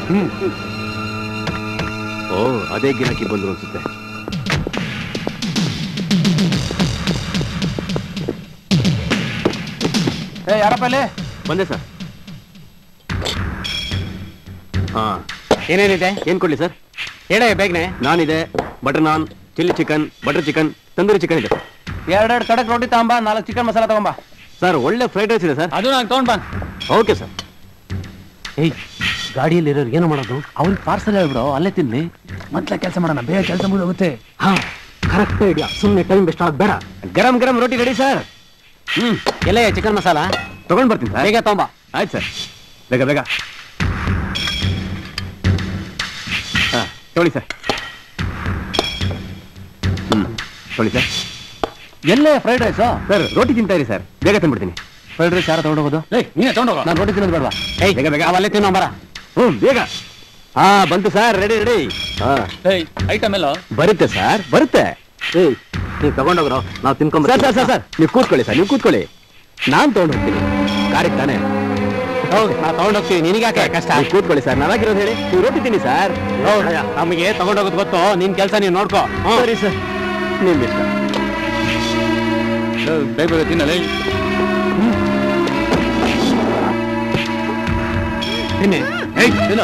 ಓ ಅದೇ ಗಿರಾಕಿ ಬಂದ್ರು ಅನ್ಸುತ್ತೆ ಏ ಯಾರಪ್ಪ ಅಲ್ಲಿ ಬಂದೆ ಸರ್ ಹಾ ಏನೇನಿದೆ ಏನ್ ಕೊಡ್ಲಿ ಸರ್ ಹೇಳ ಬೇಗನೆ ನಾನಿದೆ butter naan chilli chicken butter chicken tandoori chicken ಇದೆ ಎರಡೆರಡು ಕಡಕ್ ರೋಟಿ ತಗೊಂಬ ನಾಲ್ಕು ಚಿಕನ್ ಮಸಾಲ ತಗೊಂಬ ಸರ್ ಒಳ್ಳೆ ಫ್ರೈಡ್ ರೈಸ್ ಇದೆ ಸರ್ ಅದು ನಾನು ತಗೊಂಡ್ ಬಂದ್ ಓಕೆ ಸರ್ ಏಯ್ ಗಾಡಿಯಲ್ಲಿ ಇರೋರು ಏನು ಮಾಡೋದು ಅವ್ರಿಗೆ ಪಾರ್ಸಲ್ ಹೇಳ್ಬಿಡು ಅಲ್ಲೇ ತಿನ್ನಿ ಮೊದ್ಲ ಕೆಲಸ ಮಾಡೋಣ ಬೇಗ ಕೆಲಸ ಮುಗಿದೋಗುತ್ತೆ ಹಾ ಕರೆಕ್ಟ್ ಐಡಿಯಾ ಸುಮ್ಮನೆ ಟೈಮ್ ವೇಸ್ಟ್ ಆಗ ಬೇಡ ಗರಂ ಗರಂ ರೋಟಿ ರೆಡಿ ಸರ್ ಹ್ಮ್ ಎಲ್ಲ ಚಿಕನ್ ಮಸಾಲ ತಗೊಂಡ್ ಬರ್ತೀನಿ ಸರ್ ಬೇಗ ತಗೊಂಬ ಆಯ್ತು ಸರ್ ಬೇಗ ಬೇಗ ಹಾ ತೊಳಿ ಸರ್ ಹ್ಮ್ ತೊಳಿ ಸರ್ ಎಲ್ಲೇ ಫ್ರೈಡ್ ರೈಸು ಸರ್ ರೋಟಿ ತಿಂತಾ ಇರಿ ಸರ್ ಬೇಗ ತಂದ್ಬಿಡ್ತೀನಿ ಫ್ರೈಡ್ ರೈಸ್ ಯಾರು ತಗೊಂಡೋಗೋದು ಏಯ್ ನೀನೇ ತಗೊಂಡೋಗ ನಾನು ರೋಟಿ ತಿನ್ನೋದು ಬೇಡವಾ ಏಯ್ ಬೇಗ ಬೇಗ ಅವಲ್ಲೇ ತಿನ್ನೋ ಬರ ಹ್ಞೂ ಬೇಗ ಹಾ ಬಂತು ಸರ್ ರೆಡಿ ರೆಡಿ ಹಾ ಏಯ್ ಐಟಮ್ ಎಲ್ಲ ಬರುತ್ತೆ ಸರ್ ಬರುತ್ತೆ ಏಯ್ ನೀವು ತಗೊಂಡೋಗ್ರೋ ನಾವು ತಿನ್ಕೊಂಡ್ ಸರ್ ಸರ್ ಸರ್ ಸರ್ ನೀವು ಕೂತ್ಕೊಳ್ಳಿ ಸರ್ ನೀವು ಕೂತ್ಕೊಳ್ಳಿ ನಾನ್ ತಗೊಂಡು ಹೋಗ್ತೀನಿ ಕಾರಿಗೆ ತಾನೆ ಹೌದು ನಾವು ತಗೊಂಡೋಗ್ತೀವಿ ನಿನಗ್ಯಾಕೆ ಕಷ್ಟ ನೀವು ಕೂತ್ಕೊಳ್ಳಿ ಸರ್ ನಾವಾಗಿರೋದು ಹೇಳಿ ನೀವು ರೋಟಿ ತಿನ್ನಿ ಸರ್ ನಮಗೆ ತಗೊಂಡೋಗೋದು ಗೊತ್ತು ನಿನ್ ಕೆಲಸ ನೀನು ನೋಡ್ಕೋ ಸರಿ ಸರ್ ನಿಮ್ ಇಷ್ಟ ಬೇಗ ಬೇಗ ತಿನ್ನಲೇ ತಿನ್ನಿ ಏಯ್ ತಿನ್ನು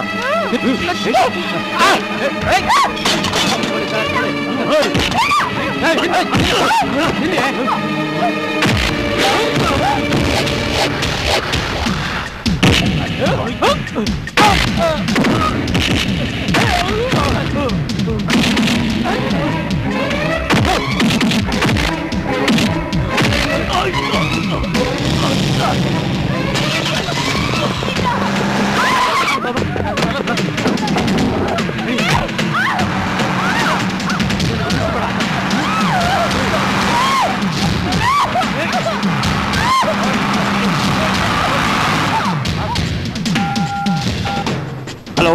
ಹಲೋ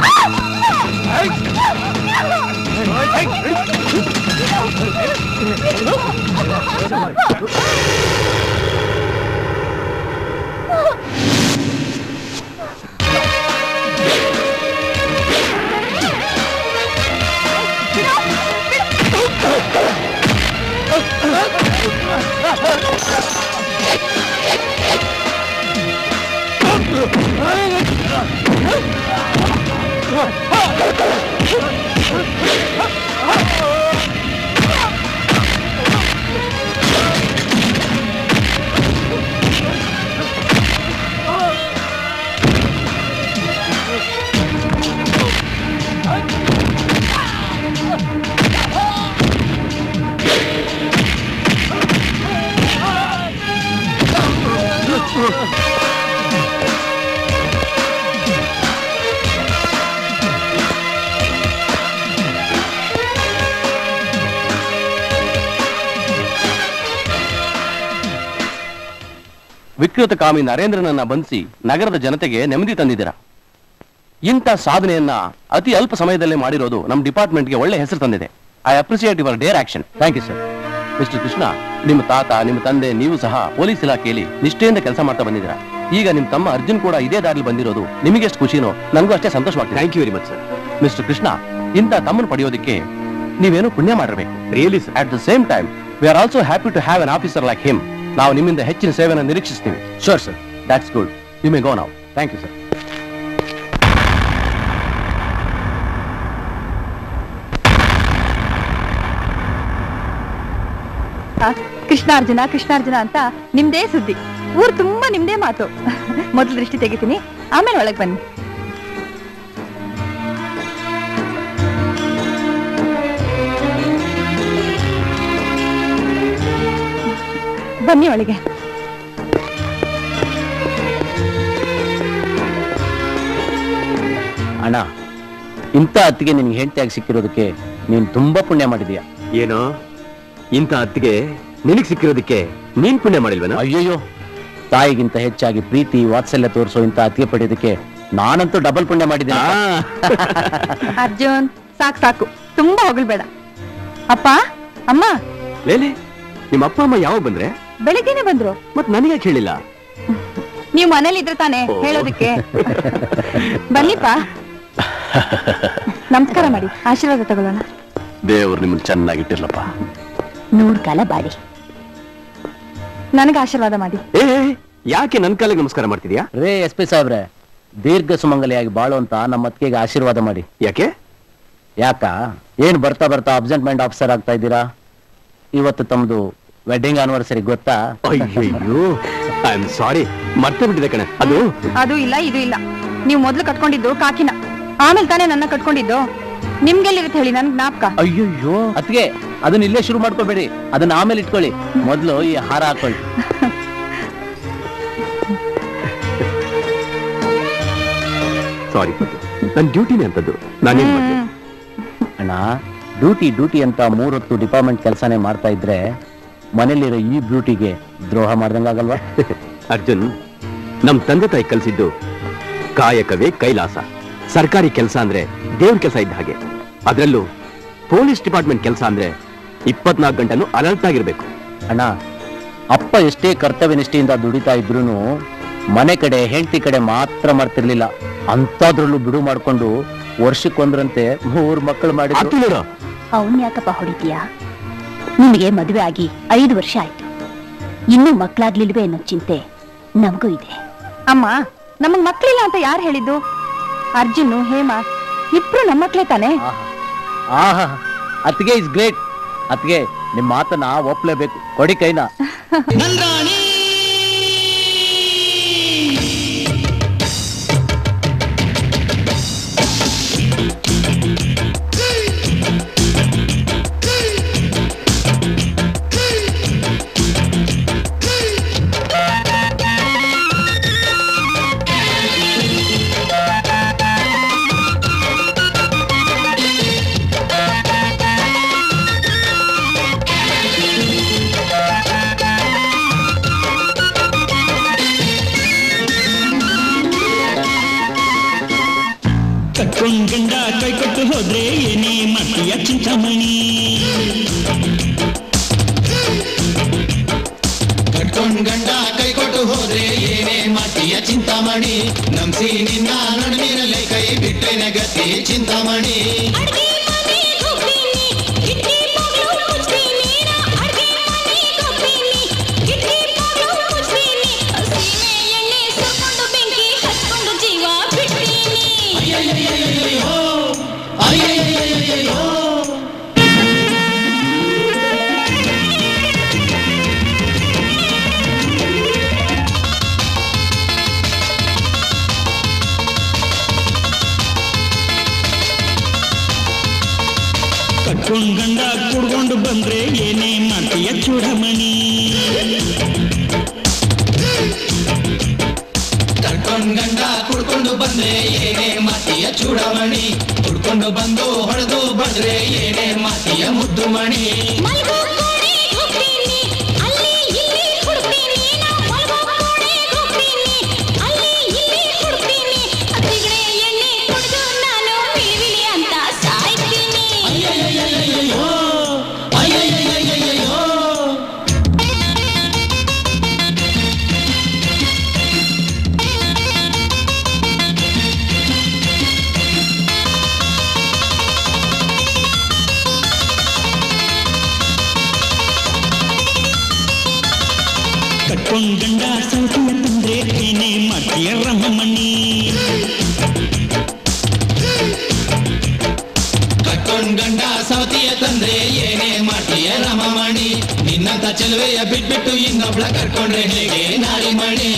ವಿಕೃತ ಕಾಮಿ ನರೇಂದ್ರನನ್ನ ಬಂಧಿಸಿ ನಗರದ ಜನತೆಗೆ ನೆಮ್ಮದಿ ತಂದಿದ್ದೀರಾ ಇಂಥ ಸಾಧನೆಯನ್ನ ಅತಿ ಅಲ್ಪ ಸಮಯದಲ್ಲೇ ಮಾಡಿರೋದು ನಮ್ಮ ಡಿಪಾರ್ಟ್ಮೆಂಟ್ಗೆ ಒಳ್ಳೆ ಹೆಸರು ತಂದಿದೆ I appreciate your dare action thank you sir mister Krishna ನಿಮ್ಮ ತಾತ ನಿಮ್ಮ ತಂದೆ ನೀವು ಸಹ ಪೊಲೀಸ್ ಇಲಾಖೆಯಲ್ಲಿ ನಿಷ್ಠೆಯಿಂದ ಕೆಲಸ ಮಾಡ್ತಾ ಬಂದಿದ್ದೀರಾ ಈಗ ನಿಮ್ಮ ತಮ್ಮ ಅರ್ಜುನ್ ಕೂಡ ಇದೇ ದಾರಿಲಿ ಬಂದಿರೋದು ನಿಮಗೆ ಎಷ್ಟು ಖುಷಿನೋ ನನಗೂ ಅಷ್ಟೇ ಸಂತೋಷವಾಗ್ತದೆ thank you very much sir mister Krishna ಇಂಥ ತಮ್ಮನ್ನು ಪಡೆಯೋದಕ್ಕೆ ನೀವೇನು ಪುಣ್ಯ ಮಾಡಿರಬೇಕು really sir at the same time we are also happy to have an officer like him ನಾವು ನಿಮ್ಮಿಂದ ಹೆಚ್ಚಿನ ಸೇವೆಯನ್ನು ನಿರೀಕ್ಷಿಸ್ತೀವಿ sure sir that's good you may go ನಾವು ಥ್ಯಾಂಕ್ ಯು ಸರ್ ಆ, ಕೃಷ್ಣಾರ್ಜುನ ಕೃಷ್ಣಾರ್ಜುನ ಅಂತ ನಿಮ್ದೇ ಸುದ್ದಿ ಊರ್ ತುಂಬಾ ನಿಮ್ದೇ ಮಾತು ಮೊದಲು ದೃಷ್ಟಿ ತೆಗಿತೀನಿ ಆಮೇಲೆ ಒಳಗ್ ಬನ್ನಿ ಬನ್ನಿ ಒಳಗೆ ಅಣ್ಣ ಇಂಥ ಅತ್ತಿಗೆ ನಿನ್ಗೆ ಹೆಂಡತಿಯಾಗಿ ಸಿಕ್ಕಿರೋದಕ್ಕೆ ನೀನ್ ತುಂಬಾ ಪುಣ್ಯ ಮಾಡಿದೀಯ ಏನೋ ಇಂಥ ಅತ್ತಿಗೆ ನಿನಗ್ ಸಿಕ್ಕಿರೋದಕ್ಕೆ ನೀನ್ ಪುಣ್ಯ ಮಾಡಿಲ್ವೇನೋ ಅಯ್ಯಯ್ಯೋ ತಾಯಿಗಿಂತ ಹೆಚ್ಚಾಗಿ ಪ್ರೀತಿ ವಾತ್ಸಲ್ಯ ತೋರಿಸೋ ಇಂಥ ಅತ್ತಿಗೆ ಪಡೆಯೋದಕ್ಕೆ ನಾನಂತೂ ಡಬಲ್ ಪುಣ್ಯ ಮಾಡಿದ್ದೀನಿ ಅರ್ಜುನ್ ಸಾಕು ಸಾಕು ತುಂಬಾ ಹೊಗಳ್ಬೇಡ ಅಪ್ಪ ಅಮ್ಮ ಲೇಲೆ ನಿಮ್ಮ ಅಪ್ಪ ಅಮ್ಮ ಯಾವಾಗ ಬಂದ್ರೆ ಬೆಳಿಗ್ಗೆನೆ ಬಂದ್ರು ಮತ್ ನನಗೆ ಹೇಳಿಲ್ಲ ನೀವ್ ಮನೇಲಿ ಇದ್ರೆ ತಾನೇ ಓ. ಹೇಳೋದಕ್ಕೆ ಬನ್ನಿಪ್ಪ ನಮಸ್ಕಾರ ಮಾಡಿ ಆಶೀರ್ವಾದ ತಗೊಳ್ಳೋಣ ದೇವ್ರು ನಿಮ್ಮನ್ನ ಚೆನ್ನಾಗಿಟ್ಟಿರ್ಲಪ್ಪ ನೂರ್ ಕಾಲ ಬಾಡಿ ನನಗೆ ಆಶೀರ್ವಾದ ಮಾಡಿ ಏ ಯಾಕೆ ನನ್ ಕಾಲಿಗೆ ನಮಸ್ಕಾರ ಮಾಡ್ತಿದ್ಯಾ ರೇ ಎಸ್ ಪಿ ಸಾಹೇಬ್ರೆ ದೀರ್ಘ ಸುಮಂಗಲಿಯಾಗಿ ಬಾಳು ಅಂತ ನಮ್ಮ ಅತ್ತಿಗೆಗೆ ಆಶೀರ್ವಾದ ಮಾಡಿ ಯಾಕೆ ಯಾಕ ಏನ್ ಬರ್ತಾ ಬರ್ತಾ ಅಬ್ಸೆಂಟ್ಮೆಂಟ್ ಆಫೀಸರ್ ಆಗ್ತಾ ಇದ್ದೀರಾ ಇವತ್ತು ತಮ್ದು ವೆಡ್ಡಿಂಗ್ ಆನಿವರ್ಸರಿ ಗೊತ್ತಾ ಅಯ್ಯಯ್ಯೋ ಐ ಆಮ್ ಸಾರಿ ಮರ್ತೇ ಬಿಟ್ಟಿದೆ ಕಣೆ ಅದು ಅದು ಇಲ್ಲ ಇದು ಇಲ್ಲ ನೀವು ಮೊದ್ಲು ಕಟ್ಕೊಂಡಿದ್ದು ಕಾಕಿನ ಆಮೇಲೆ ತಾನೇ ನನ್ನ ಕಟ್ಕೊಂಡಿದ್ದು ನಿಮ್ಗೆಲ್ಲಿರುತ್ತೆ ಹೇಳಿ ನನ್ ಜ್ಞಾಪಕ ಅಯ್ಯಯ್ಯೋ ಅತ್ಗೆ ಅದನ್ನ ಇಲ್ಲೇ ಶುರು ಮಾಡ್ಕೋಬೇಡಿ ಅದನ್ನ ಆಮೇಲೆ ಇಟ್ಕೊಳ್ಳಿ ಮೊದ್ಲು ಈ ಹಾರ ಹಾಕೊಳ್ಳಿ ಸಾರಿ ನನ್ ಡ್ಯೂಟಿನೇ ಅಂತದ್ದು ನಾನೇನ್ ಮಾಡ್ದೆ ಹ್ಮ್. ಅಣ್ಣ ಡ್ಯೂಟಿ ಡ್ಯೂಟಿ ಅಂತ ಮೂರೊತ್ತು ಡಿಪಾರ್ಟ್ಮೆಂಟ್ ಕೆಲಸನೇ ಮಾಡ್ತಾ ಇದ್ರೆ ಮನೇಲಿರೋ ಈ ಬ್ಯೂಟಿಗೆ ದ್ರೋಹ ಮಾಡ್ದಂಗಾಗಲ್ವಾ ಅರ್ಜುನ್ ನಮ್ ತಂದೆ ತಾಯಿ ಕಲ್ಸಿದ್ದು ಕಾಯಕವೇ ಕೈಲಾಸ ಸರ್ಕಾರಿ ಕೆಲಸ ಅಂದ್ರೆ ದೇವ್ರ ಕೆಲಸ ಇದ್ದ ಹಾಗೆ ಅದ್ರಲ್ಲೂ ಪೊಲೀಸ್ ಡಿಪಾರ್ಟ್ಮೆಂಟ್ ಕೆಲಸ ಅಂದ್ರೆ ಇಪ್ಪತ್ನಾಲ್ಕು ಗಂಟೆನೂ ಅಲರ್ಟ್ ಆಗಿರ್ಬೇಕು ಅಣ್ಣ ಅಪ್ಪ ಎಷ್ಟೇ ಕರ್ತವ್ಯ ನಿಷ್ಠೆಯಿಂದ ದುಡಿತಾ ಇದ್ರೂನು ಮನೆ ಕಡೆ ಹೆಂಡತಿ ಕಡೆ ಮಾತ್ರ ಮಾಡ್ತಿರ್ಲಿಲ್ಲ ಅಂತದ್ರಲ್ಲೂ ಬಿಡು ಮಾಡ್ಕೊಂಡು ವರ್ಷಕ್ಕೊಂದ್ರಂತೆ ಮೂರ್ ಮಕ್ಕಳು ಮಾಡಿದ್ರು ಅದು ನೋಡು ಅವನ್ ಯಾಕಪ್ಪ ಹೊಡಿತೀಯ ನಿಮಗೆ ಮದುವೆ ಆಗಿ ಐದು ವರ್ಷ ಆಯ್ತು ಇನ್ನೂ ಮಕ್ಕಳಾಗ್ಲಿಲ್ವೇ ಅನ್ನೋ ಚಿಂತೆ ನಮಗೂ ಇದೆ ಅಮ್ಮ ನಮಗ್ ಮಕ್ಳಿಲ್ಲ ಅಂತ ಯಾರು ಹೇಳಿದ್ದು ಅರ್ಜುನ್ ಹೇಮಾ ಇಬ್ರು ನಮ್ಮ ಮಕ್ಳೇ ತಾನೆ ಆಹಾ. ಆಹಾ ಅತ್ಗೆ ಇಸ್ ಗ್ರೇಟ್ ಅತ್ಗೆ ನಿಮ್ ಮಾತನ್ನ ಒಪ್ಲೇಬೇಕು ಕೊಡಿ ಕೈನ ಕಟ್ಕೊಂಡ್ ಗಂಡ ಕೈ ಕೊಟ್ಟು ಹೋದ್ರೆ ಏನೇ ಮಾಡ್ತೀಯ ಚಿಂತಾಮಣಿ ಕಟ್ಕೊಂಡ್ ಗಂಡ ಕೈ ಕೊಟ್ಟು ಹೋದ್ರೆ ಏನೇ ಮಾತಿಯ ಚಿಂತಾಮಣಿ ನಂಸಿ ನಿನ್ನ ನಡುವಿನಲ್ಲೇ ಕೈ ಬಿಟ್ಟರೆ ಗತಿ ಚಿಂತಾಮಣಿ ಅಯ್ಯಯ್ಯಯ್ಯಯ್ಯಯ್ಯೋ ಕಟ್ಕೊಂಡ್ ಗಂಡ ಕುಡ್ಕೊಂಡು ಬಂದ್ರೆ ಏನೇ ಮಾಡ್ತೀಯ ಚೂಡಮಣಿ ಕಟ್ಕೊಂಡ್ ಗಂಡ ಕುಡ್ಕೊಂಡು ಬಂದ್ರೆ ಏನೇ ಮಾತಿಯ ಚೂಡಮಣಿ ಕುಡ್ಕೊಂಡು ಬಂದು ಹೊಡೆದು ಬಂದ್ರೆ ಏನೇ ಮಾತಿಯ ಮುದ್ದು ಮಣಿ ಅಯ್ಯಯ್ಯಯ್ಯಯ್ಯೋ ಅಯ್ಯಯ್ಯಯ್ಯಯ್ಯೋ ಕಟ್ಕೊಂಡ್ ಗಂಡ ಸೌತಿಯ ತಂದ್ರೆ ಏನೇ ಮಾಡ್ತೀಯ ರಮಮಣಿ ಕಟ್ಕೊಂಡ್ ಗಂಡ ಸವತಿಯ ತಂದ್ರೆ ಏನೇ ಮಾಡ್ತೀಯ ರಮಮಣಿ ನಿನ್ನಂತ ಚೆಲುವೆಯ ಬಿಟ್ಬಿಟ್ಟು ಇನ್ನೊಬ್ಳ ಕರ್ಕೊಂಡ್ರೆ ಹೇಗೆ ನಾರಿ ಮಣಿ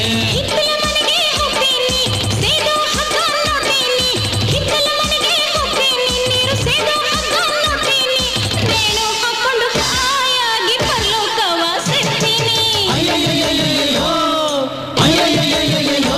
ಅಯ್ಯಯ್ಯಯ್ಯಯ್ಯೋ ಅಯ್ಯಯ್ಯಯ್ಯಯ್ಯೋ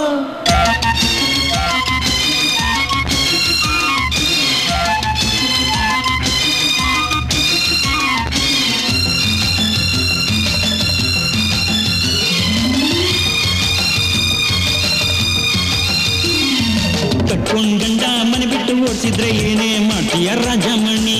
ಕಟ್ಕೊಂಡ್ ಗಂಡ ಮನೆ ಬಿಟ್ಟು ಓಡಿಸಿದ್ರೆ ಏನೇ ಮಾಡ್ತೀಯ ರಾಜಮಣಿ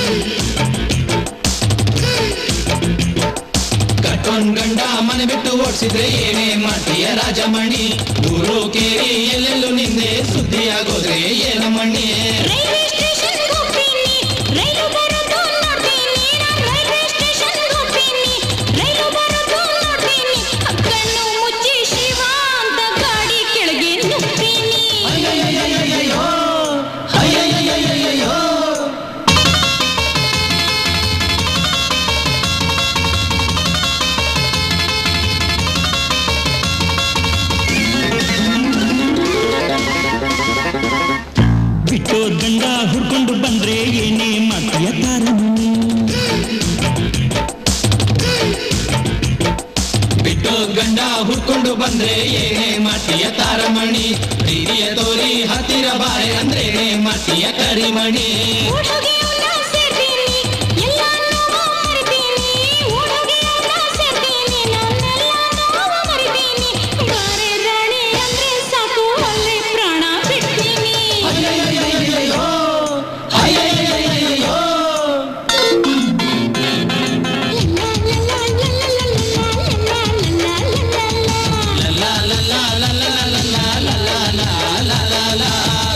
ಕಟ್ಕೊಂಡ್ ಗಂಡ ಮನೆ ಬಿಟ್ಟು ಓಡ್ಸಿ ಓಡಿಸಿದ್ರೆ ಏನೇ ಮಾಡ್ತೀಯ ರಾಜಮಣಿ ಊರು ಕೇರಿ ಎಲ್ಲೆಲ್ಲೂ ನಿಂದೆ ಸುದ್ದಿಯಾಗೋದ್ರೆ ಏನ ಮಣ್ಣಿ ರೈಲ್ವೆ ಸ್ಟೇಷನ್ ಹೋಗ್ತೀನಿ ರೈಲು ಬರೋದು ನೋಡ್ತೀನಿ ನಾನು ರೈಲ್ವೆ ಸ್ಟೇಷನ್ ಹೋಗ್ತೀನಿ ರೈಲು ಬರೋದು ನೋಡ್ತೀನಿ ಕಣ್ಣು ಮುಚ್ಚಿ ಶಿವ ಅಂತ ಗಾಡಿ ಕೆಳಗೆ ನುಗ್ತೀನಿ ಅಯ್ಯಯ್ಯಯ್ಯಯ್ಯಯ್ಯೋ, ಅಯ್ಯಯ್ಯಯ್ಯಯ್ಯಯ್ಯೋ. ಬಿಟ್ಟೋ ದಂಡ ಹುಡ್ಕೊಂಡು ಬಂದ್ರೆ ಏನೇ ಮಾಡ್ತೀಯ ತಾರಮಣಿ ಬಿಟ್ಟು ಗಂಡ ಹುಡ್ಕೊಂಡು ಬಂದ್ರೆ ಏನೇ ಮಾಡ್ತೀಯ ತಾರಮಣಿ ಹಿರಿಯ ತೋರಿ ಹತ್ತಿರ ಬಾರೆ ಅಂದ್ರೇನೆ ಮಾಡ್ತೀಯ ಕರಿಮಣಿ ಹುಡುಗಿಯನ್ನ ಸೇರ್ತೀನಿ ಎಲ್ಲಾನು ಮರಿತೀನಿ ಹುಡುಗಿಯನ್ನ ಸೇರ್ತೀನಿ ನನ್ನೆಲ್ಲ ನೋವು ಮರಿತೀನಿ ಬಾರೆ ರಾಣಿ ಅಂದ್ರೆ ಸಾಕು ಅಲ್ಲೇ ಪ್ರಾಣ ಬಿಡ್ತೀನಿ ಅಯ್ಯಯ್ಯಯ್ಯಯ್ಯಯ್ಯೋ, ಅಯ್ಯಯ್ಯಯ್ಯಯ್ಯಯ್ಯೋ. ಲಾ ಲಾ ಲಾ ಲಾ ಲಾ ಲಾ ಲಾ ಲಾ ಲಾ ಲಾ ಲಾ ಲಾ ಲಾ.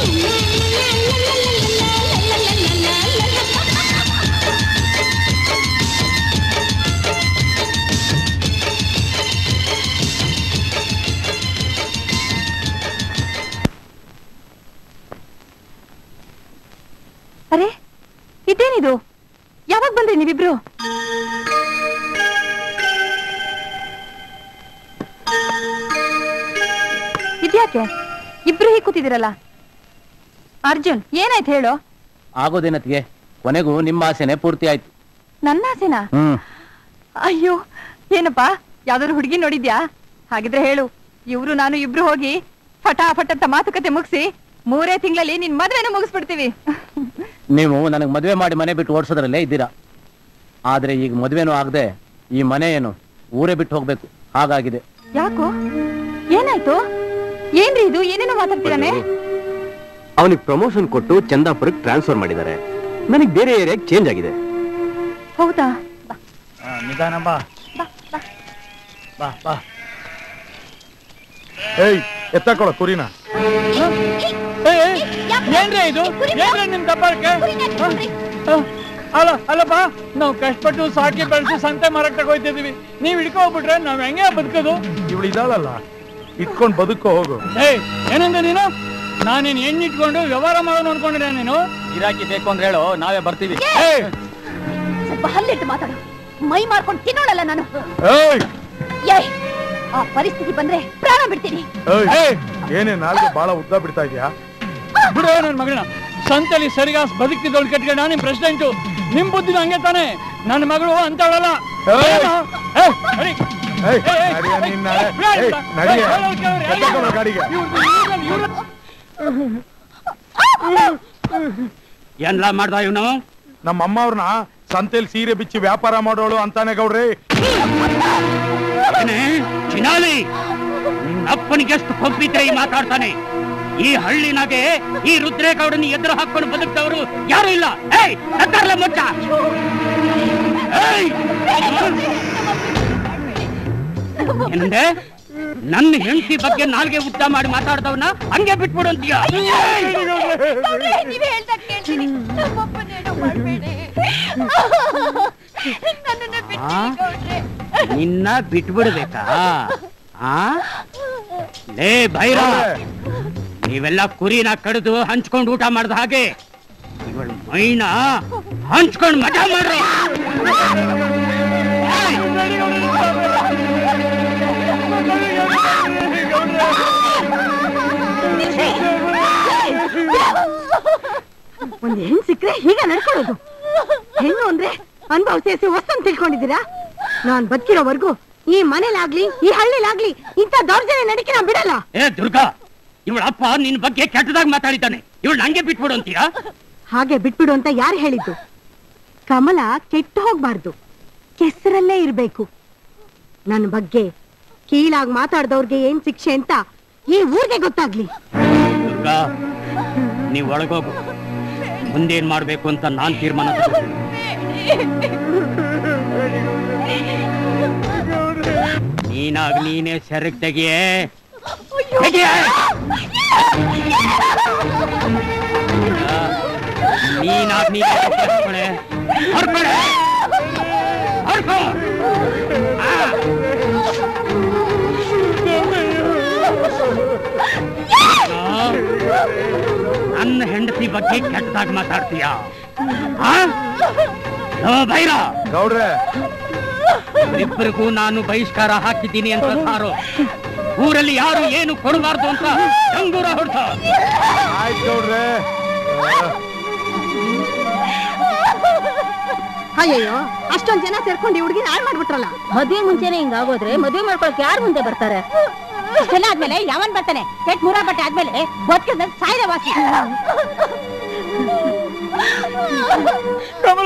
ಅರೆ ಇದೇನಿದು ಯಾವಾಗ ಬಂದ್ರಿ ನೀವಿಬ್ರು ಇದ್ಯಾಕೆ ಇಬ್ರು ಹೀಗೆ ಕೂತಿದಿರಲ್ಲ ಅರ್ಜುನ್ ಏನಾಯ್ತು ಹೇಳು ಆಗೋದೇನತ್ಗೆ ಕೊನೆಗೂ ನಿಮ್ಮ ಆಸೆನೆ ಪೂರ್ತಿ ಆಯ್ತು ನನ್ನ ಆಸೆನಾ ಹ್ಮ್ ಅಯ್ಯೋ ಏನಪ್ಪಾ ಯಾವ್ದಾದ್ರು ಹುಡುಗಿ ನೋಡಿದ್ಯಾ ಹಾಗಿದ್ರೆ ಹೇಳು ಇವ್ರು ನಾನು ಇಬ್ರು ಹೋಗಿ ಫಟಾಫಟ್ ಅಂತ ಮಾತುಕತೆ ಮುಗಿಸಿ ಮೂರೇ ತಿಂಗಳಲ್ಲಿ ನಿನ್ ಮದ್ವೆನ ಮುಗಿಸ್ಬಿಡ್ತೀವಿ ನೀವು ನನಗೆ ಮದುವೆ ಮಾಡಿ ಮನೆ ಬಿಟ್ಟು ಓಡಿಸೋದ್ರಲ್ಲೇ ಇದ್ದೀರಾ ಆದ್ರೆ ಈಗ ಮದುವೆನೂ ಆಗದೆ ಈ ಮನೆ ಏನು ಊರೇ ಬಿಟ್ಟು ಹೋಗ್ಬೇಕು ಹಾಗಾಗಿದೆ ಯಾಕೋ ಏನಾಯ್ತು ಏನ್ರಿ ಇದು ಏನೇನೋ ಮಾತಾಡ್ತೀರಾನೆ ಅವನಿಗೆ ಪ್ರಮೋಷನ್ ಕೊಟ್ಟು ಚಂದಾಪುರಕ್ಕೆ ಟ್ರಾನ್ಸ್ಫರ್ ಮಾಡಿದ್ದಾರೆ ನನಗೆ ಬೇರೆ ಏರಿಯಾಗೆ ಚೇಂಜ್ ಆಗಿದೆ ಹೌದಾ ನಿಧಾನ ಬಾ ಬಾ ಬಾ ಏಯ್ ಎತ್ತಕೊಳ ಕುರಿನ ಏನ್ರಿ ಇದು ಏನ್ರಿ ನಿಮ್ ದಬ್ಬಾಳಿಕೆ ಹ? ಅಲ್ಲ ಅಲ್ಲಪ್ಪ ನಾವು ಕಷ್ಟಪಟ್ಟು ಸಾಕಿ ಬೆಳೆಸಿ ಸಂತೆ ಮಾರಕ್ ತಗೋಯ್ತಿದೀವಿ ನೀವ್ ಹಿಡ್ಕೋಗ್ಬಿಟ್ರೆ ನಾವ್ ಹೆಂಗೆ ಬದುಕೋದು ಇವಳು ಇದ್ದಾಳಲ್ಲ ಇಟ್ಕೊಂಡ್ ಬದುಕೋ ಹೋಗು ಏಯ್ ಏನಂದ ನೀನು ನಾನೇನ್ ಹೆಣ್ಣು ಇಟ್ಕೊಂಡು ವ್ಯವಹಾರ ಮಾಡೋದು ಅನ್ಕೊಂಡಿರ ನೀನು ಗಿರಾಕಿ ಬೇಕು ಅಂದ್ರೆ ಹೇಳು ನಾವೇ ಬರ್ತೀವಿ ಏಯ್ ಸ್ವಲ್ಪ ಹಲ್ಲಿಟ್ಟು ಮಾತಾಡು ಮೈ ಮಾರ್ಕೊಂಡು ತಿನ್ನೋಳಲ್ಲ ನಾನು ಏಯ್ ಏಯ್ ಆ ಪರಿಸ್ಥಿತಿ ಬಂದ್ರೆ ಪ್ರಾಣ ಬಿಡ್ತೀನಿ ಏಯ್ ಏಯ್ ಏನೇ ನಾಲ್ಗೆ ಬಾಳ ಉದ್ದ ಬಿಡ್ತಾ ಇದೀಯಾ ಬಿಡು ನನ್ ಮಗಳನ್ನ ಸಂತೆಲಿ ಸರಿಗಾಸ್ ಬದುಕ್ತಿದ್ದವಳು ಕಟ್ಕೊಂಡ ನಿಮ್ ಪ್ರೆಸಿಡೆಂಟು ನಿಮ್ ಬುದ್ಧಿನ ಹಂಗೆ ತಾನೆ ನನ್ನ ಮಗಳು ಅಂತವಳಲ್ಲ ಏಯ್! ಏಯ್, ನಡಿ. ಏಯ್ ಏಯ್, ಏಯ್, ನಡಿಯ ಏಯ್, ನಿನ್ನ ಏಯ್, ಬಿಡು ಏಯ್ ಆಯ್ತಾ? ನಡಿಯ ಏಯ್, ಹೇಳೋದ್ ಕೇಳ್ರಿ, ಎತ್ತಕೊಳ್ಳೋ ಗಾಡಿಗೆ ಇವ್ರ್ದು, ಇವ್ರ್ದು, ಇವ್ರ್ದು. ಏನ್ಲ ಮಾಡ್ದ ಇವನು ನಮ್ಮ ಅಮ್ಮ ಅವ್ರನ್ನ ಸಂತೆಲ್ ಸೀರೆ ಬಿಚ್ಚಿ ವ್ಯಾಪಾರ ಮಾಡೋಳು ಅಂತಾನೆ ಗೌಡ್ರಿ ಚಿನಾಲಿ ನಿನ್ನಪ್ಪನಿಗೆ ಎಷ್ಟು ಕೊಂಪಿದ್ರೆ ಈ ಮಾತಾಡ್ತಾನೆ ಈ ಹಳ್ಳಿನಾಗೆ ಈ ರುದ್ರೇಗೌಡನ ಎದುರು ಹಾಕೊಂಡು ಬದುಕ್ತವರು ಯಾರು ಇಲ್ಲ ಏಯ್ ಎತ್ತಾರ್ಲೆ ಮುಚ್ಚ ಏಯ್! ಏನಂದೆ ನನ್ನ ಹೆಂಡತಿ ಬಗ್ಗೆ ನಾಲ್ಗೆ ಊಟ ಮಾಡಿ ಮಾತಾಡ್ದವನ್ನ ಹಂಗೆ ಬಿಟ್ಬಿಡು ಅಂತೀಯ ಏಯ್! ನೀವೇ ಹೇಳ್ದಾಗ ಕೇಳ್ತೀನಿ ನಮ್ಮಪ್ಪನೇನು ಮಾಡ್ಬೇಡಿ ನನ್ನನ್ನ ಬಿಟ್ಟು ಗೌಡ್ರೆ ನಿನ್ನ ಬಿಟ್ಬಿಡ್ಬೇಕಾ ಆ ಲೇ ಭೈರವ ನೀವೆಲ್ಲ ಕುರಿನ ಕಡಿದು ಹಂಚ್ಕೊಂಡು ಊಟ ಮಾಡ್ದ ಹಾಗೆ ಇವಳ ಮೈನ ಹಂಚ್ಕೊಂಡು ಮಜಾ ಮಾಡ್ರಿ ಒಂದ್ ಹೆಣ್ ಸಿಕ್ಕ್ರೆ ಹೀಗೆ ನಡ್ಕೊಳ್ಳೋದು ಹೆಣ್ಣು ಅಂದ್ರೆ ಅನುಭವ ಸೇರಿಸಿ ವಸ್ತುನ್ ತಿಳ್ಕೊಂಡಿದ್ದೀರಾ ನಾನ್ ಬದುಕಿರೋವರೆಗೂ ಈ ಮನೇಲಾಗ್ಲಿ ಈ ಹಳ್ಳಿಲಾಗ್ಲಿ ಇಂಥ ದೌರ್ಜನ್ಯ ನಡಿಕೆ ನಾ ಬಿಡಲ್ಲ ಏ ದುರ್ಗಾ ಇವಳ ಅಪ್ಪ ನಿನ್ ಬಗ್ಗೆ ಕೆಟ್ಟದಾಗ ಮಾತಾಡಿದ್ದಾನೆ ಇವಳು ನಂಗೆ ಬಿಟ್ಬಿಡು ಅಂತೀಯಾ ಹಾಗೆ ಬಿಟ್ಬಿಡು ಅಂತ ಯಾರು ಹೇಳಿದ್ದು ಕಮಲ ಕೆಟ್ಟು ಹೋಗ್ಬಾರ್ದು ಕೆಸರಲ್ಲೇ ಇರ್ಬೇಕು ನನ್ನ ಬಗ್ಗೆ ಕೀಳಾಗ್ ಮಾತಾಡ್ದವ್ರಿಗೆ ಏನ್ ಶಿಕ್ಷೆ ಅಂತ ಈ ಊರಿಗೆ ಗೊತ್ತಾಗ್ಲಿ ದುರ್ಗಾ ನೀವ್ ಒಳಗೋಗು ಮುಂದೇನ್ ಮಾಡ್ಬೇಕು ಅಂತ ನಾನ್ ತೀರ್ಮಾನ ತಗೋತೀನಿ ನೀನಾಗ್ ನೀನೇ ಸೆರಗ್ ತೆಗಿಯೇ ತೆಗಿಯೇ ನೀನಾಗ್ ನೀನೇ ಹೊರ್ಕೊಳೆ ಹೊರ್ಕೊಳೆ ಹೊರ್ಕೊ ಆ. ಆ? ನನ್ನ ಹೆಂಡತಿ ಬಗ್ಗೆ ಕೆಟ್ಟದಾಗ ಮಾತಾಡ್ತೀಯ ಭೈರ ಗೌಡ್ರೆ ಇಬ್ಬರಿಗೂ ನಾನು ಬಹಿಷ್ಕಾರ ಹಾಕಿದ್ದೀನಿ ಅಂತ ಸಾರು ಊರಲ್ಲಿ ಯಾರು ಏನು ಕೊಡಬಾರ್ದು ಅಂತ ಡಂಗೂರ ಹೊಡ್ತ ಆಯ್ತು ಗೌಡ್ರೆ ಅಯ್ಯಯ್ಯೋ ಅಷ್ಟೊಂದ್ ಜನ ಸೇರ್ಕೊಂಡು ಈ ಹುಡುಗಿನ ಹಾಳು ಮಾಡ್ಬಿಟ್ರಲ್ಲ ಮದ್ವೆ ಮುಂಚೆನೆ ಹಿಂಗಾಗೋದ್ರೆ ಮದ್ವೆ ಮಾಡ್ಕೊಳಕ್ ಯಾರು ಮುಂದೆ ಬರ್ತಾರೆ ಇಷ್ಟೆಲ್ಲ ಆದ್ಮೇಲೆ ಯಾವನ್ ಬರ್ತಾನೆ ಕೆಟ್ಟ ಮೂರ ಬಟ್ಟೆ ಆದ್ಮೇಲೆ ಬದುಕಿದ ಸಾಯ್ದ ವಾಸಿ ಕಮಲ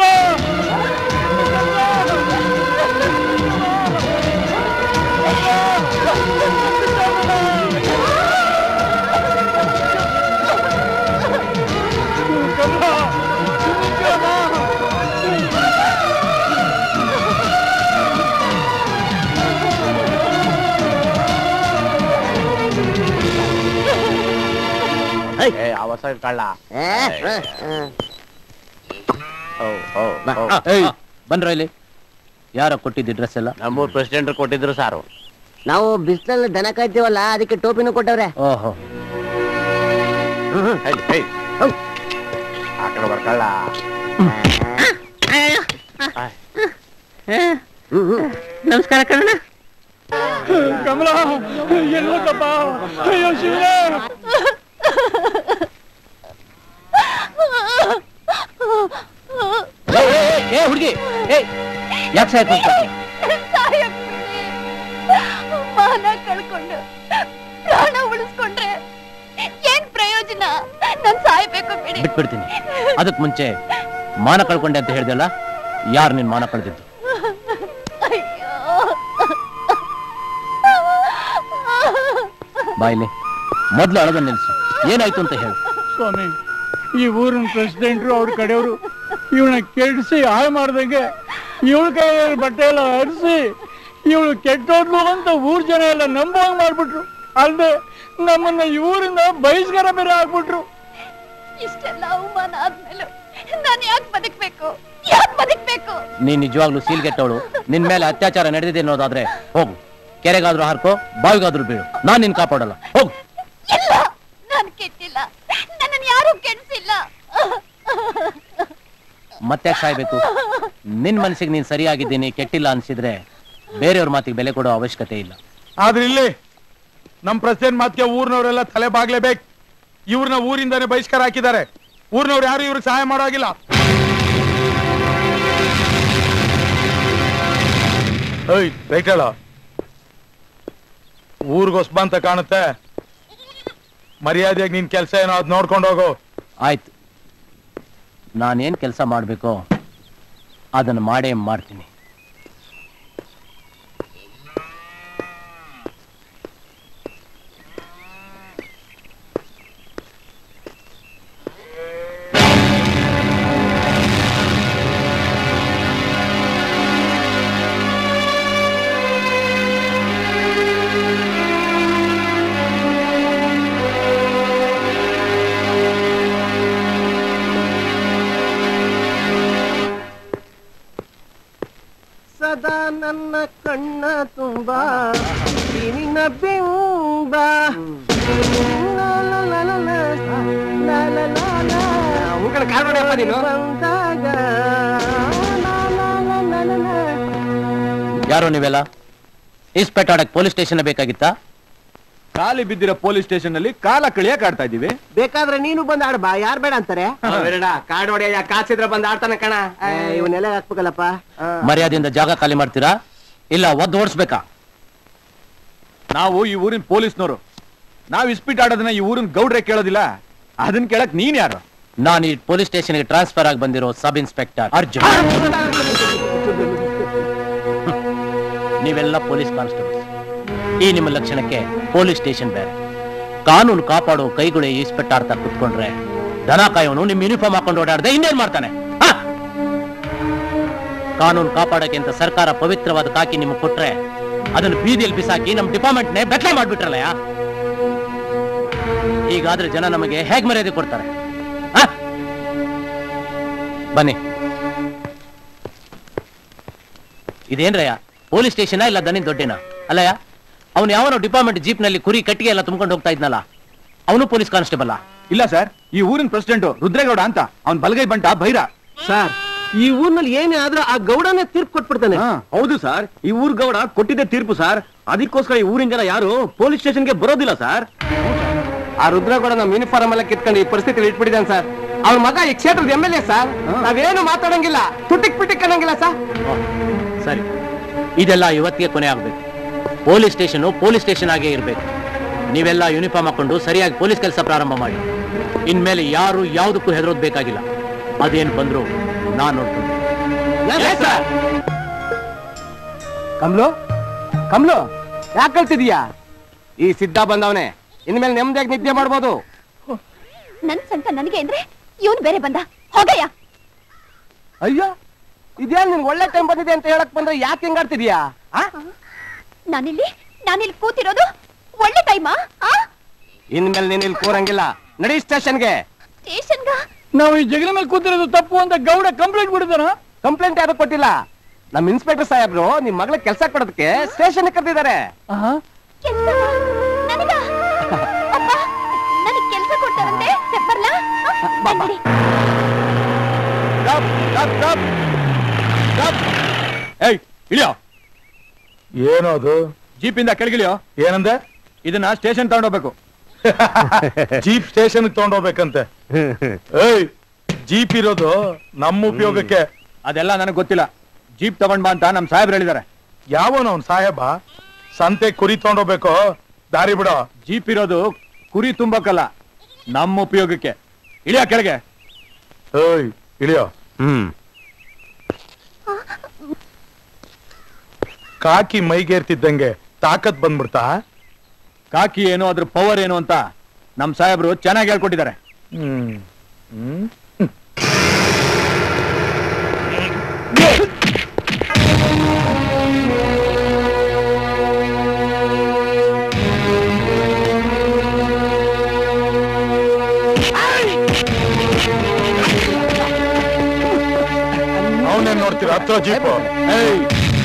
ಬಂದ್ರ ಇಲ್ಲಿ ಯಾರ ಕೊಟ್ಟಿದ್ದಿ ಡ್ರೆಸ್ ಎಲ್ಲ ನಮ್ಮೂರ್ ಪ್ರೆಸಿಡೆಂಟ್ ಕೊಟ್ಟಿದ್ರು ಸಾರು ನಾವು ಬಿಸಿಲಲ್ಲಿ ದನ ಕಾಯ್ತೀವಲ್ಲ ಅದಕ್ಕೆ ಟೋಪಿನೂ ಕೊಟ್ಟವ್ರೆ ಓಹೋ ಆ ಕಡೆ ಬರ್ಕಳ್ಳ ನಮಸ್ಕಾರ ಕಣ್ಣ ಕಮಲ ಎಲ್ಲೋಕಪ್ಪ ಅಯ್ಯೋ ಶಿವನೇ ಏ ಹುಡುಗಿ ಏ ಯಾಕೆ ಸಾಯ್ತು ಮಾನ ಕಳ್ಕೊಂಡು ಪ್ರಾಣ ಉಳಿಸ್ಕೊಂಡ್ರೆ ಏನ್ ಪ್ರಯೋಜನ ನಾನ್ ಸಾಯ್ಬೇಕು ಬಿಡಿ ಬಿಟ್ಬಿಡ್ತೀನಿ ಅದಕ್ ಮುಂಚೆ ಮಾನ ಕಳ್ಕೊಂಡೆ ಅಂತ ಹೇಳ್ದಲ್ಲ ಯಾರು ನಿನ್ ಮಾನ ಕಳ್ದಿದ್ದು ಬಾಯಿಲಿ ಮೊದ್ಲು ಅಳದ ನಿಲ್ಸು ಏನಾಯ್ತು ಅಂತ ಹೇಳು ಸ್ವಾಮಿ ಈ ಊರಿನ ಪ್ರೆಸಿಡೆಂಟ್ರು ಅವ್ರ ಕಡೆಯವರು ಇವಳನ್ನ ಕೆಡಿಸಿ ಹಾಳು ಮಾಡ್ದಂಗೆ ಇವಳ ಕೈಯಲ್ಲಿ ಬಟ್ಟೆ ಎಲ್ಲ ಹರಿಸಿ ಇವಳು ಕೆಟ್ಟೋದ್ಲು ಅಂತ ಊರ್ ಜನ ಎಲ್ಲ ನಂಬುವಂಗ್ ಮಾಡ್ಬಿಟ್ರು ಅಲ್ದೆ ನಮ್ಮನ್ನ ಈ ಊರಿಂದ ಬಹಿಷ್ಕಾರ ಬೇರೆ ಆಗ್ಬಿಟ್ರು ಇಷ್ಟೆಲ್ಲ ಅವಮಾನ ಆದ್ಮೇಲೂ ನಾನ್ ಯಾಕೆ ಬದುಕ್ಬೇಕು ಯಾಕೆ ಬದುಕ್ಬೇಕು ನೀನ್ ನಿಜವಾಗ್ಲೂ ಸೀಲ್ಗೆಟ್ಟವಳು ನಿನ್ ಮೇಲೆ ಅತ್ಯಾಚಾರ ನಡೆದಿದೆ ಅನ್ನೋದಾದ್ರೆ ಹೋಗು ಕೆರೆಗಾದ್ರೂ ಹಾರ್ಕೋ ಬಾವಿಗಾದ್ರೂ ಬೀಳು ನಾನ್ ನಿನ್ ಕಾಪಾಡಲ್ಲ ಹೋಗು ಇಲ್ಲ ನಾನ್ ಕೆಟ್ಟಿಲ್ಲ ನನ್ನನ್ನು ಯಾರು ಕೆಡ್ಸಿಲ್ಲ ಮತ್ತೆ ಸಾಯ್ಬೇಕು ನಿನ್ ಮನಸ್ಸಿಗೆ ನೀನ್ ಸರಿಯಾಗಿದ್ದೀನಿ ಕೆಟ್ಟಿಲ್ಲ ಅನ್ಸಿದ್ರೆ ಬೇರೆಯವ್ರ ಮಾತಿಗೆ ಬೆಲೆ ಕೊಡೋ ಅವಶ್ಯಕತೆ ಇಲ್ಲ ಆದ್ರೆ ಇಲ್ಲಿ ನಮ್ ಪ್ರೆಸಿಡೆಂಟ್ ಮಾತಿಗೆ ಊರ್ನವರೆಲ್ಲ ತಲೆ ಬಾಗ್ಲೇಬೇಕು ಇವ್ರನ್ನ ಊರಿಂದಾನೆ ಬಹಿಷ್ಕಾರ ಹಾಕಿದ್ದಾರೆ ಊರ್ನವ್ರು ಯಾರು ಇವ್ರಿಗೆ ಸಹಾಯ ಮಾಡೋ ಹಾಗಿಲ್ಲ ಏಯ್ ರೈಟ್ ಹೇಳ ಊರ್ಗೊಸ್ಬ ಅಂತ ಕಾಣುತ್ತೆ ಮರ್ಯಾದೆಯಾಗಿ ನಿನ್ ಕೆಲಸ ಏನೋ ಅದ್ ನೋಡ್ಕೊಂಡು ಹೋಗು ಆಯ್ತು ನಾನೇನ್ ಕೆಲಸ ಮಾಡ್ಬೇಕೋ ಅದನ್ನು ಮಾಡೇ ಮಾಡ್ತೀನಿ ಸದಾ ನನ್ನ ಕಣ್ಣ ತುಂಬ ನಿನ್ನ ಬಿಂಬ ಲಾ ಲಾ ಲಾ ಲಾ ಲಾ, ಲಾ ಲಾ ಲಾ ಲಾ. ಬಂದಾಗ ಲಾ ಲಾ ಲಾ ಲಾ ಲಾ ಲಾ. ಯಾರೋ ನೀವೆಲ್ಲ ಇಸ್ಪೆಟ್ ಪೊಲೀಸ್ ಸ್ಟೇಷನ್ ಬೇಕಾಗಿತ್ತಾ ಖಾಲಿ ಬಿದ್ದಿರೋ ಪೊಲೀಸ್ ಸ್ಟೇಷನ್ ಅಲ್ಲಿ ಕಾಲ ಕಳಿಯಕ್ ಆಡ್ತಾ ಇದೀವಿ ಬೇಕಾದ್ರೆ ನೀನು ಬಂದ್ ಆಡ್ ಬಾ ಯಾರ್ ಬೇಡ ಅಂತಾರೆ ಕಾಡ್ ಹೊಡೆಯ ಕಾಸಿದ್ರೆ ಬಂದ್ ಆಡ್ತಾನೆ ಕಣ ಇವನ್ನೆಲ್ಲ ಹಾಕ್ಬೇಕಲ್ಲಪ್ಪ ಆ. ಮರ್ಯಾದೆಯಿಂದ ಜಾಗ ಖಾಲಿ ಮಾಡ್ತೀರಾ ಇಲ್ಲ ಒದ್ದು ಓಡಿಸ್ಬೇಕಾ ನಾವು ಈ ಊರಿನ ಪೊಲೀಸ್ನವರು ನಾವ್ ಇಸ್ಪಿಟ್ ಆಡೋದನ್ನ ಈ ಊರಿನ ಗೌಡ್ರೆ ಕೇಳೋದಿಲ್ಲ ಅದನ್ನ ಕೇಳಕ್ ನೀನ್ ಯಾರು ನಾನು ಈ ಪೊಲೀಸ್ ಸ್ಟೇಷನ್ಗೆ ಟ್ರಾನ್ಸ್ಫರ್ ಆಗಿ ಬಂದಿರೋ ಸಬ್ ಇನ್ಸ್ಪೆಕ್ಟರ್ ಅರ್ಜುನ್ ನೀವೆಲ್ಲ ಪೊಲೀಸ್ ಕಾನ್ಸ್ಟೇಬಲ್ಸ್ ಈ ನಿಮ್ಮ ಲಕ್ಷಣಕ್ಕೆ ಪೊಲೀಸ್ ಸ್ಟೇಷನ್ ಬೇರೆ ಕಾನೂನು ಕಾಪಾಡೋ ಕೈಗಳೇ ಇಸ್ಪೆಟ್ ಆಡ್ತಾ ಕುತ್ಕೊಂಡ್ರೆ ದನ ಕಾಯೋನು ನಿಮ್ ಯೂನಿಫಾರ್ಮ್ ಹಾಕೊಂಡು ಓಡಾಡದೆ ಇನ್ನೇನ್ ಮಾಡ್ತಾನೆ ಹ? ಕಾನೂನು ಕಾಪಾಡಕ್ಕೆ ಅಂತ ಸರ್ಕಾರ ಪವಿತ್ರವಾದ ಕಾಕಿ ನಿಮ್ಗೆ ಕೊಟ್ರೆ ಅದನ್ನು ಬೀದಿಯಲ್ಲಿ ಬಿಸಾಕಿ ನಮ್ ಡಿಪಾರ್ಟ್ಮೆಂಟ್ ನೇ ಬೆಟ್ಲೆ ಮಾಡ್ಬಿಟ್ರಲ್ಲಯ್ಯ ಈಗಾದ್ರೆ ಜನ ನಮಗೆ ಹೇಗ್ ಮರ್ಯಾದೆ ಕೊಡ್ತಾರೆ ಹ? ಬನ್ನಿ ಇದೇನ್ರಯ್ಯ ಪೊಲೀಸ್ ಸ್ಟೇಷನ್ ಇಲ್ಲ ದನಿನ್ ದೊಡ್ಡೇನ ಅಲ್ಲಯ್ಯ ಅವನು ಯಾವನೋ ಡಿಪಾರ್ಟ್ಮೆಂಟ್ ಜೀಪ್ ನಲ್ಲಿ ಕುರಿ ಕಟ್ಟಿಗೆ ಎಲ್ಲ ತುಂಬಿಕೊಂಡು ಹೋಗ್ತಾ ಇದ್ನಲ್ಲ ಅವನು ಪೊಲೀಸ್ ಕಾನ್ಸ್ಟೇಬಲ್ ಇಲ್ಲ ಸರ್ ಈ ಊರಿನ ಪ್ರೆಸಿಡೆಂಟ್ ರುದ್ರೇಗೌಡ ಅಂತ ಅವ್ನ್ ಬಲಗೈ ಬಂಟ ಭೈರ ಸರ್ ಈ ಊರ್ನಲ್ಲಿ ಏನೇ ಆದ್ರೂ ಆ ಗೌಡನೇ ತೀರ್ಪು ಕೊಟ್ಬಿಡ್ತಾನೆ ಹೌದು ಸರ್ ಈ ಊರ್ ಗೌಡ ಕೊಟ್ಟಿದ್ದೆ ತೀರ್ಪು ಸರ್ ಅದಕ್ಕೋಸ್ಕರ ಈ ಊರಿನ ಜನ ಯಾರು ಪೊಲೀಸ್ ಸ್ಟೇಷನ್ಗೆ ಬರೋದಿಲ್ಲ ಸರ್ ಆ ರುದ್ರಗೌಡ ನಮ್ಮ ಯೂನಿಫಾರ್ಮ್ ಎಲ್ಲ ಕಿತ್ಕೊಂಡು ಈ ಪರಿಸ್ಥಿತಿ ಇಟ್ಬಿಟ್ಟಿದ್ದಾನೆ ಸರ್ ಅವ್ರ ಮಗ ಈ ಕ್ಷೇತ್ರದ ಎಮ್ ಎಲ್ ಎ ಸರ್ ನಾವೇನು ಮಾತಾಡಂಗಿಲ್ಲ ತುಟಿಕ್ ಪಿಟಿಕ್ ಅನ್ನಂಗಿಲ್ಲ ಸರ್ ಸರಿ ಇದೆಲ್ಲ ಇವತ್ತಿಗೆ ಕೊನೆ ಆಗ್ಬೇಕು ಪೊಲೀಸ್ ಸ್ಟೇಷನ್ ಪೊಲೀಸ್ ಸ್ಟೇಷನ್ ಆಗೇ ಇರಬೇಕು ನೀವೆಲ್ಲ ಯೂನಿಫಾರ್ಮ್ ಹಾಕೊಂಡು ಸರಿಯಾಗಿ ಪೊಲೀಸ್ ಕೆಲಸ ಪ್ರಾರಂಭ ಮಾಡಿ ಇನ್ಮೇಲೆ ಯಾರು ಯಾವುದಕ್ಕೂ ಹೆದರೋದ್ ಬೇಕಾಗಿಲ್ಲ ಅದೇನು ಬಂದ್ರು ನಾನ್ ನೋಡ್ತೀನಿ ಕಮ್ಲು ಕಮ್ಲು ಯಾಕೆ ಕಳ್ತಿದೀಯಾ ಈ ಸಿದ್ಧ ಬಂದವನೇ ಇನ್ಮೇಲೆ ನೆಮ್ಮದಿಯಾಗಿ ನಿದ್ದೆ ಮಾಡ್ಬೋದು ನನ್ ಸಂಕ ನನಗೆ ಅಂದ್ರೆ ಇವನು ಬೇರೆ ಬಂದ ಹೋಗಯ್ಯ ಅಯ್ಯೋ ಇದೇನ್ ನಿನ್ ಒಳ್ಳೆ ಟೈಮ್ ಬಂದಿದೆ ಅಂತ ಹೇಳಕ್ ಬಂದ್ರೆ ಯಾಕೆ ಹಿಂಗಾಡ್ತಿದ್ಯಾ ನಾನಿಲ್ಲಿ ನಾನಿಲ್ಲಿ ಕೂತಿರೋದು ಒಳ್ಳೆ ಟೈಮಾ ಇನ್ಮೇಲೆ ನೀನ್ ಇಲ್ಲಿ ಕೂರಂಗಿಲ್ಲ ನಡಿ ಸ್ಟೇಷನ್ಗೆ ಸ್ಟೇಷನ್ಗ ನಾವು ಈ ಜಗಲ ಮೇಲೆ ಕೂತಿರೋದು ತಪ್ಪು ಅಂತ ಗೌಡ ಕಂಪ್ಲೇಂಟ್ ಬಿಡಿದಾನ ಕಂಪ್ಲೇಂಟ್ ಯಾರು ಕೊಟ್ಟಿಲ್ಲ ನಮ್ ಇನ್ಸ್ಪೆಕ್ಟರ್ ಸಾಹೇಬ್ರು ನಿಮ್ ಮಗಳ ಕೆಲಸ ಕೊಡೋದಕ್ಕೆ ಸ್ಟೇಷನ್ ಕರೆದಿದ್ದಾರೆ ಕೆಲ್ಸ ನನಗ ಅಪ್ಪ ನನಗ್ ಕೆಲ್ಸ ಕೊಡ್ತಾರಂತೆ ಬರ್ಲಾ ಹ? ನಡಿ. ಏಯ್ ಇಳಿಯೋ ಏನೋ ಅದು ಜೀಪಿಂದ ಕೆಳಗಿಳಿಯೋ ಏನಂದೆ ಇದನ್ನ ಸ್ಟೇಷನ್ ತಗೊಂಡೋಗ್ಬೇಕು ಜೀಪ್ ಸ್ಟೇಷನ್ ತಗೊಂಡೋಗ್ಬೇಕಂತೆ ಏಯ್ ಜೀಪ್ ಇರೋದು ನಮ್ಮ ಉಪಯೋಗಕ್ಕೆ ಅದೆಲ್ಲ ನನಗೆ ಗೊತ್ತಿಲ್ಲ ಜೀಪ್ ತಗೊಂಡ್ ಬಾ ಅಂತ ನಮ್ ಸಾಹೇಬ್ರು ಹೇಳಿದಾರೆ ಯಾವನ ಅವ್ನ್ ಸಾಹೇಬ ಸಂತೆ ಕುರಿ ತಗೊಂಡೋಗ್ಬೇಕು ದಾರಿ ಬಿಡೋ ಜೀಪ್ ಇರೋದು ಕುರಿ ತುಂಬಕ್ಕಲ್ಲ ನಮ್ಮ ಉಪಯೋಗಕ್ಕೆ ಇಳಿಯ ಕೆಳಗೆ ಏಯ್ ಇಳಿಯೋ ಹ್ಮ್ ಕಾಕಿ ಮೈಗೇರ್ತಿದ್ದಂಗೆ ತಾಕತ್ ಬಂದ್ಬಿಡ್ತಾ ಕಾಕಿ ಏನು ಅದ್ರ ಪವರ್ ಏನು ಅಂತ ನಮ್ ಸಾಹೇಬ್ರು ಚೆನ್ನಾಗಿ ಹೇಳ್ಕೊಟ್ಟಿದ್ದಾರೆ ಹ್ಮ್ ಹ್ಮ್ ಅವನೇನ್ ನೋಡ್ತೀರ ಹತ್ರ ಜೀಪು ಏಯ್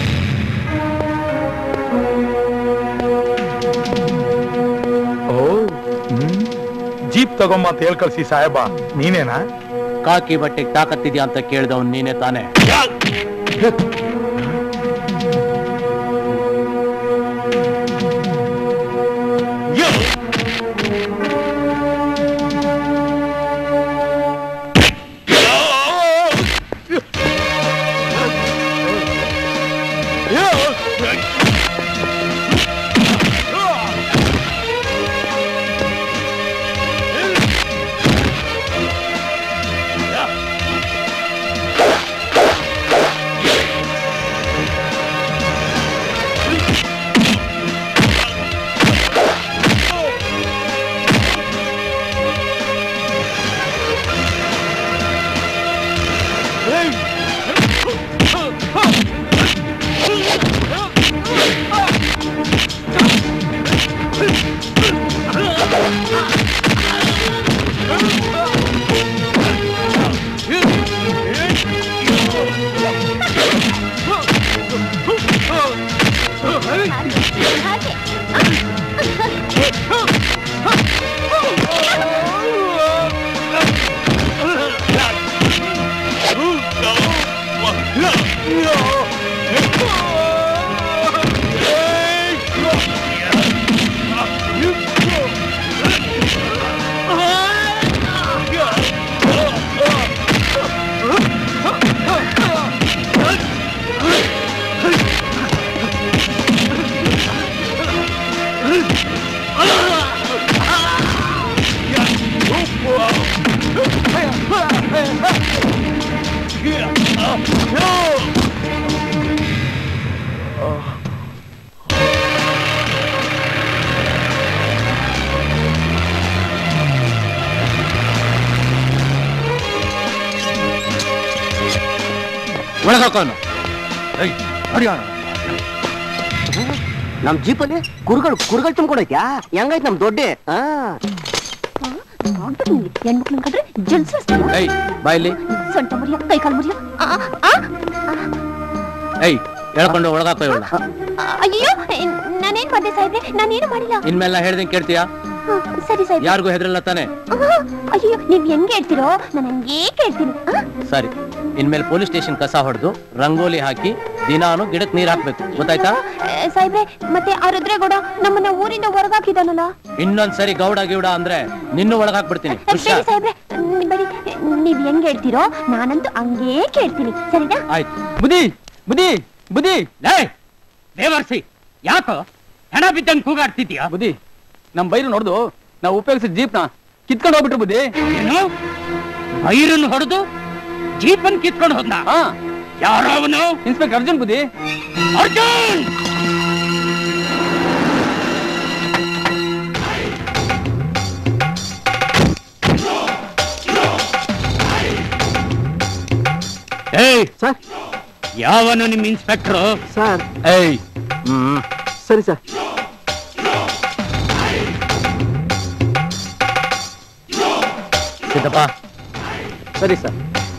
ಓ ಹ್ಮ್. ಜೀಪ್ ತಗೊಂಬ ಅಂತ ಹೇಳ್ ಕಳ್ಸಿ ಸಾಹೇಬ ನೀನೇನಾ ಕಾಕಿ ಬಟ್ಟೆಗೆ ತಾಕತ್ತಿದ್ಯಾ ಅಂತ ಕೇಳಿದವನ್ ನೀನೇ ತಾನೇ ಹಾಗೆ Oh! ಒಳಗಾಕೋನು ನಮ್ ಜೀಪಲ್ಲಿ ಕುರುಗಳು ಕುರುಗಳು ತುಂಬ್ಕೊಂಡೈತ್ಯಾ ಹೆಂಗೈತ್ ನಮ್ ದೊಡ್ಡೆ ಆ ಹೆಣ್ಮಕ್ಳು ಕಂಡ್ರೆ ಜಲ್ಸಿಸ್ತೀವಿ ಏಯ್ ಬಾಯಲ್ಲಿ ಸೊಂಟ ಮುರಿಯ ಕೈ ಕಾಲು ಮುರಿಯ ಏಯ್ ಹೇಳ್ಕೊಂಡು ಒಳಗಾಕೋ ಇವಳ ಅಯ್ಯೋ ನಾನೇನ್ ಮಾಡಿದೆ ಸಾಹೇಬ್ರೆ ನಾನೇನು ಮಾಡಿಲ್ಲ ಇನ್ಮೇಲೆ ಹೇಳ್ದಂಗೆ ಕೇಳ್ತೀಯಾ ಹ್ಮ್, ಸರಿ ಸಾಹೇಬ್ರೆ ಯಾರಿಗೂ ಹೆದರಲ್ಲ ತಾನೆ ಆಹಾ, ಅಯ್ಯೋ ನೀವ್ ಹೆಂಗ್ ಹೇಳ್ತಿರೋ ನಾನು ಹಂಗೇ ಕೇಳ್ತೀನಿ ಆ? ಸರಿ ಇನ್ಮೇಲೆ ಪೊಲೀಸ್ ಸ್ಟೇಷನ್ ಕಸ ಹೊಡೆದು ರಂಗೋಲಿ ಹಾಕಿ ದಿನಾನು ಗಿಡಕ್ ನೀರ್ ಹಾಕ್ಬೇಕು ಗೊತ್ತಾಯ್ತಾ ಏ, ಸಾಹೇಬ್ರೆ ಮತ್ತೆ ಆ ರುದ್ರೇಗೌಡ ನಮ್ಮನ್ನ ಊರಿಂದ ಹೊರಗಾಕಿದಾನಲ್ಲ ಇನ್ನೊಂದ್ ಸರಿ ಗೌಡ ಗಿೌಡ ಅಂದ್ರೆ ನಿನ್ನೂ ಒಳಗ್ ಹಾಕ್ಬಿಡ್ತೀನಿ ಬೇಡಿ ಹುಷಾರ್ ಸಾಹೇಬ್ರೆ ನೀವ್ ಬೇಡಿ ನೀವ್ ಹೆಂಗ್ ಹೇಳ್ತಿರೋ ನಾನಂತೂ ಹಂಗೇ ಕೇಳ್ತೀನಿ ಸರಿನಾ ಆಯ್ತು ಬುದಿ ಬುದಿ ಬುದಿ ಲೇ ದೇವರ್ಸಿ ಯಾಕೋ ಹೆಣ ಬಿದ್ದಂಗ್ ಕೂಗಾಡ್ತಿದ್ಯಾ ಬುದ್ಧಿ ನಮ್ ಬೈರು ನೋಡ್ದು ನಾವು ಉಪಯೋಗಿಸಿದ ಜೀಪ್ನ ಕಿತ್ಕೊಂಡು ಹೋಗ್ಬಿಟ್ರು ಬುದ್ಧಿ ಏನು ಬೈರನ್ ಹೊಡೆದು ಜೀಪನ್ ಕಿತ್ಕೊಂಡು ಹೋದ್ನ ಹಾ ಯಾರೋ ಅವನು ಇನ್ಸ್ಪೆಕ್ಟರ್ ಅರ್ಜುನ್ ಬುದ್ಧಿ ಅರ್ಜುನ್ ಏಯ್ ಸರ್ ಯಾವನು ನಿಮ್ ಇನ್ಸ್ಪೆಕ್ಟ್ರು ಸರ್ ಏಯ್ ಹ್ಮ್ ಸರಿ ಸರ್ ಸಿದ್ದಪ್ಪ ಸರಿ ಸರ್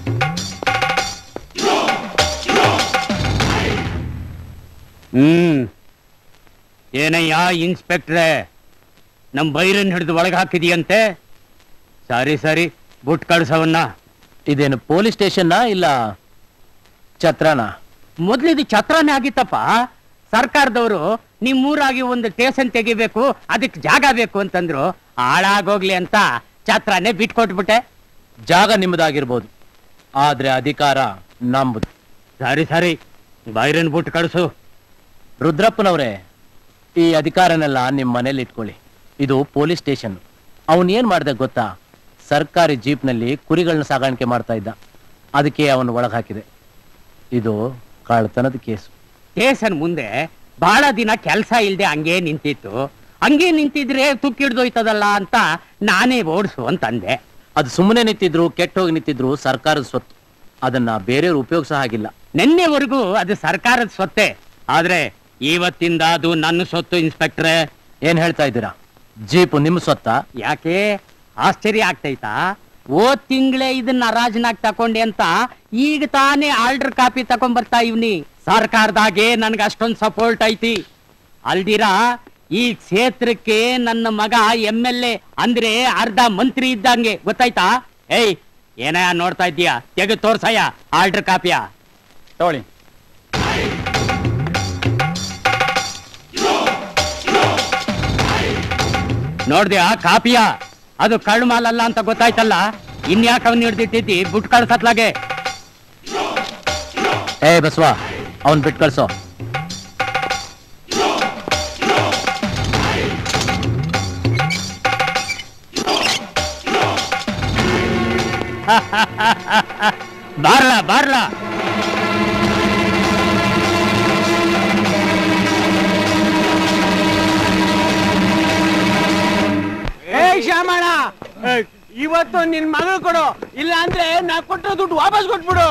ಹ್ಮ್ ಏನಯ್ಯ ಇನ್ಸ್ಪೆಕ್ಟ್ರೆ ನಮ್ ಬೈರನ್ ಹಿಡಿದು ಒಳಗೆ ಹಾಕಿದೀಯಂತೆ ಸರಿ ಸರಿ ಬುಟ್ ಕಳ್ಸವನ್ನ ಇದೇನು ಪೊಲೀಸ್ ಸ್ಟೇಷನ್ ಇಲ್ಲ ಛತ್ರನ ಮೊದ್ಲಿದು ಛತ್ರನೇ ಆಗಿತ್ತಪ್ಪ ಸರ್ಕಾರದವರು ನಿಮ್ಮೂರಾಗಿ ಒಂದು ಸ್ಟೇಷನ್ ತೆಗಿಬೇಕು ಅದಕ್ಕೆ ಜಾಗ ಬೇಕು ಅಂತಂದ್ರು ಹಾಳಾಗೋಗ್ಲಿ ಅಂತ ಛತ್ರನೇ ಬಿಟ್ಕೊಟ್ಬಿಟ್ಟೆ ಜಾಗ ನಿಮ್ಮದಾಗಿರ್ಬೋದು ಆದ್ರೆ ಅಧಿಕಾರ ನಮ್ಮದು ಸರಿ ಸರಿ ಬೈರನ್ ಬುಟ್ ಕಳ್ಸು ರುದ್ರಪ್ಪನವ್ರೆ ಈ ಅಧಿಕಾರನೆಲ್ಲ ನಿಮ್ಮ ಮನೇಲಿ ಇಟ್ಕೊಳ್ಳಿ ಇದು ಪೊಲೀಸ್ ಸ್ಟೇಷನ್ ಅವನ್ ಏನ್ ಮಾಡ್ದೆ ಗೊತ್ತಾ ಸರ್ಕಾರಿ ಜೀಪ್ನಲ್ಲಿ ಕುರಿಗಳನ್ನ ಸಾಗಾಣಿಕೆ ಮಾಡ್ತಾ ಇದ್ದ ಅದಕ್ಕೆ ಅವನು ಒಳಗ್ ಹಾಕಿದೆ ಇದು ಕಳ್ತನದ ಕೇಸು ಸ್ಟೇಷನ್ ಮುಂದೆ ಬಹಳ ದಿನ ಕೆಲಸ ಇಲ್ದೆ ಹಂಗೆ ನಿಂತಿತ್ತು ಹಂಗೆ ನಿಂತಿದ್ರೆ ತುಕ್ಕಿಡ್ದೋಯ್ತದಲ್ಲ ಅಂತ ನಾನೇ ಓಡಿಸು ಅಂತಂದೆ ಅದು ಸುಮ್ಮನೆ ನಿಂತಿದ್ರು ಕೆಟ್ಟೋಗಿ ನಿಂತಿದ್ರು ಸರ್ಕಾರದ ಸ್ವತ್ತು ಅದನ್ನ ಬೇರೆಯವ್ರು ಉಪಯೋಗಿಸೋ ಹಾಗಿಲ್ಲ ನಿನ್ನೆವರೆಗೂ ಅದು ಸರ್ಕಾರದ ಸ್ವತ್ತೆ ಆದ್ರೆ ಇವತ್ತಿಂದ ಅದು ನನ್ನ ಸೊತ್ತು ಇನ್ಸ್ಪೆಕ್ಟ್ರೆ ಏನ್ ಹೇಳ್ತಾ ಇದ್ದೀರಾ ಜೀಪು ನಿಮ್ ಸ್ವತ್ತ ಯಾಕೆ ಆಶ್ಚರ್ಯ ಆಗ್ತೈತಾ ಓದ್ ತಿಂಗಳೇ ಇದನ್ನ ಹರಾಜನಾಗ್ ತಕೊಂಡೆ ಅಂತ ಈಗ ತಾನೇ ಆರ್ಡರ್ ಕಾಪಿ ತಕೊಂಡ್ ಬರ್ತಾ ಇವ್ನಿ ಸರ್ಕಾರದಾಗೆ ನನ್ಗೆ ಅಷ್ಟೊಂದ್ ಸಪೋರ್ಟ್ ಐತಿ ಅಲ್ದಿರಾ ಈ ಕ್ಷೇತ್ರಕ್ಕೆ ನನ್ನ ಮಗ ಎಂ ಎಲ್ ಎ ಅಂದ್ರೆ ಅರ್ಧ ಮಂತ್ರಿ ಇದ್ದಂಗೆ ಗೊತ್ತಾಯ್ತಾ ಏಯ್ ಏನ ನೋಡ್ತಾ ಇದ್ದೀಯಾ ತೆಗೆದು ತೋರ್ಸಯ್ಯ ಆರ್ಡರ್ ಕಾಪಿಯ ತಗೊಳ್ಳಿ ನೋಡ್ದ್ಯಾ ಕಾಪಿಯ ಅದು ಕಳ್ಳು ಮಾಲಲ್ಲ ಅಂತ ಗೊತ್ತಾಯ್ತಲ್ಲ ಇನ್ಯಾಕ ಅವ್ನ ಹಿಡ್ದಿಟ್ಟಿದ್ದಿ ಬುಟ್ ಕಳ್ಸತ್ಲಾಗೆ ಏ ಬಸವ ಅವನ್ ಬಿಟ್ ಕಳ್ಸೋ ಬಾರ್ಲಾ ಬಾರ್ಲಾ ಏ ಶ್ಯಾಮಣ್ಣ ಇವತ್ತು ನಿನ್ ಮಗಳು ಕೊಡು ಇಲ್ಲ ಅಂದ್ರೆ ನಾ ಕೊಟ್ಟ ದುಡ್ಡು ವಾಪಸ್ ಕೊಟ್ಬಿಡು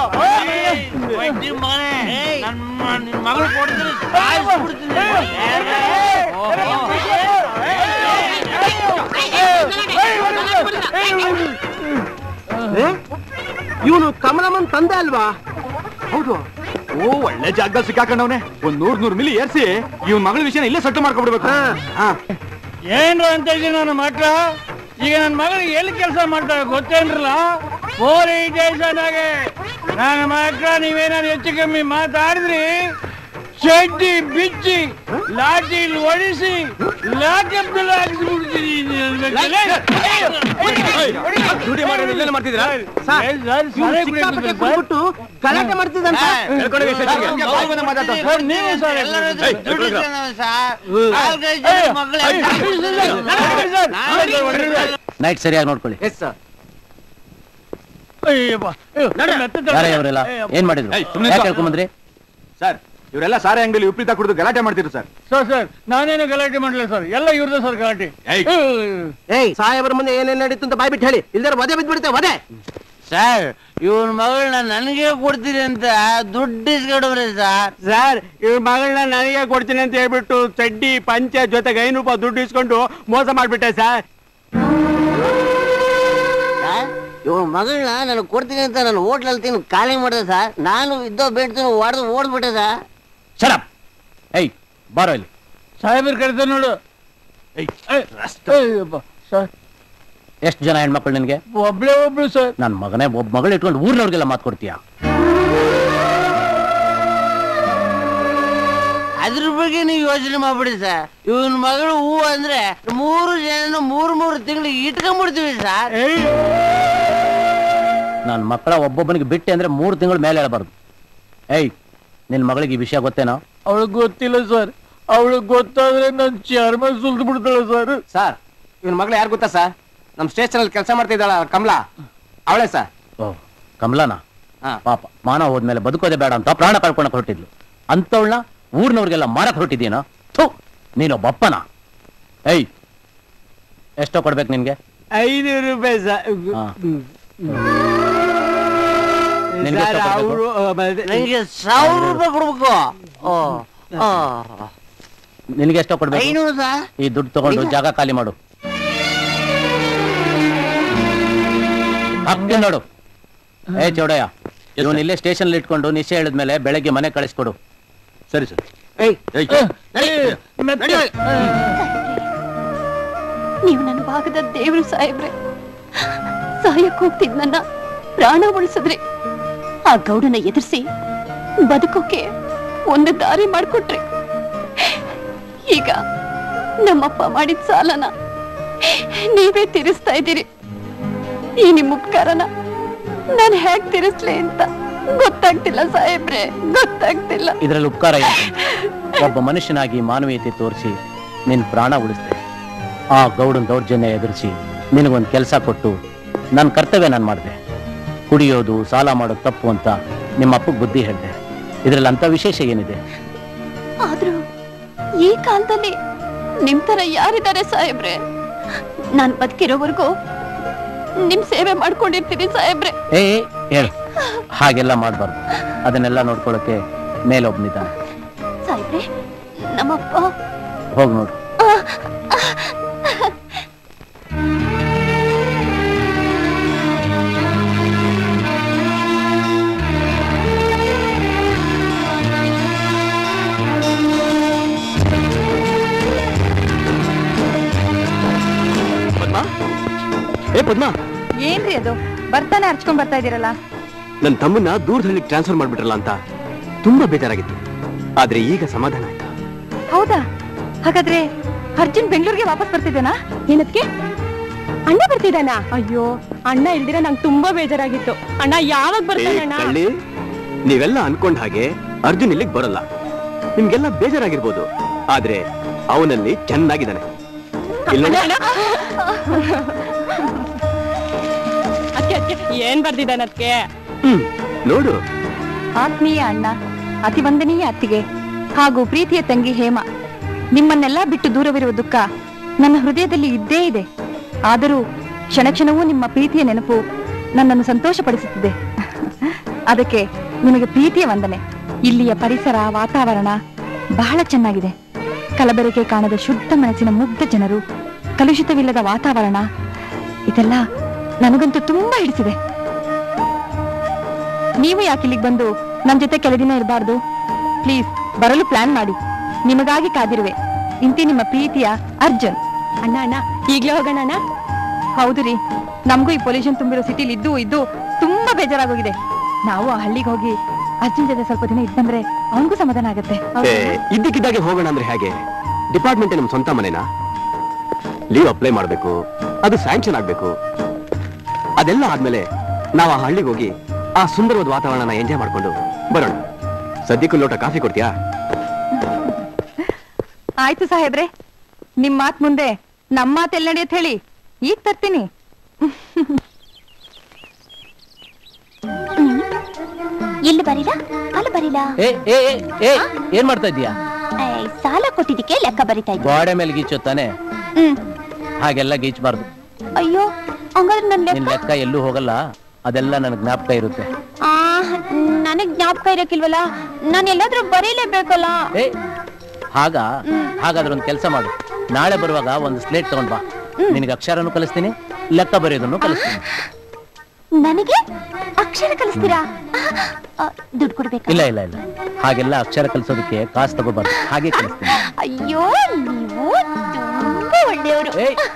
ಇವನು ಕಮಲಮ್ಮನ್ ತಂದೆ ಅಲ್ವಾ ಹೌದು ಓ ಒಳ್ಳೆ ಜಾಗದಲ್ಲಿ ಸಿಕ್ಕಾಕೊಂಡವನೆ ಒಂದ್ ನೂರ್ ನೂರ್ ಮಿಲಿ ಏರ್ಸಿ ಇವನ್ ಮಗಳ ವಿಷಯನ ಇಲ್ಲೇ ಸಟ್ಟು ಮಾಡ್ಕೊಬಿಡ್ಬೇಕು ಏನ್ರ ಅಂತ ಇದ್ದೀನಿ ನನ್ನ ಮಕ್ಳ ಈಗ ನನ್ನ ಮಗಳಿಗೆ ಎಲ್ಲಿ ಕೆಲಸ ಮಾಡ್ತಾರೆ ಗೊತ್ತೇನ್ರಲ್ಲ ಪೊಲೀಸ್ ಸ್ಟೇಷನಾಗೆ ನನ್ನ ಮಕ್ಳ ನೀವೇನಾದ್ರು ಹೆಚ್ಚು ಕಮ್ಮಿ ಮಾತಾಡಿದ್ರಿ ಚಡ್ಡಿ ಬಿಚ್ಚಿ ಲಾಠಿಲ್ ಹೊಡಿಸಿ ಲಾಕಪ್ನಲ್ಲಿ ಹಾಕಿಸ್ಬಿಡ್ತೀನಿ ಡ್ಯೂಟಿ ಮಾಡೋದು ಮಾಡ್ತಿದ್ದೀರಾ ಬಿಟ್ಟು ಗಲಾಟೆ ಮಾಡ್ತಿದ್ದಂತ ನೀವು ಸರ್ ನೈಟ್ ಸರಿಯಾಗಿ ನೋಡ್ಕೊಳ್ಳಿ ಎಸ್ ಸರ್ ಯಾರೇ ಅವರೆಲ್ಲ ಏನ್ ಮಾಡಿದ್ರು ಏಯ್, ಸುಮ್ನೆ ಯಾಕೆ ಇರು. ಹೇಳ್ಕೊಂಬಂದ್ರಿ ಸರ್ ಇವರೆಲ್ಲ ಸಾರೆ ಅಂಗಡಿ ಉಪ್ಪಿತ ಕುಡಿದು ಗಲಾಟೆ ಮಾಡ್ತಿದ್ರು ಸರ್ ಸರ್ ಸರ್ ನಾನೇನು ಗಲಾಟೆ ಮಾಡಲಿಲ್ಲ ಸರ್ ಎಲ್ಲ ಇವ್ರದ್ದು ಸರ್ ಗಲಾಟೆ ಏಯ್. ಹ್ಮ್. ಏಯ್ ಸಾಹೇಬ್ರ ಮುಂದೆ ಏನೇನ್ ನಡೀತು ಅಂತ ಬಾಯ್ಬಿಟ್ಟು ಹೇಳಿ ಇಲ್ದಾರ ವದೆ ಬಿದ್ಬಿಡುತ್ತೆ ವದೆ ಸರ್ ಇವನ್ ಮಗಳನ್ನ ನನಗೆ ಕೊಡ್ತೀನಿ ಅಂತ ದುಡ್ಡು ಇಸ್ಕೊಂಡವ್ರೆ ಸರ್ ಸರ್ ಇವ್ರ ಮಗಳನ್ನ ನನಗೆ ಕೊಡ್ತೀನಿ ಅಂತ ಹೇಳ್ಬಿಟ್ಟು ಚಡ್ಡಿ ಪಂಚೆ ಜೊತೆಗೆ ಐನೂರು ರೂಪಾಯಿ ದುಡ್ಡು ಇಸ್ಕೊಂಡು ಮೋಸ ಮಾಡ್ಬಿಟ್ಟೆ ಸರ್ ಸರ್ ಇವನ್ ಮಗಳನ್ನ ನನಗೆ ಕೊಡ್ತೀನಿ ಅಂತ ನಾನು ಹೋಟ್ಲಲ್ಲಿ ತಿಂದು ಖಾಲಿ ಮಾಡಿದೆ ಸರ್ ನಾನು ಇದ್ದೋ ಬೇಡ್ತೀನಿ ಹೊಡೆದು ಓಡ್ಬಿಟ್ಟೆ ಸರ್ ಶರಪ್ ಏಯ್ ಬಾರೋ ಇಲ್ಲಿ ಸಾಹೇಬ್ರ ಕರಿತ ನೋಡು ಸರ್ ಎಷ್ಟು ಜನ ಹೆಣ್ಮಕ್ಳು ನಿನಗೆ ಒಬ್ಳೆ ಒಬ್ಳು ಸರ್ ನನ್ನ ಮಗನೇ ಒಬ್ಬ ಮಗಳು ಇಟ್ಕೊಂಡು ಊರ್ನವ್ರಿಗೆಲ್ಲ ಮಾತು ಕೊಡ್ತೀಯಾ ಅದ್ರ ಬಗ್ಗೆ ನೀವು ಯೋಚನೆ ಮಾಡ್ಬಿಡಿ ಸರ್ ಇವನ್ ಮಗಳು ಹೂ ಅಂದ್ರೆ ಮೂರು ಜನ ಮೂರು ಮೂರು ತಿಂಗಳಿಗೆ ಇಟ್ಕೊಂಡ್ಬಿಡ್ತೀವಿ ಸರ್ ನನ್ನ ಮಕ್ಕಳ ಒಬ್ಬೊಬ್ಬನಿಗೆ ಬಿಟ್ಟೆ ಅಂದ್ರೆ ಮೂರು ತಿಂಗಳ ಮೇಲೆ ಹೇಳಬಾರ್ದು ಏಯ್ ನಿನ್ನ ಮಗಳಿಗೆ ಈ ವಿಷಯ ಗೊತ್ತೇನೋ ಅವಳಿಗೆ ಗೊತ್ತಿಲ್ಲ ಸರ್ ಅವಳಿಗೆ ಗೊತ್ತಾದ್ರೆ ನನ್ ಚರ್ಮ ಸುಲ್ದು ಬಿಡ್ತಾಳೆ ಸರ್ ಸರ್ ಇವನ್ ಮಗಳು ಯಾರು ಗೊತ್ತಾ ಸರ್ ನಮ್ ಸ್ಟೇಷನ್ ಅಲ್ಲಿ ಕೆಲಸ ಮಾಡ್ತಿದ್ದಾಳ ಕಮಲಾ ಅವಳೆ ಸರ್ ಓ ಕಮಲನ ಪಾಪ ಮಾನ ಹೋದ್ಮೇಲೆ ಬದುಕೋದೇ ಬೇಡ ಅಂತ ಪ್ರಾಣ ಕಳ್ಕೊಳಕ್ ಹೊರಟಿದ್ಲು ಅಂತವಳನ್ನ ಊರ್ನವ್ರಿಗೆಲ್ಲ ಮಾರಕ್ ಹೊರಟಿದ್ದೀನೋ ಥು ನೀನೊಬ್ಬ ಅಪ್ಪನ ಏಯ್ ಎಷ್ಟೋ ಕೊಡ್ಬೇಕು ನಿನ್ಗೆ ಐನೂರು ರೂಪಾಯಿ ಸರ್ ಹಾ. ನಿನ್ಗೆ ಸರ್ ಎಷ್ಟು ಕೊಡ್ಬೇಕು? ಅವರು ನನಗೆ ಸಾವಿರ ರೂಪಾಯಿ ಕೊಡ್ಬೇಕು ಓ ಓ. ನಿನಗೆ ಎಷ್ಟೋ ಕೊಡ್ಬೇಕು ಐನೂರು ಸರ್ ಈ ದುಡ್ಡು ತಗೊಂಡು ಜಾಗ ಖಾಲಿ ಮಾಡು ಹಾಕ್ತೀನಿ ನೋಡು ಏ ಚೌಡಯ್ಯ ಇವನ್ ಇಲ್ಲೇ ಸ್ಟೇಷನ್ ಇಟ್ಕೊಂಡು ನಿಶ್ಚಯ ಹೇಳಿದ್ಮೇಲೆ ಬೆಳಗ್ಗೆ ಮನೆ ಕಳಿಸ್ಕೊಡು ಸರಿ ಸರ್ ನೀವು ನನ್ನ ಭಾಗದ ದೇವ್ರು ಸಾಹೇಬ್ರೆ ಸಾಯಕ್ ಹೋಗ್ತಿದ್ ನನ್ನ ಪ್ರಾಣ ಉಳಿಸಿದ್ರಿ ಆ ಗೌಡನ ಎದುರಿಸಿ ಬದುಕೋಕೆ ಒಂದು ದಾರಿ ಮಾಡ್ಕೊಟ್ರಿ ಈಗ ನಮ್ಮಪ್ಪ ಮಾಡಿದ ಸಾಲನ ನೀವೇ ತೀರಿಸ್ತಾ ಇದ್ದೀರಿ ಈ ನಿಮ್ ಉಪಕಾರನ ನಾನು ಹೇಗ್ ತೀರಿಸ್ಲಿ ಅಂತ ಗೊತ್ತಾಗ್ತಿಲ್ಲ ಸಾಹೇಬ್ರೆ ಗೊತ್ತಾಗ್ತಿಲ್ಲ ಇದ್ರಲ್ಲಿ ಉಪಕಾರ ಏನು ಒಬ್ಬ ಮನುಷ್ಯನಾಗಿ ಮಾನವೀಯತೆ ತೋರಿಸಿ ನಿನ್ ಪ್ರಾಣ ಉಳಿಸ್ದೆ ಆ ಗೌಡನ್ ದೌರ್ಜನ್ಯ ಎದುರಿಸಿ ನಿನಗೊಂದು ಕೆಲಸ ಕೊಟ್ಟು ನನ್ನ ಕರ್ತವ್ಯ ನಾನು ಮಾಡಿದೆ ಕುಡಿಯೋದು ಸಾಲ ಮಾಡೋದು ತಪ್ಪು ಅಂತ ನಿಮ್ಮ ಅಪ್ಪಗೆ ಬುದ್ಧಿ ಹೇಳಿದೆ ಇದ್ರಲ್ಲಿ ಅಂತ ವಿಶೇಷ ಏನಿದೆ ಆದ್ರೂ ಈ ಕಾಲದಲ್ಲಿ ನಿಮ್ ತರ ಯಾರಿದ್ದಾರೆ ಸಾಹೇಬ್ರೆ ನಾನ್ ಬದುಕಿರೋವರೆಗೂ ನಿಮ್ ಸೇವೆ ಮಾಡ್ಕೊಂಡಿರ್ತೀನಿ ಸಾಹೇಬ್ರೆ ಏ ಏ, ಹೇಳು ಹಾಗೆಲ್ಲ ಮಾಡಬಾರ್ದು ಅದನ್ನೆಲ್ಲ ನೋಡ್ಕೊಳ್ಳೋಕೆ ಮೇಲೊಬ್ನಿದ್ದಾನೆ ಸಾಹೇಬ್ರೆ ನಮ್ಮಪ್ಪ ಹೋಗಿ ನೋಡು ಪದ್ಮಾ ಏ ಪದ್ಮಾ ಏನ್ರಿ ಅದು ಬರ್ತಾನೆ ಹರ್ಚ್ಕೊಂಡ್ ಬರ್ತಾ ಇದೀರಲ್ಲ ನನ್ನ ತಮ್ಮನ್ನ ದೂರದ ಹಳ್ಳಿಗೆ ಟ್ರಾನ್ಸ್ಫರ್ ಮಾಡ್ಬಿಟ್ರಲ್ಲ ಅಂತ ತುಂಬಾ ಬೇಜಾರಾಗಿತ್ತು ಆದ್ರೆ ಈಗ ಸಮಾಧಾನ ಆಯ್ತು ಹೌದಾ ಹಾಗಾದ್ರೆ ಅರ್ಜುನ್ ಬೆಂಗಳೂರಿಗೆ ವಾಪಸ್ ಬರ್ತಿದ್ದಾನಾ ಏನಕ್ಕೆ ಅಣ್ಣ ಬರ್ತಿದ್ದಾನ ಅಯ್ಯೋ ಅಣ್ಣ ಇಲ್ದಿರ ನಂಗೆ ತುಂಬಾ ಬೇಜಾರಾಗಿತ್ತು ಅಣ್ಣ ಯಾವಾಗ ಏ, ಬರ್ತಾನೆ ಅಣ್ಣ ಕಳ್ಳಿ ನೀವೆಲ್ಲ ಅನ್ಕೊಂಡ ಹಾಗೆ ಅರ್ಜುನ್ ಇಲ್ಲಿಗೆ ಬರಲ್ಲ ನಿಮ್ಗೆಲ್ಲ ಬೇಜಾರಾಗಿರ್ಬೋದು ಆದ್ರೆ ಅವನಲ್ಲಿ ಚೆನ್ನಾಗಿದ್ದಾನೆ ಇಲ್ಲ ನೋಡಿ. ಅಕ್ಕೆ ಅಕ್ಕೆ ಏನ್ ಬರ್ದಿದ್ದಾನ ಅದಕ್ಕೆ ಹ್ಮ್ ನೋಡು ಆತ್ಮೀಯ ಅಣ್ಣ ಅತಿ ವಂದನೀಯ ಅತ್ತಿಗೆ ಹಾಗೂ ಪ್ರೀತಿಯ ತಂಗಿ ಹೇಮ ನಿಮ್ಮನ್ನೆಲ್ಲ ಬಿಟ್ಟು ದೂರವಿರುವ ದುಃಖ ನನ್ನ ಹೃದಯದಲ್ಲಿ ಇದ್ದೇ ಇದೆ ಆದರೂ ಕ್ಷಣ ಕ್ಷಣವೂ ನಿಮ್ಮ ಪ್ರೀತಿಯ ನೆನಪು ನನ್ನನ್ನು ಸಂತೋಷಪಡಿಸುತ್ತಿದೆ ಅದಕ್ಕೆ ನಿಮಗೆ ಪ್ರೀತಿಯ ವಂದನೆ ಇಲ್ಲಿಯ ಪರಿಸರ ವಾತಾವರಣ ಬಹಳ ಚೆನ್ನಾಗಿದೆ ಕಲಬೆರಕೆ ಕಾಣದ ಶುದ್ಧ ಮನಸ್ಸಿನ ಮುಗ್ಧ ಜನರು ಕಲುಷಿತವಿಲ್ಲದ ವಾತಾವರಣ ಇದೆಲ್ಲ ನನಗಂತೂ ತುಂಬಾ ಹಿಡಿಸಿದೆ ನೀವು ಯಾಕೆ ಇಲ್ಲಿಗೆ ಬಂದು ನನ್ ಜೊತೆ ಕೆಲ ದಿನ ಇರಬಾರ್ದು ಪ್ಲೀಸ್ ಬರಲು ಪ್ಲಾನ್ ಮಾಡಿ ನಿಮಗಾಗಿ ಕಾದಿರುವೆ ಇಂತಿ ನಿಮ್ಮ ಪ್ರೀತಿಯ ಅರ್ಜುನ್ ಅಣ್ಣ ಅಣ್ಣ ಈಗ್ಲೇ ಹೋಗೋಣ ಅಣ್ಣ ಹೌದು ರೀ ನಮಗೂ ಈ ಪೊಲ್ಯೂಷನ್ ತುಂಬಿರೋ ಸಿಟಿಲಿ ಇದ್ದು ಇದ್ದು ತುಂಬಾ ಬೇಜಾರಾಗೋಗಿದೆ ನಾವು ಆ ಹಳ್ಳಿಗೆ ಹೋಗಿ ಅರ್ಜುನ್ ಜೊತೆ ಸ್ವಲ್ಪ ದಿನ ಇದ್ ಬಂದ್ರೆ ಅವನಿಗೂ ಸಮಾಧಾನ ಆಗತ್ತೆ ಏ, ಇದ್ದಕ್ಕಿದ್ದಾಗೆ ಹೋಗೋಣ ಅಂದ್ರೆ ಹೇಗೆ ಡಿಪಾರ್ಟ್ಮೆಂಟ್ ನಮ್ ಸ್ವಂತ ಮನೆನಾ ಲೀವ್ ಅಪ್ಲೈ ಮಾಡ್ಬೇಕು ಅದು ಸ್ಯಾಂಕ್ಷನ್ ಆಗ್ಬೇಕು ಅದೆಲ್ಲ ಆದ್ಮೇಲೆ ನಾವು ಆ ಹಳ್ಳಿಗೆ ಹೋಗಿ ಆ ಸುಂದರವಾದ ವಾತಾವರಣನ ಎಂಜಾಯ್ ಮಾಡ್ಕೊಂಡು ಬರೋಣ ಸದ್ಯಕ್ಕೂ ಲೋಟ ಕಾಫಿ ಕೊಡ್ತೀಯಾ ಆಯ್ತು ಸಾಹೇಬ್ರೆ ನಿಮ್ ಮಾತ್ ಮುಂದೆ ನಮ್ ಮಾತ್ ಎಲ್ಲಿ ನಡೆಯತ್ ಹೇಳಿ ಈಗ ತರ್ತೀನಿ ಇಲ್ಲಿ ಬರೀಲ ಅಲ್ಲಿ ಬರೀಲ ಏ ಏ ಏ, ಏ ಏನ್ ಮಾಡ್ತಾ ಇದೀಯಾ ಏಯ್, ಸಾಲ ಕೊಟ್ಟಿದ್ದಕ್ಕೆ ಲೆಕ್ಕ ಬರಿತಾ ಇದ್ದೆ ಗೋಡೆ ಮೇಲೆ ಗೀಚು ತಾನೆ ಹ್ಮ್ ಹಾಗೆಲ್ಲ ಗೀಚ್ಬಾರ್ದು ಅಯ್ಯೋ ಹಂಗಾದ್ರೆ ನನ್ ನಿನ್ ಲೆಕ್ಕ ಲೆಕ್ಕ ಎಲ್ಲೂ ಹೋಗಲ್ಲ ಅದೆಲ್ಲ ನನಗೆ ಜ್ಞಾಪಕ ಇರುತ್ತೆ ಆ ನನಗ್ ಜ್ಞಾಪಕ ಇರಕ್ಕಿಲ್ವಲ್ಲ ನಾನು ಎಲ್ಲಾದ್ರೂ ಬರೀಲೇಬೇಕಲ್ಲ ಏ ಹಾಗ ಹಾಗಾದ್ರೆ ಒಂದು ಕೆಲಸ ಮಾಡು ನಾಳೆ ಬರುವಾಗ ಒಂದು ಸ್ಲೇಟ್ ತಗೊಂಡ್ ಬಾ ನಿನಗೆ ಅಕ್ಷರನು ಕಲಿಸ್ತೀನಿ ಲೆಕ್ಕ ಬರೆಯೋದನ್ನು ಕಲಿಸ್ತೀನಿ ನನಗೆ ಅಕ್ಷರ ಕಲಿಸ್ತೀರಾ ಆ, ದುಡ್ಡು ಕೊಡ್ಬೇಕಾ ಇಲ್ಲ ಇಲ್ಲ ಇಲ್ಲ ಹಾಗೆಲ್ಲ ಅಕ್ಷರ ಕಲಿಸೋದಕ್ಕೆ ಕಾಸು ತಗೋಬಾರ್ದು ಹಾಗೆ ಕಲಿಸ್ತೀನಿ ಅಯ್ಯೋ ನೀವು ತುಂಬಾ ಒಳ್ಳೆಯವರು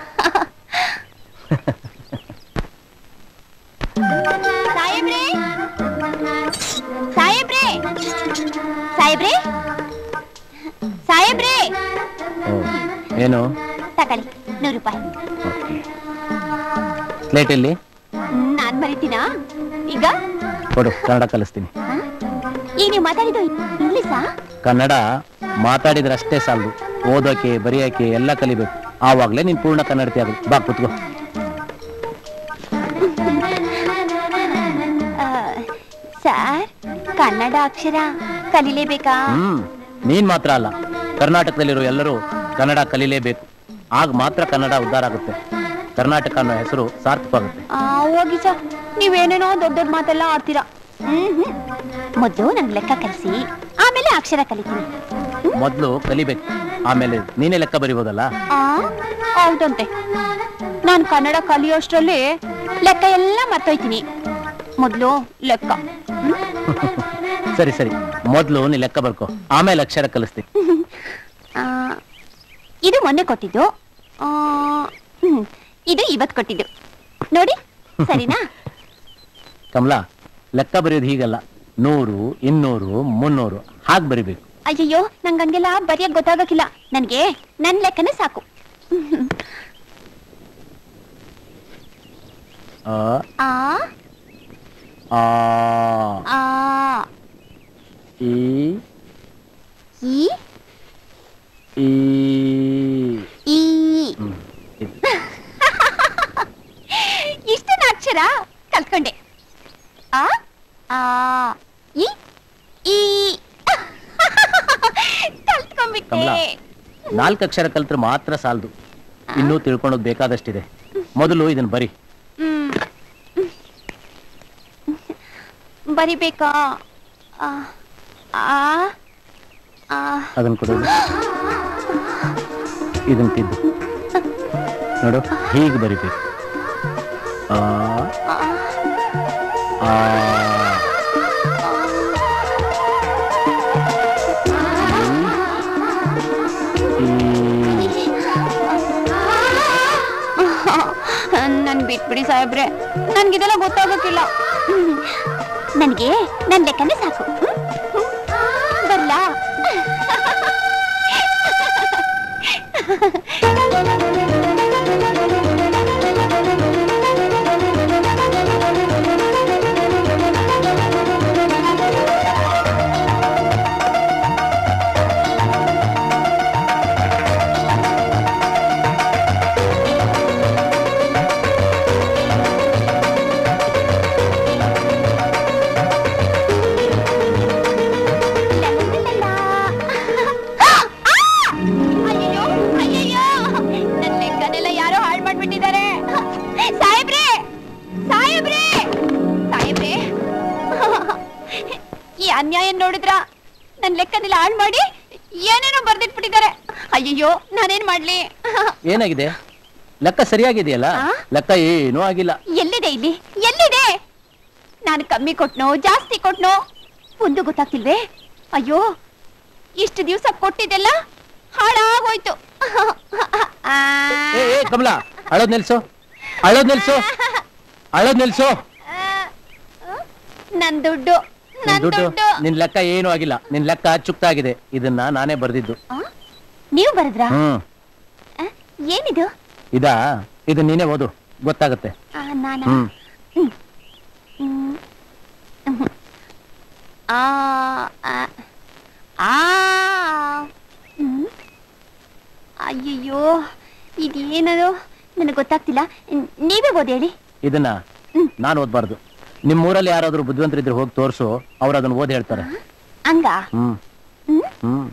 ಸಾಹೇಬ್ರೆ ಸಾಹೇಬ್ರೆ ಸಾಹೇಬ್ರೆ ಸಾಹೇಬ್ರೆ ಏನು ತಗೊಳ್ಳಿ ನೂರು ರೂಪಾಯಿ ಸ್ಲೇಟ್ ಇಲ್ಲಿ ನಾನ್ ಬರೀತೀನಾ ಈಗ ಕೊಡು ಕನ್ನಡ ಕಲಿಸ್ತೀನಿ ಈಗ ನೀವು ಮಾತಾಡಿದ್ದು ಇಂಗ್ಲೀಷಾ ಕನ್ನಡ ಮಾತಾಡಿದ್ರಷ್ಟೇ ಸಾಲದು ಓದೋಕೆ ಬರೆಯೋಕೆ ಎಲ್ಲ ಕಲಿಬೇಕು ಆವಾಗಲೇ ನೀನು ಪೂರ್ಣ ಕನ್ನಡತಿ ಆಗುತ್ತೆ ಬಾ ಕುತ್ಕೋ ಆ, ಸರ್ ಕನ್ನಡ ಅಕ್ಷರ ಕಲಿಲೇಬೇಕಾ ಹ್ಮ್ ನೀನ್ ಮಾತ್ರ ಅಲ್ಲ ಕರ್ನಾಟಕದಲ್ಲಿರೋ ಎಲ್ಲರೂ ಕನ್ನಡ ಕಲಿಲೇಬೇಕು ಆಗ ಮಾತ್ರ ಕನ್ನಡ ಉದ್ಧಾರ ಆಗುತ್ತೆ ಕರ್ನಾಟಕ ಅನ್ನೋ ಹೆಸರು ಸಾರ್ಥಕವಾಗುತ್ತೆ ಆ, ಹೋಗಿ ಸರ್ ನೀವೇನೇನೋ ದೊಡ್ಡ ದೊಡ್ಡ ಮಾತೆಲ್ಲ ಆಡ್ತೀರಾ ಹ್ಮ್ ಹ್ಮ್ ಮೊದಲು ನಂಗೆ ಲೆಕ್ಕ ಕಲಿಸಿ ಆಮೇಲೆ ಅಕ್ಷರ ಕಲಿತೀನಿ ಮೊದಲು ಕಲಿಬೇಕು ಆಮೇಲೆ ನೀನೇ ಲೆಕ್ಕ ಬರಿಬೋದಲ್ಲ ಆ ಹೌದಂತೆ ನಾನು ಕನ್ನಡ ಕಲಿಯೋಷ್ಟ್ರಲ್ಲಿ ಲೆಕ್ಕ ಎಲ್ಲ ಮರ್ತೋಯ್ತೀನಿ ಮೊದಲು ಲೆಕ್ಕ ಸರಿ ಸರಿ ಮೊದಲು ನೀ ಲೆಕ್ಕ ಬರ್ಕೋ ಆಮೇಲೆ ಅಕ್ಷರ ಕಲಿಸ್ತೀನಿ ಆ, ಇದು ಮೊನ್ನೆ ಕೊಟ್ಟಿದ್ದು ಆ, ಹ್ಮ್, ಇದು ಇವತ್ತು ಕೊಟ್ಟಿದ್ದು ನೋಡಿ ಸರಿನಾ ಕಮಲಾ ಲೆಕ್ಕ ಬರೆಯೋದು ಹೀಗಲ್ಲ ನೂರು ಇನ್ನೂರು ಮುನ್ನೂರು ಹಾಗೆ ಬರಿಬೇಕು ಅಯ್ಯಯ್ಯೋ ನಂಗೆ ಹಂಗೆಲ್ಲ ಬರೆಯಕ್ ಗೊತ್ತಾಗಕ್ಕಿಲ್ಲ ನನ್ಗೆ ನನ್ ಲೆಕ್ಕನೇ ಸಾಕು ಆ ಆ ಆ ಆ ಈ ಈ ಈ ಈ ಹ್ಮ್, ಇದು. ಇಷ್ಟನ ಅಕ್ಷರ ಕಲ್ತ್ಕೊಂಡೆ ಆ ಆ ಈ ಈ ಕಲ್ತ್ಕೊಂಡ್ಬಿಟ್ಟೆ ಕಮಲಾ ನಾಲ್ಕು ಅಕ್ಷರ ಕಲ್ತ್ರೆ ಮಾತ್ರ ಸಾಲದು ಇನ್ನೂ ತಿಳ್ಕೊಳ್ಳೋದು ಬೇಕಾದಷ್ಟಿದೆ ಮೊದಲು ಇದನ್ನ ಬರಿ ಹ್ಮ್ ಬರಿಬೇಕಾ ಆ ಆ ಆ ಅದನ್ನ ಕೊಡು ಇದನ್ನ ತಿದ್ದು ನೋಡು ಹೀಗೆ ಬರಿಬೇಕು ಆ ಆ ನನ್ ಬಿಟ್ಬಿಡಿ ಸಾಹೇಬ್ರೆ ನನ್ಗಿದೆಲ್ಲ ಗೊತ್ತಾಗಕ್ಕಿಲ್ಲ ನನ್ಗೆ ನನ್ ಲೆಕ್ಕನೇ ಸಾಕು ಹ್ಮ್? ಹ್ಮ್. ಬರ್ಲಾ ಅಯ್ಯಯ್ಯೋ ಅಯ್ಯಯ್ಯೋ ನನ್ ಲೆಕ್ಕನೆಲ್ಲ ಯಾರೋ ಹಾಳು ಮಾಡ್ಬಿಟ್ಟಿದ್ದಾರೆ ಸಾಹೇಬ್ರೆ ಸಾಹೇಬ್ರೆ ಸಾಹೇಬ್ರೆ ಈ ಅನ್ಯಾಯ ನೋಡಿದ್ರ ನನ್ ಲೆಕ್ಕನೆಲ್ಲ ಹಾಳು ಮಾಡಿ ಏನೇನೋ ಬರ್ದಿಟ್ಬಿಟ್ಟಿದ್ದಾರೆ ಅಯ್ಯಯ್ಯೋ ನಾನೇನ್ ಮಾಡ್ಲಿ ಏನಾಗಿದೆ ಲೆಕ್ಕ ಸರಿಯಾಗಿದೆಯಲ್ಲ ಲೆಕ್ಕ ಏನೂ ಆಗಿಲ್ಲ ಎಲ್ಲಿದೆ ಇಲ್ಲಿ ಎಲ್ಲಿದೆ ನಾನು ಕಮ್ಮಿ ಕೊಟ್ನೋ ಜಾಸ್ತಿ ಕೊಟ್ನೋ ಒಂದು ಗೊತ್ತಾಗ್ತಿಲ್ವೇ ಅಯ್ಯೋ ಇಷ್ಟು ದಿವಸ ಕೊಟ್ಟಿದ್ದೆಲ್ಲ ಹಾಳಾಗೋಯ್ತು ಆ, ಏ ಏ ಕಮಲಾ ಅಳೋದ್ ನಿಲ್ಸು ಅಳೋದ್ ನಿಲ್ಸು ಅಳೋದ್ ನಿಲ್ಸು ನನ್ ದುಡ್ಡು ನಿನ್ ನನ್ ದುಡ್ಡು ದುಡ್ಡು ನಿನ್ ಲೆಕ್ಕ ಏನೂ ಆಗಿಲ್ಲ ನಿನ್ ಲೆಕ್ಕ ಚುಕ್ತಾಗಿದೆ ಇದನ್ನ ನಾನೇ ಬರ್ದಿದ್ದು ನೀವು ಬರದ್ರಾ ಹ್ಮ್ ಏನಿದು ಇದಾ ಇದು ನೀನೇ ಓದು ಗೊತ್ತಾಗತ್ತೆ ಆ, ನಾನಾ ಹ್ಮ್ ಹ್ಮ್. ಹ್ಮ್. ಆ ಆ, ಆ ಹ್ಮ್. ಅಯ್ಯಯ್ಯೋ ಇದೇನದು ನನಗೆ ಗೊತ್ತಾಗ್ತಿಲ್ಲ ನ್- ನೀವೇ ಓದಿ ಹೇಳಿ ಇದನ್ನ ನಾನು ಓದ್ಬಾರ್ದು ನಿಮ್ಮೂರಲ್ಲಿ ಯಾರಾದ್ರೂ ಬುದ್ಧಿವಂತರಿದ್ರೆ ಹೋಗಿ ತೋರ್ಸು ಅವ್ರು ಅದನ್ನ ಓದಿ ಹೇಳ್ತಾರೆ ಹಂಗ ಹ್ಮ್ ಹ್ಮ್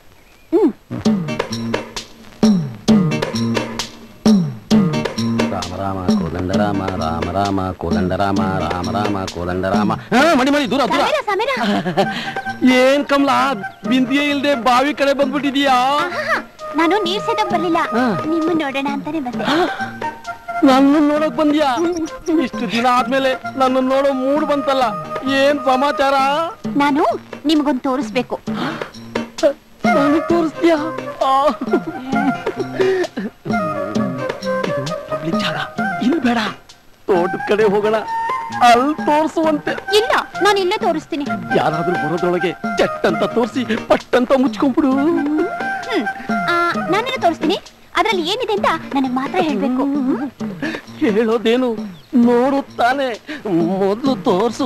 ಹ್ಮ್ ರಾಮ ರಾಮ ಕೋದಂಡ ರಾಮ ರಾಮ ರಾಮ ಕೋದಂಡ ರಾಮ ರಾಮ ರಾಮ ಕೋದಂಡ ರಾಮ ಹಾ, ಮಣಿ ಮಣಿ ದೂರ ದೂರ ಸಮೀರ ಸಮೀರ ಏನ್ ಕಮಲ ಬಿಂದಿಗೆ ಇಲ್ದೆ ಬಾವಿ ಕಡೆ ಬಂದ್ಬಿಟ್ಟಿದೀಯಾ ನಾನು ನೀರ್ ಸೇದಕ್ ಬರ್ಲಿಲ್ಲ ನಿಮ್ಮ ನೋಡೋಣ ಅಂತಾನೆ ಬಂದೆ ನನ್ನ ನೋಡಕ್ ಬಂದ್ಯಾ ಇಷ್ಟು ದಿನ ಆದ್ಮೇಲೆ ನನ್ನ ನೋಡೋ ಮೂಡ್ ಬಂತಲ್ಲ ಏನ್ ಸಮಾಚಾರ ನಾನು ನಿಮ್ಗೊಂದು ತೋರಿಸ್ಬೇಕು ನನಗ್ ತೋರಿಸ್ತೀಯಾ ಪಬ್ಲಿಕ್ ಜಾಗ ಇಲ್ಲಿ ಬೇಡ ತೋಟದ ಕಡೆ ಹೋಗೋಣ ಅಲ್ಲಿ ತೋರಿಸುವಂತೆ ಇಲ್ಲ ನಾನು ಇಲ್ಲೇ ತೋರಿಸ್ತೀನಿ ಯಾರಾದ್ರೂ ಬರೋದ್ರೊಳಗೆ ಚಟ್ ಅಂತ ತೋರಿಸಿ ಪಟ್ ಅಂತ ಮುಚ್ಕೊಂಡ್ಬಿಡು ಹ್ಮ್ ಆ, ನಾನೇನು ತೋರಿಸ್ತೀನಿ ಅದ್ರಲ್ಲಿ ಏನಿದೆ ಅಂತ ನನಗೆ ಮಾತ್ರ ಹೇಳ್ಬೇಕು ಹೇಳೋದೇನು ನೋಡುತ್ತಾನೆ ಮೊದಲು ತೋರ್ಸು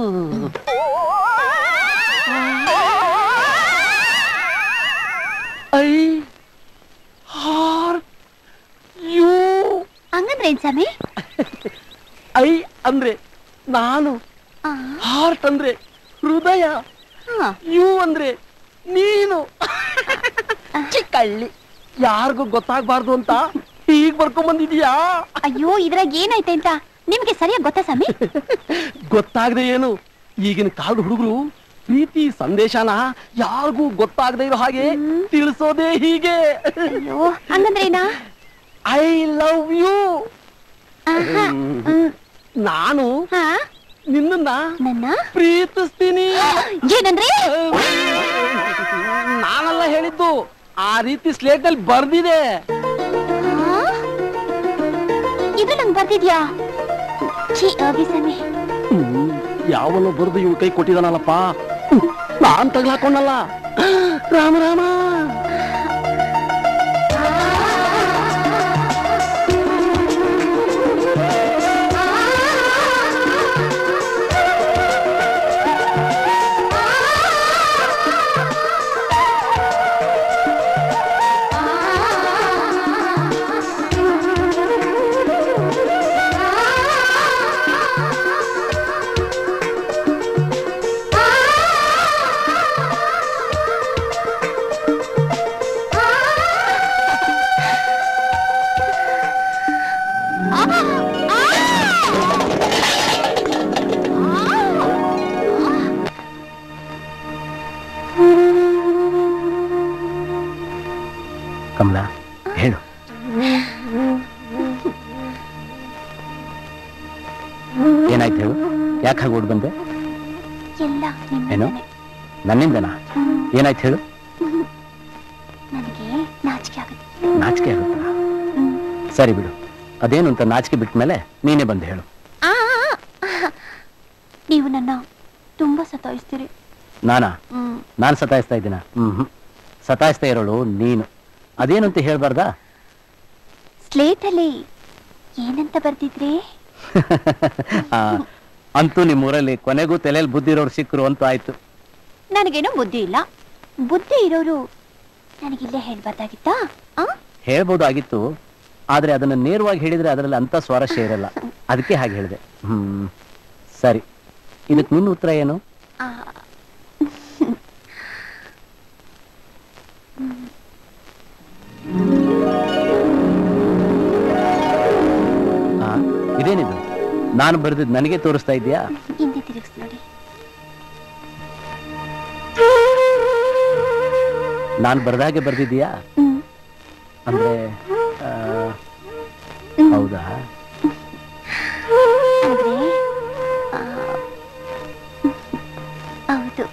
ಐ ಹಾರ್ಟ್ ಯು ಹಂಗಂದ್ರೆ ಏನ್ ಸ್ವಾಮಿ ಐ ಅಂದ್ರೆ ನಾನು ಹಾರ್ಟ್ ಅಂದ್ರೆ ಹೃದಯ ಯು ಅಂದ್ರೆ ನೀನು ಚಿಕ್ಕಳ್ಳಿ ಯಾರಿಗೂ ಗೊತ್ತಾಗ್ಬಾರ್ದು ಅಂತ ಹೀಗ್ ಬರ್ಕೊಂಡ್ ಬಂದಿದ್ಯಾ ಅಯ್ಯೋ ಇದ್ರಾಗ ಏನೈತೆ ಅಂತ ನಿಮ್ಗೆ ಸರಿಯಾಗಿ ಗೊತ್ತಾ ಸ್ವಾಮಿ ಗೊತ್ತಾಗದೆ ಏನು ಈಗಿನ ಕಾಲದ ಹುಡುಗರು ಪ್ರೀತಿ ಸಂದೇಶನ ಯಾರಿಗೂ ಗೊತ್ತಾಗದೆ ಇರೋ ಹಾಗೆ ತಿಳಿಸೋದೇ ಹೀಗೆ ಅಯ್ಯೋ ಹಂಗಂದ್ರೆ ಏನಾ ಐ ಲವ್ ಯು ನಾನು ನಿನ್ನ ನನ್ನ ಪ್ರೀತಿಸ್ತೀನಿ ಏನಂದ್ರೆ ನಾನೆಲ್ಲ ಹೇಳಿದ್ದು ಆ ರೀತಿ ಸ್ಲೇಟ್ ನಲ್ಲಿ ಬರ್ದಿದೆ ಇದು ನಂಗೆ ಬರ್ತಿದ್ಯಾ ಛೀ ಹೋಗಿ ಸ್ವಾಮಿ ಯಾವನೋ ಬರ್ದು ಇವ್ ಕೈ ಕೊಟ್ಟಿದಾನಲ್ಲಪ್ಪ ನಾನ್ ತಗ್ಲಾಕೊಂಡಲ್ಲ ರಾಮ ರಾಮ ಕಮಲ ಹೇಳು ಏನಾಯ್ತು ಹೇಳು ಯಾಕೆ ಹಾಗೆ ಓಡ್ ಬಂದೆ ಎಲ್ಲ ಏನು ನನ್ನಿಂದನಾ ಏನಾಯ್ತು ಹೇಳು ನನಗೆ ನಾಚಿಕೆ ಆಗುತ್ತೆ ನಾಚಿಕೆ ಆಗುತ್ತಾ ಸರಿ ಬಿಡು ಅದೇನು ಅಂತ ನಾಚಿಕೆ ಬಿಟ್ಟ ಮೇಲೆ ನೀನೇ ಬಂದು ಹೇಳು ಆ, ಆ, ಆ. ನೀವು ನನ್ನ ತುಂಬಾ ಸತಾಯಿಸ್ತೀರಿ ನಾನಾ ಹ್ಮ್ ನಾನು ಸತಾಯಿಸ್ತಾ ಇದ್ದೀನ ಹ್ಮ್ ಹ್ಮ್ ಸತಾಯಿಸ್ತಾ ಇರೋಳು ನೀನು ಅದೇನು ಅಂತ ಹೇಳ್ಬಾರ್ದಾ ಸ್ಲೇಟ್ ಅಲ್ಲಿ ಏನಂತ ಬರ್ದಿದ್ರಿ ಆ, ಅಂತೂ ನಿಮ್ಮೂರಲ್ಲಿ ಕೊನೆಗೂ ತಲೆಯಲ್ಲಿ ಬುದ್ಧಿರೋರು ಸಿಕ್ಕರು ಅಂತ ಆಯ್ತು ನನಗೇನೋ ಬುದ್ಧಿ ಇಲ್ಲ ಬುದ್ಧಿ ಇರೋರು ನನಗಿಲ್ಲೇ ಹೇಳ್ಬಾರ್ದಾಗಿತ್ತಾ ಆ ಹೇಳ್ಬೋದಾಗಿತ್ತು ಆದ್ರೆ ಅದನ್ನ ನೇರವಾಗಿ ಹೇಳಿದ್ರೆ ಅದರಲ್ಲಿ ಅಂತ ಸ್ವಾರಸ್ಯ ಇರಲ್ಲ ಅದಕ್ಕೆ ಹಾಗೆ ಹೇಳಿದೆ ಹ್ಮ್ ಸರಿ ಇದಕ್ಕೆ ನಿನ್ನ ಉತ್ತರ ಏನು ಆ, ಆ, ಇದೇನಿದು ನಾನು ಬರೆದಿದ್ದು ನನಗೆ ತೋರಿಸ್ತಾ ಇದೆಯಾ ಹಿಂದೆ ತಿರುಗಿಸ್ ನೋಡಿ ನಾನು ಬರ್ದಾಗೆ ಬರ್ದಿದ್ಯಾ ಹ್ಮ್. ಅಂದ್ರೆ ಆ, ಹೌದಾ ಆದ್ರೆ ಆ, ಹೌದು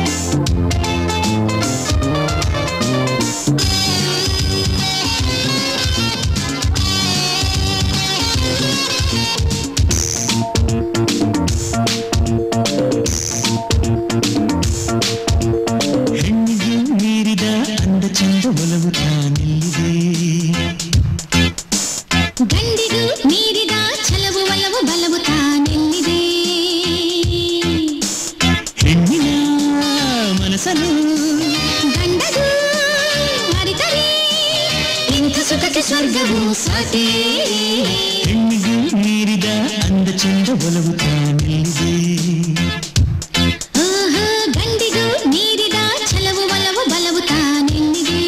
ಆ ಸುಖಕ್ಕೆ ಸ್ವರ್ಗವು ಸಾಟಿ ಹೆಣ್ಣಿಗೂ ಮೀರಿದ ಅಂದ ಚಂದ ಒಲವು ತಾನಿದೆ ಆಹಾ, ಗಂಡಿಗೂ ನೀರಿದ ಛಲವು ಒಲವು ಬಲವು ತಾನೆಲ್ಲಿದೆ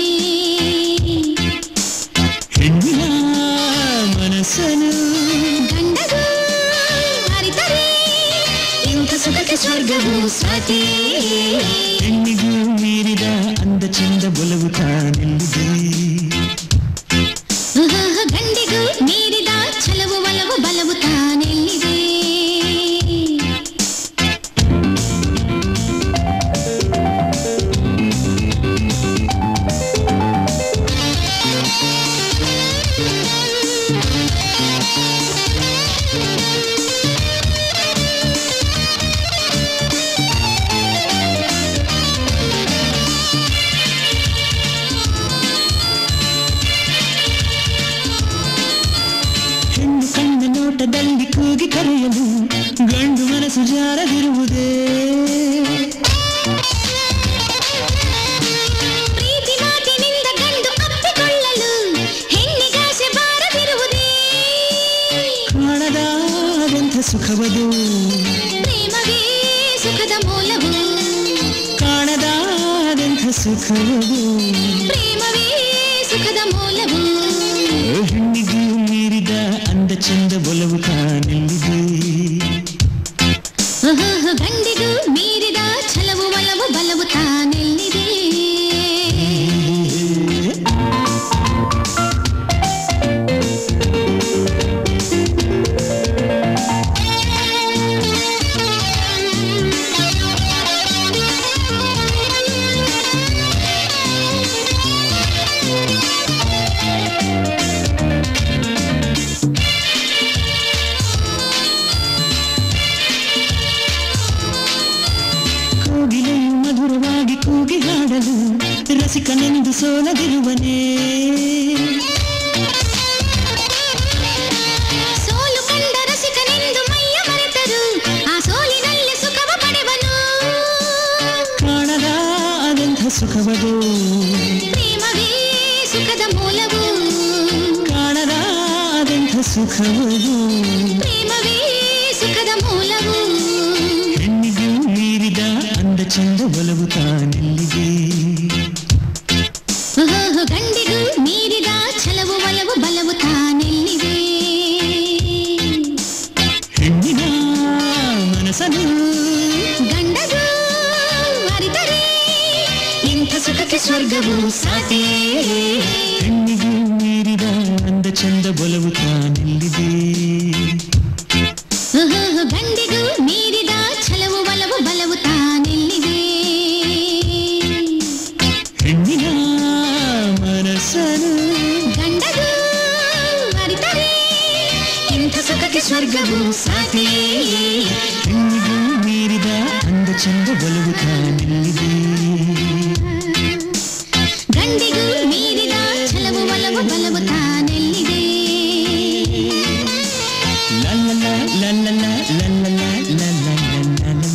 ಹೆಣ್ಣಿನ ಮನಸ್ಸನು ಗಂಡಗೂ ಅರಿತರೆ ಇಂಥ ಸುಖಕ್ಕೆ ಸ್ವರ್ಗವು ಸಾಟಿ ಹೆಣ್ಣಿಗೂ ಮೀರಿದ ಅಂದ ಚಂದ ಒಲವು ತಾನಿದೆ ಆಹಾ, ಗಂಡಿಗೂ ನೀರಿದ ಛಲವು ಒಲವು ಬಲವು ತಾನೆಲ್ಲಿದೆ ಹೆಣ್ಣು ಕಣ್ಣ ನೋಟದಲ್ಲಿ ಕೂಗಿ ಕರೆಯಲು ಗಂಡು ಮನಸ್ಸು ಜಾರದಿರುವುದೇ ಪ್ರೀತಿ ಮಾತಿನಿಂದ ಗಂಡು ಅಪ್ಪಿಕೊಳ್ಳಲು ಹೆಣ್ಣಿಗಾಸೆ ಬಾರದಿರುವುದೇ ಕಾಣದಾದಂಥ ಸುಖವದು ಪ್ರೇಮವೇ ಸುಖದ ಮೂಲವು ಕಾಣದಾದಂಥ ಸುಖವದು ಪ್ರೇಮವೇ ಸುಖದ ಮೂಲವು ಹೆಣ್ಣಿಗೂ ಮೀರಿದ ಅಂದ ಚಂದ ಒಲವು ತಾನೆಲ್ಲಿದೆ ಆಹಾ, ಗಂಡಿಗೂ ಮೀರಿದ ಛಲವು ಒಲವು ಬಲವು ತಾನೆಲ್ಲಿದೆ ಕೋಗಿಲೆಯು ಮಧುರವಾಗಿ ಕೂಗಿ ಹಾಡಲು ರಸಿಕನೆಂದು ಸೋಲದಿರುವನೇ ಸೋಲು ಕಂಡ ರಸಿಕನೆಂದು ಮೈಯ ಮರೆತರು ಆ ಸೋಲಿನಲ್ಲಿ ಸುಖವ ಪಡೆವನು ಕಾಣದಾದಂಥ ಸುಖವದು ಪ್ರೇಮವೇ ಸುಖದ ಮೂಲವು ಕಾಣದಾದಂಥ ಸುಖವದು ಪ್ರೇಮವೇ ಸುಖದ ಮೂಲವು ಹೆಣ್ಣಿಗೂ ಮೀರಿದ ಅಂದ ಚಂದ ಒಲವು ತಾನೆಲ್ಲಿದೆ ಆಹಾ, ಗಂಡಿಗೂ ಮೀರಿದ ಛಲವು ಒಲವು ಬಲವು ತಾನೆಲ್ಲಿದೆ ಹೆಣ್ಣಿನ ಮನಸ್ಸನು ಗಂಡಗೂ ಅರಿತರೆ ಇಂಥ ಸುಖಕ್ಕೆ ಸ್ವರ್ಗವು ಸಾಟಿ ಹೆಣ್ಣಿಗೂ ಮೀರಿದ ಅಂದ ಚಂದ ಒಲವು ತಾನೆಲ್ಲಿದೆ ಆಹಾ, ಗಂಡಿಗೂ ಮೀರಿದ ಛಲವು ಒಲವು ಬಲವು ತಾನೆಲ್ಲಿದೆ ಹೆಣ್ಣಿನ ಮನಸ್ಸನು ಗಂಡಗೂ ಅರಿತರೆ ಇಂಥ ಸುಖಕ್ಕೆ ಸ್ವರ್ಗವು ಸಾಟಿ ಹೆಣ್ಣಿಗೂ ಮೀರಿದ ಅಂದ ಚಂದ ಒಲವು ತಾನೆಲ್ಲಿದೆ ಗಂಡಿಗೂ ಮೀರಿದ ಛಲವು ಒಲವು ಬಲವು ತಾನೆಲ್ಲಿದೆ ಲಲ್ಲಲ ಲಲ್ಲಲ ಲಲ್ಲಲ ಲಲ್ಲಲ ಲಲ್ಲಲ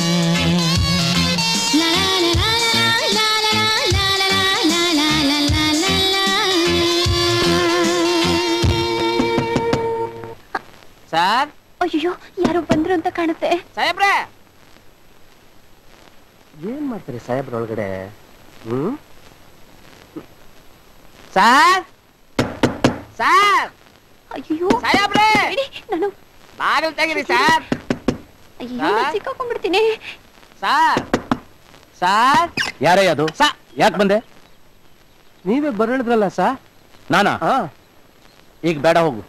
ಸರ್ ಅಯ್ಯೋ ಯಾರೋ ಬಂದ್ರು ಅಂತ ಕಾಣುತ್ತೆ ಸಾಹೇಬ್ರೆ ಏನ್ ಮಾಡ್ತೀರಿ ಸಾಹೇಬ್ರ ಒಳಗಡೆ ಹ್ಮ್ ಸಾರ್ ಸಾರ್ ಅಯ್ಯೋ ಸಾಹೇಬ್ರೆ ನಾನು ಬಾಗಿಲು ತೆಗೀರಿ ಸಾರ್ ಅಯ್ಯೋ ಸಾ? ನಾನ್ ಸಿಕ್ಕಾಕೊಂಡ್ಬಿಡ್ತೀನಿ ಸಾರ್ ಸಾರ್ ಯಾರೇ ಅದು ಯಾಕೆ ಬಂದೆ ನೀವೇ ಬರಳಿದ್ರಲ್ಲ ಸರ್ ನಾನಾ ಈಗ ಬೇಡ ಹೋಗು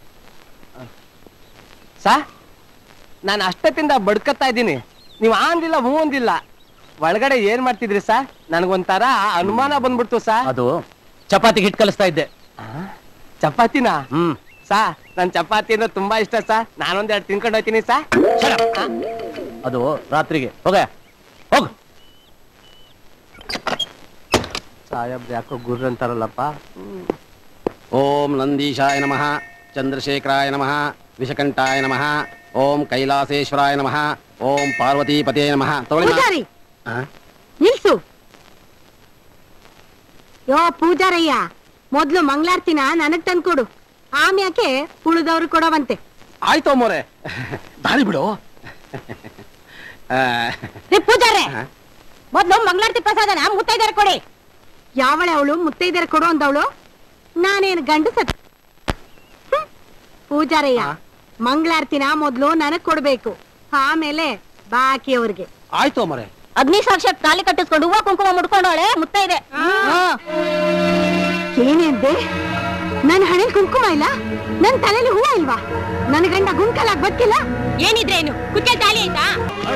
ಸಾ ನಾನು ಅಷ್ಟೊತ್ತಿಂದ ಬಡ್ಕತ್ತಾ ಇದ್ದೀನಿ ನೀವು ಅಂದಿಲ್ಲ ಹ್ಞೂ ಅಂದಿಲ್ಲ ಒಳಗಡೆ ಏನ್ ಮಾಡ್ತಿದ್ರಿ ಸಾ ನನಗೊಂಥರ ಅನುಮಾನ ಬಂದ್ಬಿಡ್ತು ಸಾ ಅದು ಚಪಾತಿ ಹಿಟ್ ಕಲಿಸ್ತಾ ಇದ್ದೆ ಚಪಾತಿನ ಹ್ಮ್ ಸಾ ನನ್ ಚಪಾತಿ ಅಂದ್ರೆ ತುಂಬಾ ಇಷ್ಟ ಸಾ ನಾನೊಂದೆರಡು ತಿನ್ಕೊಂಡು ಹೋಗ್ತೀನಿ ಸಾ ಅದು ರಾತ್ರಿಗೆ ಹೋಗ ಹೋಗು ಸಾಹೇಬ್ರು ಯಾಕೋ ಗುರ್ರ ಅಂತಾರಲ್ಲಪ್ಪ ಓಂ ನಂದೀಶಾಯ ನಮಃ ಚಂದ್ರಶೇಖರಾಯ ನಮಃ ವಿಷಕಂಠಾಯ ನಮಃ ಓಂ ಕೈಲಾಸೇಶ್ವರಾಯ ನಮಃ ಓಂ ಪಾರ್ವತೀಪತೇ ನಮಃ ತಗೊಳ್ಳಿ ಮಾ. ಪೂಜಾರಿ ಆ? ನಿಲ್ಸು ಯೋ ಪೂಜಾರಯ್ಯ ಮೊದ್ಲು ಮಂಗಳಾರ್ತಿನ ನನಗ್ ತಂದ್ಕೊಡು ಆಮ್ಯಾಕೆ ಉಳಿದವ್ರು ಕೊಡವಂತೆ ಆಯ್ತು ಅಮ್ಮೋರೆ ದಾರಿ ಬಿಡು ಆ, ರೀ ಪೂಜಾರೆ ಮೊದ್ಲು ಮಂಗಳಾರತಿ ಪ್ರಸಾದನ ಮುತ್ತೈದರ ಕೊಡಿ ಯಾವಳೆ ಅವಳು ಮುತ್ತೈದರ ಕೊಡು ಅಂದವಳು ನಾನೇನು ಗಂಡಸ ಹ್ಮ್. ಪೂಜಾರಯ್ಯ ಮಂಗಳಾರತಿನ ಮೊದ್ಲು ನನಗ್ ಕೊಡ್ಬೇಕು ಆಮೇಲೆ ಬಾಕಿ ಅವ್ರಿಗೆ ಆಯ್ತು ಅಮ್ಮೋರೆ ಅಗ್ನಿ ಸಾಕ್ಷಾತ್ ತಾಲಿ ಕಟ್ಟಿಸ್ಕೊಂಡು ಹೂವ ಕುಂಕುಮ ಮುಡ್ಕೊಂಡವಳೆ ಮುತ್ತೈದೆ ಏನೇಂದೆ ನನ್ ಹಣೆಲ್ ಕುಂಕುಮ ಇಲ್ಲ ನನ್ ತಲೆಯಲ್ಲಿ ಹೂವ ಇಲ್ವಾ ನನ್ ಗಂಡ ಗುಂಕಲಾಗ್ ಬದುಕಿಲ್ಲ ಏನಿದ್ರೆ ಏನು ಕುಚ್ಚ ತಾಲಿ ಆಯ್ತಾ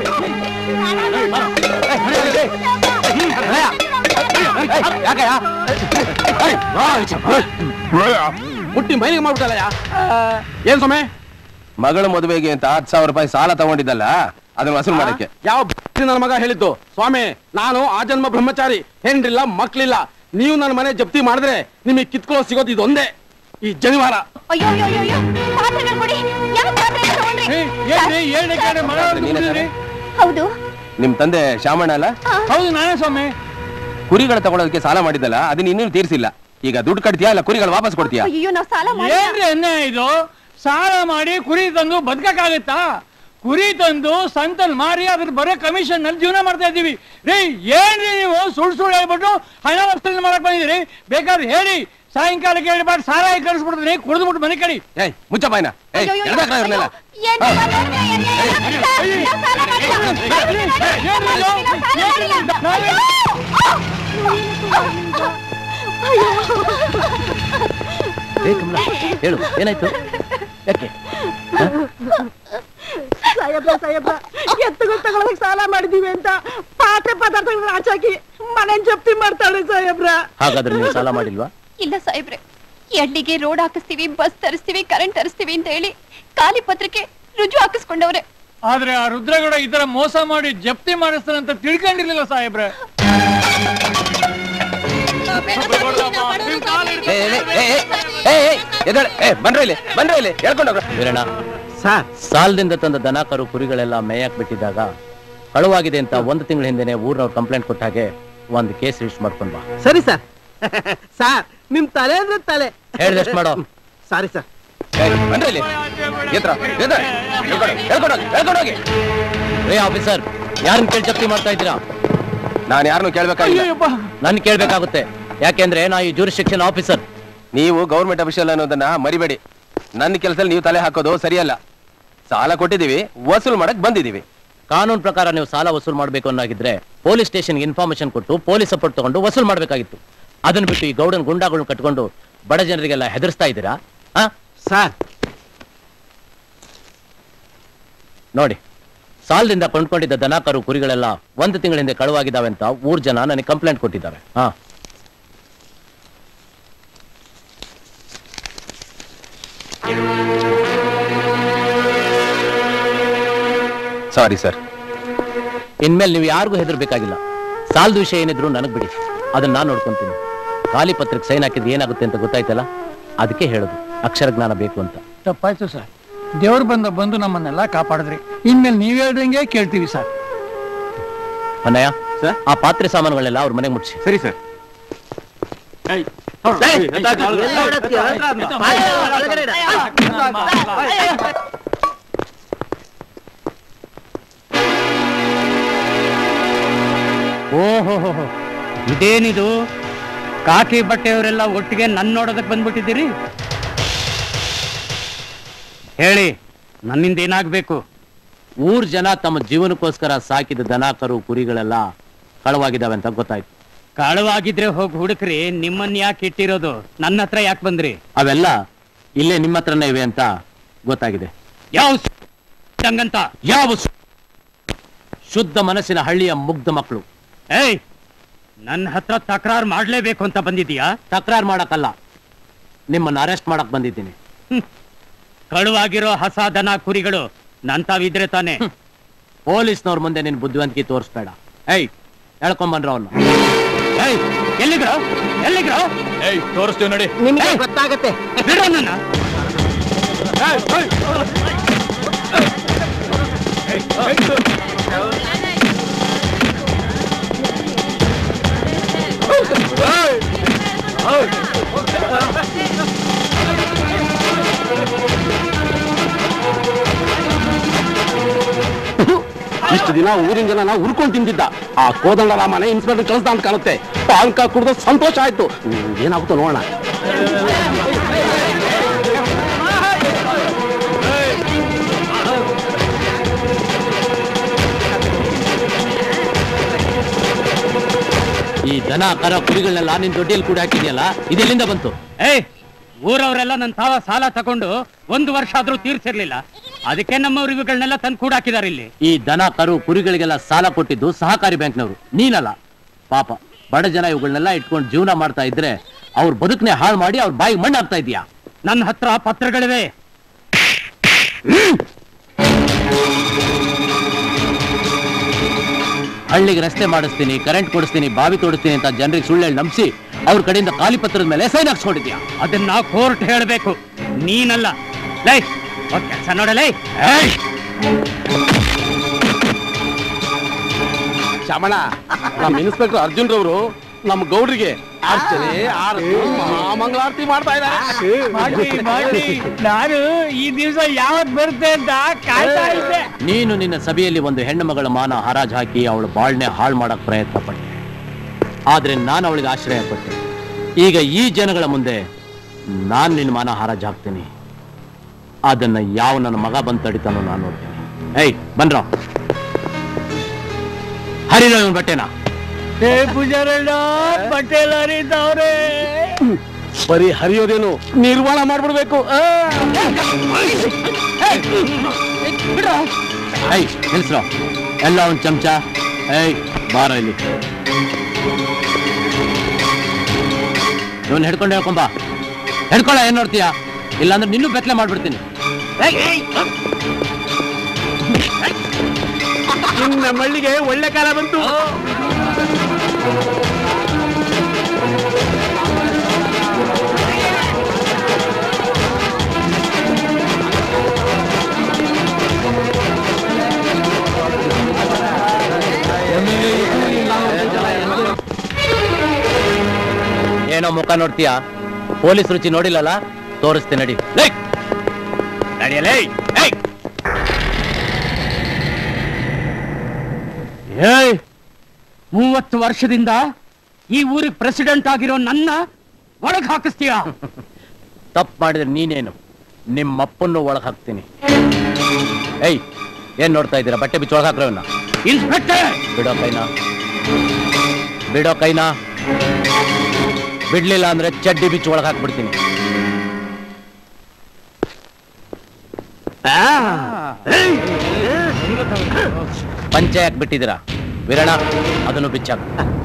ಮುಟ್ಟಿ ಮೈಲಿಗೆ ಮಾಡ್ಬಿಟ್ಟಲ್ಲ ಏನ್ ಸೊಮೆ ಮಗಳ ಮದುವೆಗೆ ಅಂತ ಹತ್ತು ಸಾವಿರ ರೂಪಾಯಿ ಸಾಲ ತಗೊಂಡಿದ್ದಲ್ಲ ಅದನ್ನ ವಸೂಲು ಮಾಡಕ್ಕೆ ಯಾವ ಬ- ನನ್ನ ಮಗ ಹೇಳಿದ್ದು ಸ್ವಾಮಿ ನಾನು ಆ ಜನ್ಮ ಬ್ರಹ್ಮಚಾರಿ ಹೆಂಡ್ರಿಲ್ಲ ಮಕ್ಳಿಲ್ಲ ನೀವು ನನ್ನ ಮನೆ ಜಪ್ತಿ ಮಾಡಿದ್ರೆ ನಿಮಗೆ ಕಿತ್ಕೊಳ್ಳೋ ಸಿಗೋದು ಇದೊಂದೇ ಈ ಜನಿವಾರ ಅಯ್ಯೋ ಅಯ್ಯೋ ಅಯ್ಯೋ, ಅಯ್ಯೋ ಪಾತ್ರೆಗಳು ಕೊಡಿ ಯಾವ ಪಾತ್ರೆ ತಗೊಂಡ್ರಿ ಏನ್ರಿ ಏಳನೇ ಕಡೆ ಮಗ ನೀನೇ ತಾನೇ? ಹೌದು ನಿಮ್ ತಂದೆ ಶಾಮಣ್ಣ ಅಲ್ಲ ಹೌದು ನಾನೇ ಸ್ವಾಮಿ ಕುರಿಗಳು ತಗೊಳೋದಕ್ಕೆ ಸಾಲ ಮಾಡಿದ್ದಲ್ಲ ಅದನ್ನ ಇನ್ನೂ ತೀರಿಸಿಲ್ಲ ಈಗ ದುಡ್ಡು ಕಟ್ತೀಯಾ ಇಲ್ಲ ಕುರಿಗಳು ವಾಪಸ್ ಕೊಡ್ತೀಯಾ ಅಯ್ಯೋ ನಾವು ಸಾಲ ಮಾಡಿ ಏನ್ರಿ ಅನ್ಯಾಯ ಇದು ಸಾಲ ಮಾಡಿ ಕುರಿ ತಂದು ಬದುಕಕ್ಕಾಗತ್ತಾ ಕುರಿ ತಂದು ಸಂತಲ್ ಮಾರಿ ಅದ್ರ ಬರೋ ಕಮಿಷನ್ ನಲ್ಲಿ ಜೀವನ ಮಾಡ್ತಾ ಇದ್ದೀವಿ ರೀ ಏನ್ರಿ ನೀವು ಸುಳ್ಳು ಸುಳ್ಳು ಹೇಳ್ಬಿಟ್ಟು ಹಣ ವಸೂಲಿ ಮಾಡಕ್ ಬಂದಿದ್ದೀರಿ ಬೇಕಾದ್ರೆ ಹೇಳಿ ಸಾಯಂಕಾಲಕ್ಕೆ ಹೇಳ್ಬಾರ್ದು ಸಾಲ ಕಳಿಸ್ಬಿಡ್ತೀನಿ ಕುಡಿದು ಬಿಟ್ಟು ಮನೆ ಕಡಿ ಏಯ್ ಮುಚ್ಚ ಬಾಯ್ನ ಏಯ್ ಅಯ್ಯೋ, ಅಯ್ಯೋ, ಎಳ್ದಾಕ್ರ ಇವ್ರನ್ನೆಲ್ಲ. ಏನ್ ನೀವು ಮಾತಾಡ್ತಾ ಇದ್ದೀರಿ? ನಾವು ಸಾಲ ಮಾಡಿಲ್ಲ. ನಾವು ಸಾಲ ಮಾಡಿಲ್ಲ. ಅಯ್ಯೋ. ಏ ಕಮಲ ಹೇಳು ಏನಾಯ್ತು ಯಾಕೆ ಸಾಯಬ್ರ ಸಾಯಬ್ರ ಎತ್ತುಗಳು ತಗೊಳಕ್ ಸಾಲ ಮಾಡಿದೀವಿ ಅಂತ ಪಾತ್ರೆ ಪದಾರ್ಥಗಳನ್ನ ಆಚಾಕಿ ಮನೆ ಜಪ್ತಿ ಮಾಡ್ತಾಳೆ ಸಾಯಬ್ರ ಹಾಗಾದ್ರೆ ನೀವು ಸಾಲ ಮಾಡಿಲ್ವಾ ಇಲ್ಲ ಸಾಹೇಬ್ರೆ ಎಳ್ಳಿಗೆ ರೋಡ್ ಹಾಕಿಸ್ತೀವಿ ಬಸ್ ತರಿಸ್ತೀವಿ ಕರೆಂಟ್ ತರಿಸ್ತೀವಿ ಅಂತ ಹೇಳಿ ಖಾಲಿ ಪತ್ರಕ್ಕೆ ರುಜು ಹಾಕಿಸ್ಕೊಂಡವ್ರೆ ಆದ್ರೆ ಆ ರುದ್ರಗೌಡ ಈ ತರ ಮೋಸ ಮಾಡಿ ಜಪ್ತಿ ಮಾಡಿಸ್ತಾನಂತ ತಿಳ್ಕೊಂಡಿರ್ಲಿಲ್ಲ ಸಾಹೇಬ್ರೆ ಏ, ಏ, ಏ, ಏ, ಏ, ಏ, ಎದ್ದೇಳು. ಏ, ಬನ್ರಿ ಇಲ್ಲಿ ಬನ್ರಿ ಇಲ್ಲಿ ಹೇಳ್ಕೊಂಡು ಹೋಗ್ರಿ. ವೀರಣ್ಣ ಸರ್ ಸಾಲದಿಂದ ತಂದ ದನ ಕರು ಕುರಿಗಳೆಲ್ಲ ಮೇಯಕ್ ಬಿಟ್ಟಿದ್ದಾಗ ಕಳುವಾಗಿದೆ ಅಂತ ಒಂದು ತಿಂಗಳ ಹಿಂದೆನೆ ಊರ್ನವ್ರು ಕಂಪ್ಲೇಂಟ್ ಕೊಟ್ಟ ಹಾಗೆ ಒಂದು ಕೇಸ್ ರಿಜಿಸ್ಟರ್ ಮಾಡ್ಕೊಂಡ್ ಬಾ ಸರಿ ಸರ್ ಸರ್ ನಿಮ್ ತಲೆ ಅಂದ್ರೆ ತಲೆ ಹೇಳ್ದಷ್ಟು ಮಾಡೋ ಸಾರಿ ಸರ್ ಏ, ಬನ್ರಿ ಇಲ್ಲಿ ಎತ್ರ ಎದ್ದೇಳು. ಹೇಳ್ಕೊಂಡು ಹೋಗಿ, ಹೇಳ್ಕೊಂಡು ಹೋಗಿ ಹೇಳ್ಕೊಂಡು ಹೋಗಿ ರೇ ಆಫೀಸರ್ ಯಾರನ್ನ ಕೇಳಿ ಜಪ್ತಿ ಮಾಡ್ತಾ ಇದ್ದೀರಾ ನಾನು ಯಾರನ್ನು ಕೇಳ್ಬೇಕಾಗಿಲ್ಲ ನನ್ ಕೇಳ್ಬೇಕಾಗುತ್ತೆ ಯಾಕೆಂದ್ರೆ ನಾ ಈ ಜೂರಿಸ್ಟಿಕ್ಷನ್ ಆಫೀಸರ್ ನೀವು ಗೌರ್ಮೆಂಟ್ ಅಫಿಷಿಯಲ್ ಅನ್ನೋದನ್ನ ಮರಿಬೇಡಿ ನನ್ನ ಕೆಲಸದಲ್ಲಿ ನೀವು ತಲೆ ಹಾಕೋದು ಸರಿಯಲ್ಲ ಸಾಲ ಕೊಟ್ಟಿದೀವಿ ವಸೂಲು ಮಾಡಕ್ ಬಂದಿದೀವಿ ಕಾನೂನು ಪ್ರಕಾರ ನೀವು ಸಾಲ ವಸೂಲು ಮಾಡಬೇಕು ಅನ್ನೋಗಿದ್ರೆ ಪೊಲೀಸ್ ಸ್ಟೇಷನ್ಗೆ ಇನ್ಫಾರ್ಮೇಶನ್ ಕೊಟ್ಟು ಪೊಲೀಸ್ ಸಪೋರ್ಟ್ ತಗೊಂಡು ವಸೂಲು ಮಾಡಬೇಕಾಗಿತ್ತು ಅದನ್ನ ಬಿಟ್ಟು ಈ ಗೌಡನ್ ಗುಂಡಾಗಳನ್ನ ಕಟ್ಕೊಂಡು ಬಡ ಜನರಿಗೆಲ್ಲ ಹೆದರ್ಸ್ತಾ ಇದ್ದೀರಾ ಆ ಸರ್ ನೋಡಿ ಸಾಲದಿಂದ ಕೊಂಡ್ಕೊಂಡಿದ್ದ ದನ ಕರು ಕುರಿಗಳೆಲ್ಲ ಒಂದು ತಿಂಗಳ ಹಿಂದೆ ಕಳುವಾಗಿದ್ದಾವೆ ಅಂತ ಊರ್ ಜನ ನನಗೆ ಕಂಪ್ಲೇಂಟ್ ಕೊಟ್ಟಿದ್ದಾರೆ ಹಾ ಸಾರಿ ಸರ್ ಇನ್ಮೇಲೆ ನೀವು ಯಾರಿಗೂ ಹೆದರ್ಬೇಕಾಗಿಲ್ಲ ಸಾಲದ ವಿಷಯ ಏನಿದ್ರು ನನಗ್ ಬಿಡಿ ಅದನ್ನ ನಾನು ನೋಡ್ಕೊಂತೀನಿ ಖಾಲಿ ಪತ್ರಕ್ಕೆ ಸೈನ್ ಹಾಕಿದ್ರೆ ಏನಾಗುತ್ತೆ ಅಂತ ಗೊತ್ತಾಯ್ತಲ್ಲ ಅದಕ್ಕೆ ಹೇಳೋದು ಅಕ್ಷರ ಜ್ಞಾನ ಬೇಕು ಅಂತ ತಪ್ಪಾಯ್ತು ಸರ್ ದೇವ್ರು ಬಂದ ಬಂದು ನಮ್ಮನ್ನೆಲ್ಲ ಕಾಪಾಡಿದ್ರಿ ಇನ್ಮೇಲೆ ನೀವ್ ಹೇಳ್ದಂಗೆ ಕೇಳ್ತೀವಿ ಸರ್ ಅಣ್ಣಯ್ಯ ಆ ಪಾತ್ರೆ ಸಾಮಾನುಗಳೆಲ್ಲ ಅವ್ರ ಮನೆಗೆ ಮುಟ್ಸಿ ಸರಿ ಸರ್ ಓಹೋ ಇದೇನಿದು ಕಾಕಿ ಬಟ್ಟೆಯವರೆಲ್ಲ ಒಟ್ಟಿಗೆ ನನ್ನ ನೋಡೋದಕ್ಕೆ ಬಂದ್ಬಿಟ್ಟಿದ್ದೀರಿ ಹೇಳಿ ನನ್ನಿಂದ ಏನಾಗ್ಬೇಕು ಊರ್ ಜನ ತಮ್ಮ ಜೀವನಕ್ಕೋಸ್ಕರ ಸಾಕಿದ ದನ ಕರು ಕುರಿಗಳೆಲ್ಲ ಕಳವಾಗಿದ್ದಾವೆ ಅಂತ ಗೊತ್ತಾಯ್ತು ಕಾಳವಾಗಿದ್ರೆ ಹೋಗಿ ಹುಡುಕ್ರಿ ನಿಮ್ಮನ್ನ ಯಾಕೆ ಇಟ್ಟಿರೋದು ನನ್ನ ಹತ್ರ ಯಾಕೆ ಬಂದ್ರಿ ಅವೆಲ್ಲ ಇಲ್ಲೇ ನಿಮ್ಮ ಹತ್ರನೇ ಇವೆ ಅಂತ ಗೊತ್ತಾಗಿದೆ ಯಾವ ಹಂಗಂತ ಯಾವ ಸು- ಶುದ್ಧ ಮನಸ್ಸಿನ ಹಳ್ಳಿಯ ಮುಗ್ಧ ಮಕ್ಕಳು ಏಯ್ ನನ್ನ ಹತ್ರ ತಕರಾರು ಮಾಡ್ಲೇಬೇಕು ಅಂತ ಬಂದಿದೀಯಾ ತಕರಾರು ಮಾಡಕ್ಕಲ್ಲ ನಿಮ್ಮನ್ನ ಅರೆಸ್ಟ್ ಮಾಡಕ್ ಬಂದಿದ್ದೀನಿ ಕಳುವಾಗಿರೋ ಹಸ ದನ ಕುರಿಗಳು ನಂತಾವಿದ್ರೆ ತಾನೆ ಪೊಲೀಸ್ನವ್ರ ಮುಂದೆ ನಿನ್ ಬುದ್ಧಿವಂತಿಕೆ ತೋರಿಸ್ಬೇಡ ಏಯ್ ಹೇಳ್ಕೊಂಬನ್ರ ಅವನ್ನ ಏಯ್ ಎಲ್ಲಿಗ್ರೋ ಎಲ್ಲಿಗ್ರೋ ಏಯ್ ತೋರಿಸ್ತೀವಿ ನೋಡಿ ನಿಮ್ಗೆ ಗೊತ್ತಾಗತ್ತೆ ಬಿಡೋ ನನ್ನ ಇಷ್ಟು ದಿನ ಊರಿನ ಜನ ಉರ್ಕೊಂಡು ತಿಂದಿದ್ದ ಆ ಕೋದಂಡ ರಾಮನೆ ಇನ್ಸ್ಪೆಕ್ಟರ್ ಕೆಲಸ ಅಂತ ಕಾಣುತ್ತೆ ಪಾನ್ಕ ಕುಡ್ದು ಸಂತೋಷ ಆಯ್ತು ಹ್ಮ್, ಏನಾಗುತ್ತೋ ನೋಡೋಣ ಈ ದನ ಕರ ಕುರಿಗಳನ್ನೆಲ್ಲ ನಿನ್ ದೊಡ್ಡಿಯಲ್ಲಿ ಕೂಡ ಹಾಕಿದ್ಯಲ್ಲ ಇದೆಲ್ಲಿಂದ ಬಂತು ಏಯ್ ಊರವರೆಲ್ಲ ನನ್ನ ತಾವ ಸಾಲ ತಗೊಂಡು ಒಂದು ವರ್ಷ ಆದ್ರೂ ತೀರ್ಸಿರ್ಲಿಲ್ಲ ಅದಕ್ಕೆ ನಮ್ಮವ್ರು ಇವುಗಳನ್ನೆಲ್ಲ ತಂದು ಕೂಡಾಕಿದಾರೆ ಇಲ್ಲಿ ಈ ದನ ಕರು ಕುರಿಗಳಿಗೆಲ್ಲ ಸಾಲ ಕೊಟ್ಟಿದ್ದು ಸಹಕಾರಿ ಬ್ಯಾಂಕ್ನವರು ನೀನಲ್ಲ ಪಾಪ ಬಡ ಜನ ಇವುಗಳನ್ನೆಲ್ಲ ಇಟ್ಕೊಂಡು ಜೀವನ ಮಾಡ್ತಾ ಇದ್ರೆ ಅವ್ರ ಬದುಕನೆ ಹಾಳು ಮಾಡಿ ಅವ್ರ ಬಾಯಿಗೆ ಮಣ್ಣು ಹಾಕ್ತಾ ಇದೀಯಾ ನನ್ನ ಹತ್ರ ಪತ್ರಗಳಿವೆ ಹಳ್ಳಿಗೆ ರಸ್ತೆ ಮಾಡಿಸ್ತೀನಿ ಕರೆಂಟ್ ಕೊಡಿಸ್ತೀನಿ ಬಾವಿ ತೋಡಿಸ್ತೀನಿ ಅಂತ ಜನರಿಗೆ ಸುಳ್ಳು ಹೇಳಿ ನಂಬಿಸಿ ಅವ್ರ ಕಡೆಯಿಂದ ಖಾಲಿ ಪತ್ರದ ಮೇಲೆ ಸೈನ್ ಹಾಕ್ಸ್ಕೊಂಡಿದ್ಯಾ ಅದನ್ನ ಕೋರ್ಟ್ ಹೇಳಬೇಕು ನೀನಲ್ಲ ಲೈ ಕೆಲಸ ನೋಡಲೇ ಶ್ಯಾಮಣ್ಣ ನಮ್ಮ ಇನ್ಸ್ಪೆಕ್ಟರ್ ಅರ್ಜುನ್ ರವರು ನಮ್ಮ ಗೌಡ್ರಿಗೆ ಅರ್ಚನೆ ಆರತಿ ಮಂಗಳಾರತಿ ಮಾಡ್ತಾ ಇದ್ದಾರೆ ಮಾಡಿ ಮಾಡಿ ನಾನು ಈ ದಿವಸ ಯಾವತ್ ಬರುತ್ತೆ ಅಂತ ಕಾಯ್ತಾ ಇದ್ದೆ ನೀನು ನಿನ್ನ ಸಭೆಯಲ್ಲಿ ಒಂದು ಹೆಣ್ಣು ಮಗಳ ಮಾನ ಹರಾಜ್ ಹಾಕಿ ಅವಳು ಬಾಳ್ನೆ ಹಾಳು ಮಾಡಕ್ ಪ್ರಯತ್ನ ಪಟ್ಟೆ ಆದ್ರೆ ನಾನು ಅವಳಿಗೆ ಆಶ್ರಯ ಪಟ್ಟೆ ಈಗ ಈ ಜನಗಳ ಮುಂದೆ ನಾನು ನಿನ್ನ ಮಾನ ಹರಾಜ್ ಹಾಕ್ತೀನಿ ಅದನ್ನ ಯಾವ ನನ್ನ ಮಗ ಬಂದು ತಡಿತಾನೋ ನಾನು ನೋಡ್ತೀನಿ ಏಯ್ ಬನ್ರ ಹರಿರೋ ಇವನ್ ಬಟ್ಟೆನಾ ಏ ಪೂಜಾರಣ್ಣ ಬಟ್ಟೆ ಎಲ್ಲ ಹರಿತಾವ್ರೆ ಬರೀ ಹರಿಯೋದೇನು ನಿರ್ವಾಣ ಮಾಡ್ಬಿಡ್ಬೇಕು ಆ. ಏಯ್ ನಿಲ್ಸ್ರೋ ಎಲ್ಲ ಒಂದ್ ಚಮಚ ಏಯ್ ಬಾರ ಇಲ್ಲಿ ಇವನ್ ಹಿಡ್ಕೊಂಡು ಹೇಳ್ಕೊಂಬ ಹಿಡ್ಕೊಳ್ಳ ಏನ್ ನೋಡ್ತೀಯಾ ಇಲ್ಲಾಂದ್ರೆ ನಿನ್ನೂ ಬೆತ್ತಲೆ ಮಾಡ್ಬಿಡ್ತೀನಿ ಇನ್ನ ಮಳ್ಳಿಗೆ ಒಳ್ಳೆ ಕಾಲ ಬಂತು ಏನೋ ಮುಖ ನೋಡ್ತೀಯಾ ಪೊಲೀಸ್ ರುಚಿ ನೋಡಿಲ್ಲಲ್ಲ ತೋರಿಸ್ತೀನಿ ನಡಿ ಲೇ ನಡಿಯಲೇ ಏಯ್ ಏಯ್ ಮೂವತ್ತು ವರ್ಷದಿಂದ ಈ ಊರಿಗೆ ಪ್ರೆಸಿಡೆಂಟ್ ಆಗಿರೋ ನನ್ನ ಒಳಗ್ ಹಾಕಿಸ್ತೀಯ ತಪ್ಪು ಮಾಡಿದ್ರೆ ನೀನೇನು ನಿಮ್ಮಪ್ಪನ್ನು ಒಳಗ್ ಹಾಕ್ತೀನಿ ಏಯ್ ಏನ್ ನೋಡ್ತಾ ಇದ್ದೀರಾ ಬಟ್ಟೆ ಬಿಚ್ಚಿ ಒಳಗ್ ಹಾಕ್ರವನ್ನ ಇನ್ಸ್ಪೆಕ್ಟರ್ ಬಿಡೋ ಕೈನಾ ಬಿಡೋ ಕೈನಾ ಬಿಡ್ಲಿಲ್ಲ ಅಂದ್ರೆ ಚಡ್ಡಿ ಬಿಚ್ಚಿ ಒಳಗ್ ಹಾಕ್ಬಿಡ್ತೀನಿ ಪಂಚೆ ಯಾಕೆ ಬಿಟ್ಟಿದ್ದೀರಾ ವೀರಣ್ಣ ಅದನ್ನು ಬಿಚ್ಚಾಕ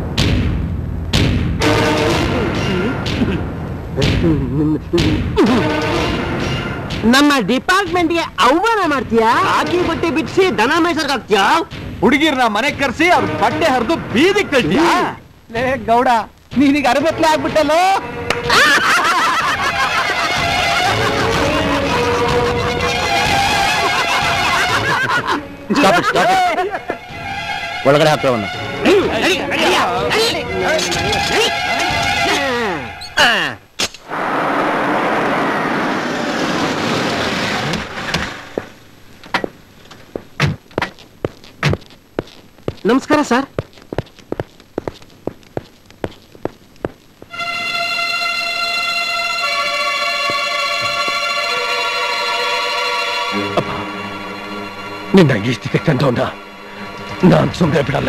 ನಮ್ಮ ಡಿಪಾರ್ಟ್ಮೆಂಟ್ಗೆ ಅವಮಾನ ಮಾಡ್ತೀಯಾ ಹಾಕಿ ಬಟ್ಟೆ ಬಿಡಿಸಿ ದನ ಮೇಸರ್ಗ್ ಹಾಕ್ತೀಯಾ ಹುಡುಗಿರ್ನ ಮನೆ ಕರ್ಸಿ ಅವ್ರ ಬಟ್ಟೆ ಹರಿದು ಬೀದಿಗೆ ಕಳ್ತೀಯಾ ಲೇ ಗೌಡ ನೀನೀಗ ಅರಬತ್ಲೆ ಆಗ್ಬಿಟ್ಟಲ್ಲೋ Stop it, stop it. ಒಳಗಡೆ ಹಾಕ್ರವನ್ನ ನಮಸ್ಕಾರ ಸರ್ ನಿನ್ನ ಈ ಸ್ಥಿತಿ ತಂದವನ್ನ ನಾನ್ ಸುಮ್ಮನೆ ಬಿಡಲ್ಲ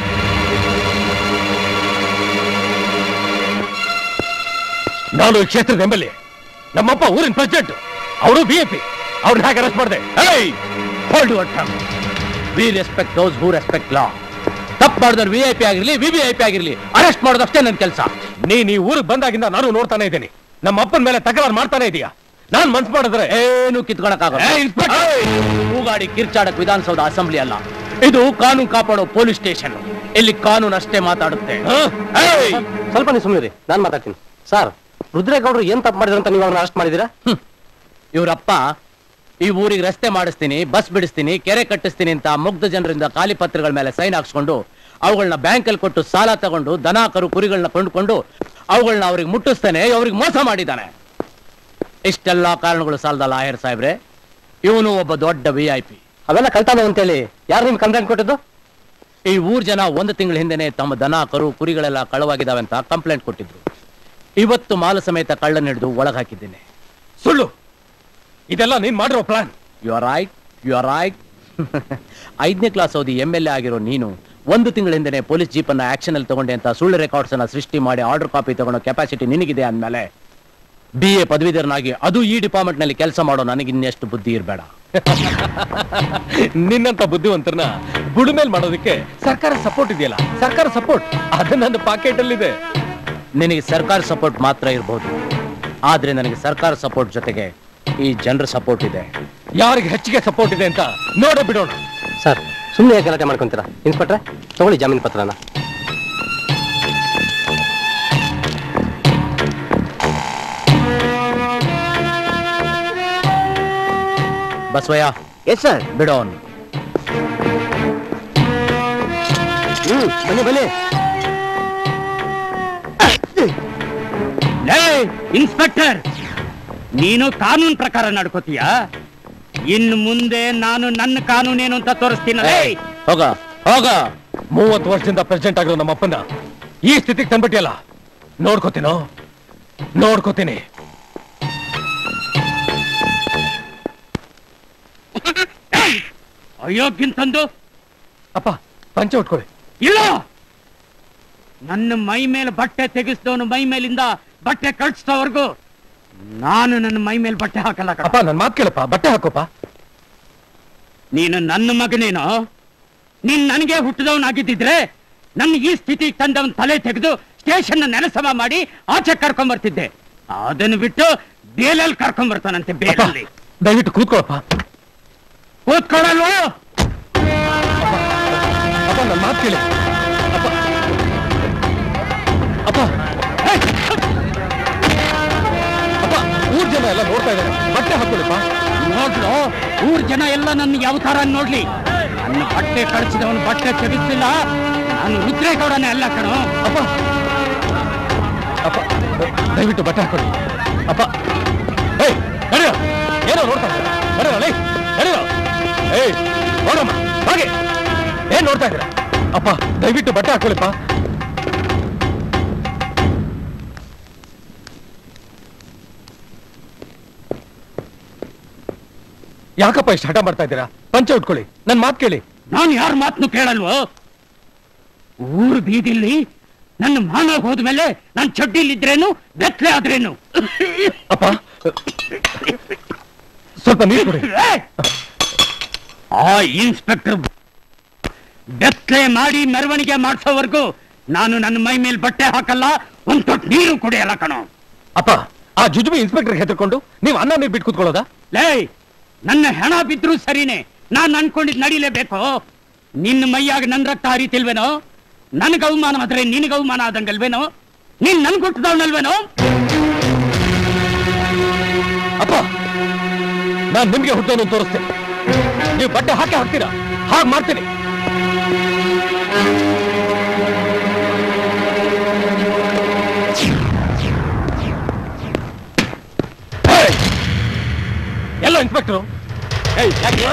ನಾನು ಈ ಕ್ಷೇತ್ರದ ಎಂ ಎಲ್ ಎ ನಮ್ಮಪ್ಪ ಊರಿನ ಪ್ರೆಸಿಡೆಂಟ್ ಅವರು ಬಿ ಎ ಪಿ ಅವ್ರನ್ನ ಹೇಗೆ ಅರೆಸ್ಟ್ ಮಾಡಿದೆ hold your tongue we respect those who respect law ತಪ್ಪು ಮಾಡಿದವ್ರು ವಿ ಐ ಪಿ ಆಗಿರ್ಲಿ ವಿ ವಿ ಐ ಪಿ ಆಗಿರ್ಲಿ ಅರೆಸ್ಟ್ ಮಾಡೋದಷ್ಟೇ ನನ್ನ ಕೆಲಸ ನೀನ್ ಈ ಊರಿಗೆ ಬಂದಾಗಿಂದ ನಾನು ನೋಡ್ತಾನೆ ಇದ್ದೀನಿ ನಮ್ಮ ಅಪ್ಪನ ಮೇಲೆ ತಕರಾರು ಮಾಡ್ತಾನೆ ಇದೀಯಾ ನಾನ್ ಮನ್ಸ್ ಮಾಡಿದ್ರೆ ಏನು ಕಿತ್ಕೊಳಕ್ಕಾಗಲ್ಲ ಕೂಗಾಡಿ ಕಿರ್ಚಾಡಕ್ ವಿಧಾನಸೌಧ ಅಸೆಂಬ್ಲಿ ಅಲ್ಲ ಇದು ಕಾನೂನು ಕಾಪಾಡೋ ಪೊಲೀಸ್ ಸ್ಟೇಷನ್ ಇಲ್ಲಿ ಕಾನೂನು ಅಷ್ಟೇ ಮಾತಾಡುತ್ತೆ ಸ್ವಲ್ಪ ನೀವು ಸುಮ್ಮನೆ ನಾನು ಮಾತಾಡ್ತೀನಿ ಸರ್ ರುದ್ರೇಗೌಡರು ಏನ್ ತಪ್ಪು ಮಾಡಿದ್ರು ಅಂತ ನೀವು ಅವ್ರನ್ನ ಅರೆಸ್ಟ್ ಮಾಡಿದ್ದೀರಾ ಇವರಪ್ಪ ಈ ಊರಿಗೆ ರಸ್ತೆ ಮಾಡಿಸ್ತೀನಿ ಬಸ್ ಬಿಡಿಸ್ತೀನಿ ಕೆರೆ ಕಟ್ಟಿಸ್ತೀನಿ ಅಂತ ಮುಗ್ಧ ಜನರಿಂದ ಖಾಲಿ ಪತ್ರಗಳ ಮೇಲೆ ಸೈನ್ ಹಾಕ್ಸ್ಕೊಂಡು ಅವುಗಳನ್ನ ಬ್ಯಾಂಕಲ್ಲಿ ಕೊಟ್ಟು ಸಾಲ ತಗೊಂಡು ದನ ಕರು ಕುರಿಗಳನ್ನ ಕೊಂಡ್ಕೊಂಡು ಅವುಗಳನ್ನ ಅವ್ರಿಗೆ ಮುಟ್ಟಿಸ್ತಾನೆ ಅವ್ರಿಗೆ ಮೋಸ ಮಾಡಿದ್ದಾನೆ ಇಷ್ಟೆಲ್ಲ ಕಾರಣಗಳು ಸಾಲದ ಲಾಯರ್ ಸಾಹೇಬ್ರೆ ಇವನು ಒಬ್ಬ ದೊಡ್ಡ ವಿ ಐ ಪಿ ಅವೆಲ್ಲ ಕಳ್ತಾನೆ ಅಂತೇಳಿ ಯಾರು ನಿಮ್ಗೆ ಕಂಪ್ಲೇಂಟ್ ಕೊಟ್ಟಿದ್ದು ಈ ಊರ್ ಜನ ಒಂದು ತಿಂಗಳ ಹಿಂದೆನೆ ತಮ್ಮ ದನ ಕರು ಕುರಿಗಳೆಲ್ಲ ಕಳವಾಗಿದ್ದಾವೆ ಅಂತ ಕಂಪ್ಲೇಂಟ್ ಕೊಟ್ಟಿದ್ರು ಇವತ್ತು ಮಾಲ ಸಮೇತ ಕಳ್ಳನ ಹಿಡಿದು ಒಳಗ್ ಹಾಕಿದ್ದೇನೆ ಸುಳ್ಳು ಇದೆಲ್ಲ ನೀನ್ ಮಾಡಿರೋ plan you are right you are right ಐದನೇ ಕ್ಲಾಸ್ ಓದಿ ಎಂ ಎಲ್ ಎ ಆಗಿರೋ ನೀನು ಒಂದು ತಿಂಗಳ ಹಿಂದೆನೆ ಪೊಲೀಸ್ ಜೀಪನ್ನ ಆಕ್ಷನ್ ಅಲ್ಲಿ ತಗೊಂಡೆ ಅಂತ ಸುಳ್ಳು ರೆಕಾರ್ಡ್ಸ್ ಅನ್ನ ಸೃಷ್ಟಿ ಮಾಡಿ ಆರ್ಡರ್ ಕಾಪಿ ತಗೊಳ್ಳೋ ಕೆಪಾಸಿಟಿ ನಿನಗಿದೆ ಅಂದ್ಮೇಲೆ ಬಿ ಎ ಪದವೀಧರನಾಗಿ ಅದು ಈ ಡಿಪಾರ್ಟ್ಮೆಂಟ್ ನಲ್ಲಿ ಕೆಲಸ ಮಾಡೋ ನನಗೆ ಇನ್ನೆಷ್ಟು ಬುದ್ಧಿ ಇರಬೇಡ ನಿನ್ನಂತ ಬುದ್ಧಿವಂತರನ್ನ ಬುಡುಮೇಲ್ ಮಾಡೋದಕ್ಕೆ ಸರ್ಕಾರ ಸಪೋರ್ಟ್ ಇದೆಯಲ್ಲ ಸರ್ಕಾರ ಸಪೋರ್ಟ್ ಅದು ನನ್ನ ಪಾಕೆಟ್ ಅಲ್ಲಿದೆ ನಿನಗೆ ಸರ್ಕಾರ ಸಪೋರ್ಟ್ ಮಾತ್ರ ಇರಬಹುದು ಆದ್ರೆ ನನಗೆ ಸರ್ಕಾರ ಸಪೋರ್ಟ್ ಜೊತೆಗೆ ಈ ಜನರ ಸಪೋರ್ಟ್ ಇದೆ ಯಾರಿಗೆ ಹೆಚ್ಚಿಗೆ ಸಪೋರ್ಟ್ ಇದೆ ಅಂತ ನೋಡ ಬಿಡೋಣ ಸರ್ ಸುಮ್ಮನೆ ಗಲಾಟೆ ಮಾಡ್ಕೊಂತೀರಾ ಇನ್ಸ್ಪೆಕ್ಟ್ರೆ ತಗೊಳ್ಳಿ ಜಾಮೀನು ಪತ್ರನ ಬಸವಯ್ಯ ಎಸ್ ಸರ್ ಬಿಡೋನ್ ಹ್ಮ್ ಬನ್ನಿ ಬನ್ನಿ ಲೇ ಇನ್ಸ್ಪೆಕ್ಟರ್ ನೀನು ಕಾನೂನು ಪ್ರಕಾರ ನಡ್ಕೋತೀಯ ಇನ್ನು ಮುಂದೆ ನಾನು ನನ್ನ ಕಾನೂನೇನು ಅಂತ ತೋರಿಸ್ತೀನಲ್ಲೇ ಹೋಗ ಹೋಗ ಮೂವತ್ತು ವರ್ಷದಿಂದ ಪ್ರೆಸಿಡೆಂಟ್ ಆಗಿರೋ ನಮ್ಮ ಅಪ್ಪನ ಈ ಸ್ಥಿತಿಗೆ ತಂದ್ಬಿಟ್ಟಿಯಲ್ಲ ನೋಡ್ಕೋತೀನೋ ನೋಡ್ಕೋತೀನಿ ಅಯೋಗ್ಯಂತಂದು ಅಪ್ಪ ಪಂಚೆ ಉಟ್ಕೊಳ್ಳಿ ಇಲ್ಲ ನನ್ನ ಮೈ ಮೇಲೆ ಬಟ್ಟೆ ತೆಗೆಸಿದವನು ಮೈ ಮೇಲಿಂದ ಬಟ್ಟೆ ಕಳ್ಸಿದವರೆಗೂ ನಾನು ನನ್ನ ಮೈ ಮೇಲೆ ಬಟ್ಟೆ ಹಾಕಲ್ಲ ಕಣೋ. ಅಪ್ಪ ನನ್ ಮಾತು ಕೇಳಪ್ಪ ಬಟ್ಟೆ ಹಾಕೋಪ್ಪ ನೀನು ನನ್ನ ಮಗನೇನೋ ನೀನ್ ನನಗೆ ಹುಟ್ಟಿದವನಾಗಿದ್ದಿದ್ರೆ ನನ್ನ ಈ ಸ್ಥಿತಿ ತಂದವನ್ ತಲೆ ತೆಗೆದು ಸ್ಟೇಷನ್ ನೆಲಸಮ ಮಾಡಿ ಆಚೆ ಕರ್ಕೊಂಡ್ ಬರ್ತಿದ್ದೆ ಅದನ್ನು ಬಿಟ್ಟು ಬೇಲಲ್ಲಿ ಕರ್ಕೊಂಡ್ ಬರ್ತಾನಂತೆ ಬೇಲಲ್ಲಿ ದಯವಿಟ್ಟು ಕೂತ್ಕೊಳಪ್ಪ ಕೂತ್ಕೊಳ್ಳಲ್ವೋ ಅಪ್ಪ ನನ್ನ ಮಾತು ಕೇಳಿ ಅಪ್ಪ ಅಪ್ಪ ಅಪ್ಪ ಊರ್ ಜನ ಎಲ್ಲ ನೋಡ್ತಾ ಇದ್ದಾರೆ ಬಟ್ಟೆ ಹಾಕೊಳ್ಳಿಪ್ಪ ನೋಡ್ಲು ಊರ್ ಜನ ಎಲ್ಲ ನನ್ನ ಯಾವ ತರ ನೋಡ್ಲಿ ನನ್ನ ಬಟ್ಟೆ ಕಳಿಸಿದವನು ಬಟ್ಟೆ ತೆಗಿಸಿಲ್ಲ ನಾನು ರುದ್ರೇಗೌಡನೇ ಅಲ್ಲ ಕಣೋ ಅಪ್ಪ ಅಪ್ಪ ದಯವಿಟ್ಟು ಬಟ್ಟೆ ಹಾಕೊಳ್ಳಿ ಅಪ್ಪ ಏಯ್ ನಡೆಯೋ ಏನೋ ನೋಡ್ತಾ ಇದ್ದೀರಾ ನಡೆಯೋ ಲೈ ನಡೆಯೋ ಏಯ್ ನೋಡಮ್ಮ ಹಾಗೆ ಏನ್ ನೋಡ್ತಾ ಇದ್ದೀರಾ ಅಪ್ಪ ದಯವಿಟ್ಟು ಬಟ್ಟೆ ಹಾಕೊಳ್ಳಿಪ್ಪ ಯಾಕಪ್ಪ ಇಷ್ಟು ಹಠ ಮಾಡ್ತಾ ಇದ್ದೀರಾ ಪಂಚೆ ಉಟ್ಕೊಳ್ಳಿ ನನ್ ಮಾತು ಕೇಳಿ ನಾನು ಯಾರ ಮಾತನ್ನು ಕೇಳಲ್ವೋ ಊರ್ ಬೀದಿಲಿ ನನ್ನ ಮಾನ ಹೋದ್ಮೇಲೆ ನಾನು ಚಡ್ಡಿಲಿದ್ರೇನು ಬೆತ್ತಲೆ ಆದ್ರೇನು ಅಪ್ಪ ಸ್ವಲ್ಪ ನೀರು ಕೊಡಿ ಆ ಇನ್ಸ್ಪೆಕ್ಟರ್ ಬೆತ್ತಲೆ ಮಾಡಿ ಮೆರವಣಿಗೆ ಮಾಡಿಸೋವರೆಗೂ ನಾನು ನನ್ನ ಮೈ ಮೇಲೆ ಬಟ್ಟೆ ಹಾಕಲ್ಲ ಒಂದ್ ತೊಟ್ಟು ನೀರು ಕುಡಿಯಲ್ಲ ಕಣೋ ಅಪ್ಪ ಆ ಜುಜುಬಿ ಇನ್ಸ್ಪೆಕ್ಟರ್ ಹೆದರ್ಕೊಂಡು ನೀವು ಅನ್ನ ನೀರು ಬಿಟ್ಟು ಕೂತ್ಕೊಳ್ಳೋದಾ ಲೇ ನನ್ನ ಹೆಣ ಬಿದ್ರು ಸರಿನೇ ನಾನ್ ಅನ್ಕೊಂಡಿದ್ ನಡಿಲೇಬೇಕು ನಿನ್ನ ಮೈಯಾಗ ನನ್ ರಕ್ತ ಹರಿತಿಲ್ವೇನೋ ನನ್ಗ ಅವಮಾನ ಆದ್ರೆ ನಿನಗ ಅವಮಾನ ಆದಂಗಲ್ವೇನೋ ನೀನ್ ನನ್ ಕೊಟ್ಟದವನಲ್ವೇನೋ ಅಪ್ಪ ನಾನ್ ನಿಮ್ಗೆ ಹುಟ್ಟೋನು ತೋರಿಸ್ತೇನೆ ನೀವು ಬಟ್ಟೆ ಹಾಕಿ ಹಾಕ್ತೀರಾ ಹಾಗೆ ಮಾಡ್ತೀನಿ ಏಯ್! ಎಲ್ಲೋ ಇನ್ಸ್ಪೆಕ್ಟರು ಏಯ್ ಯಾಕೆ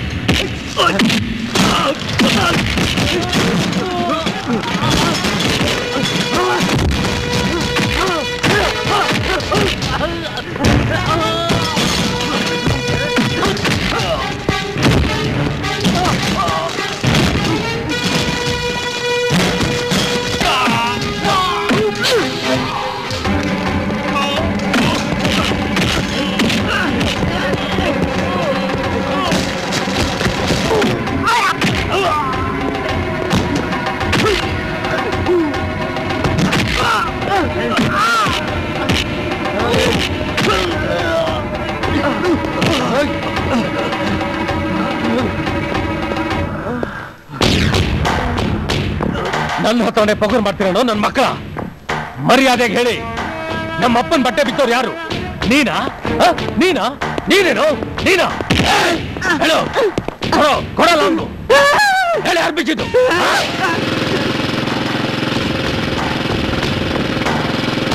ನನ್ನ ಹತ್ರನೇ ಪಗುರ್ ಮಾಡ್ತೀರೇನೋ ನನ್ನ ಮಕ್ಕಳ ಮರ್ಯಾದೆಗೆ ಹೇಳಿ ನಮ್ಮ ಅಪ್ಪನ ಬಟ್ಟೆ ಬಿತ್ತೋರು ಯಾರು ನೀನಾ ಆ? ನೀನಾ ನೀನೇನು ನೀನಾ ಹೇಳು ಕೊಡೋ ಕೊಡಲ್ಲ ಅವ್ನು ಹೇಳಿ ಯಾರು ಬಿಚ್ಚಿದ್ದು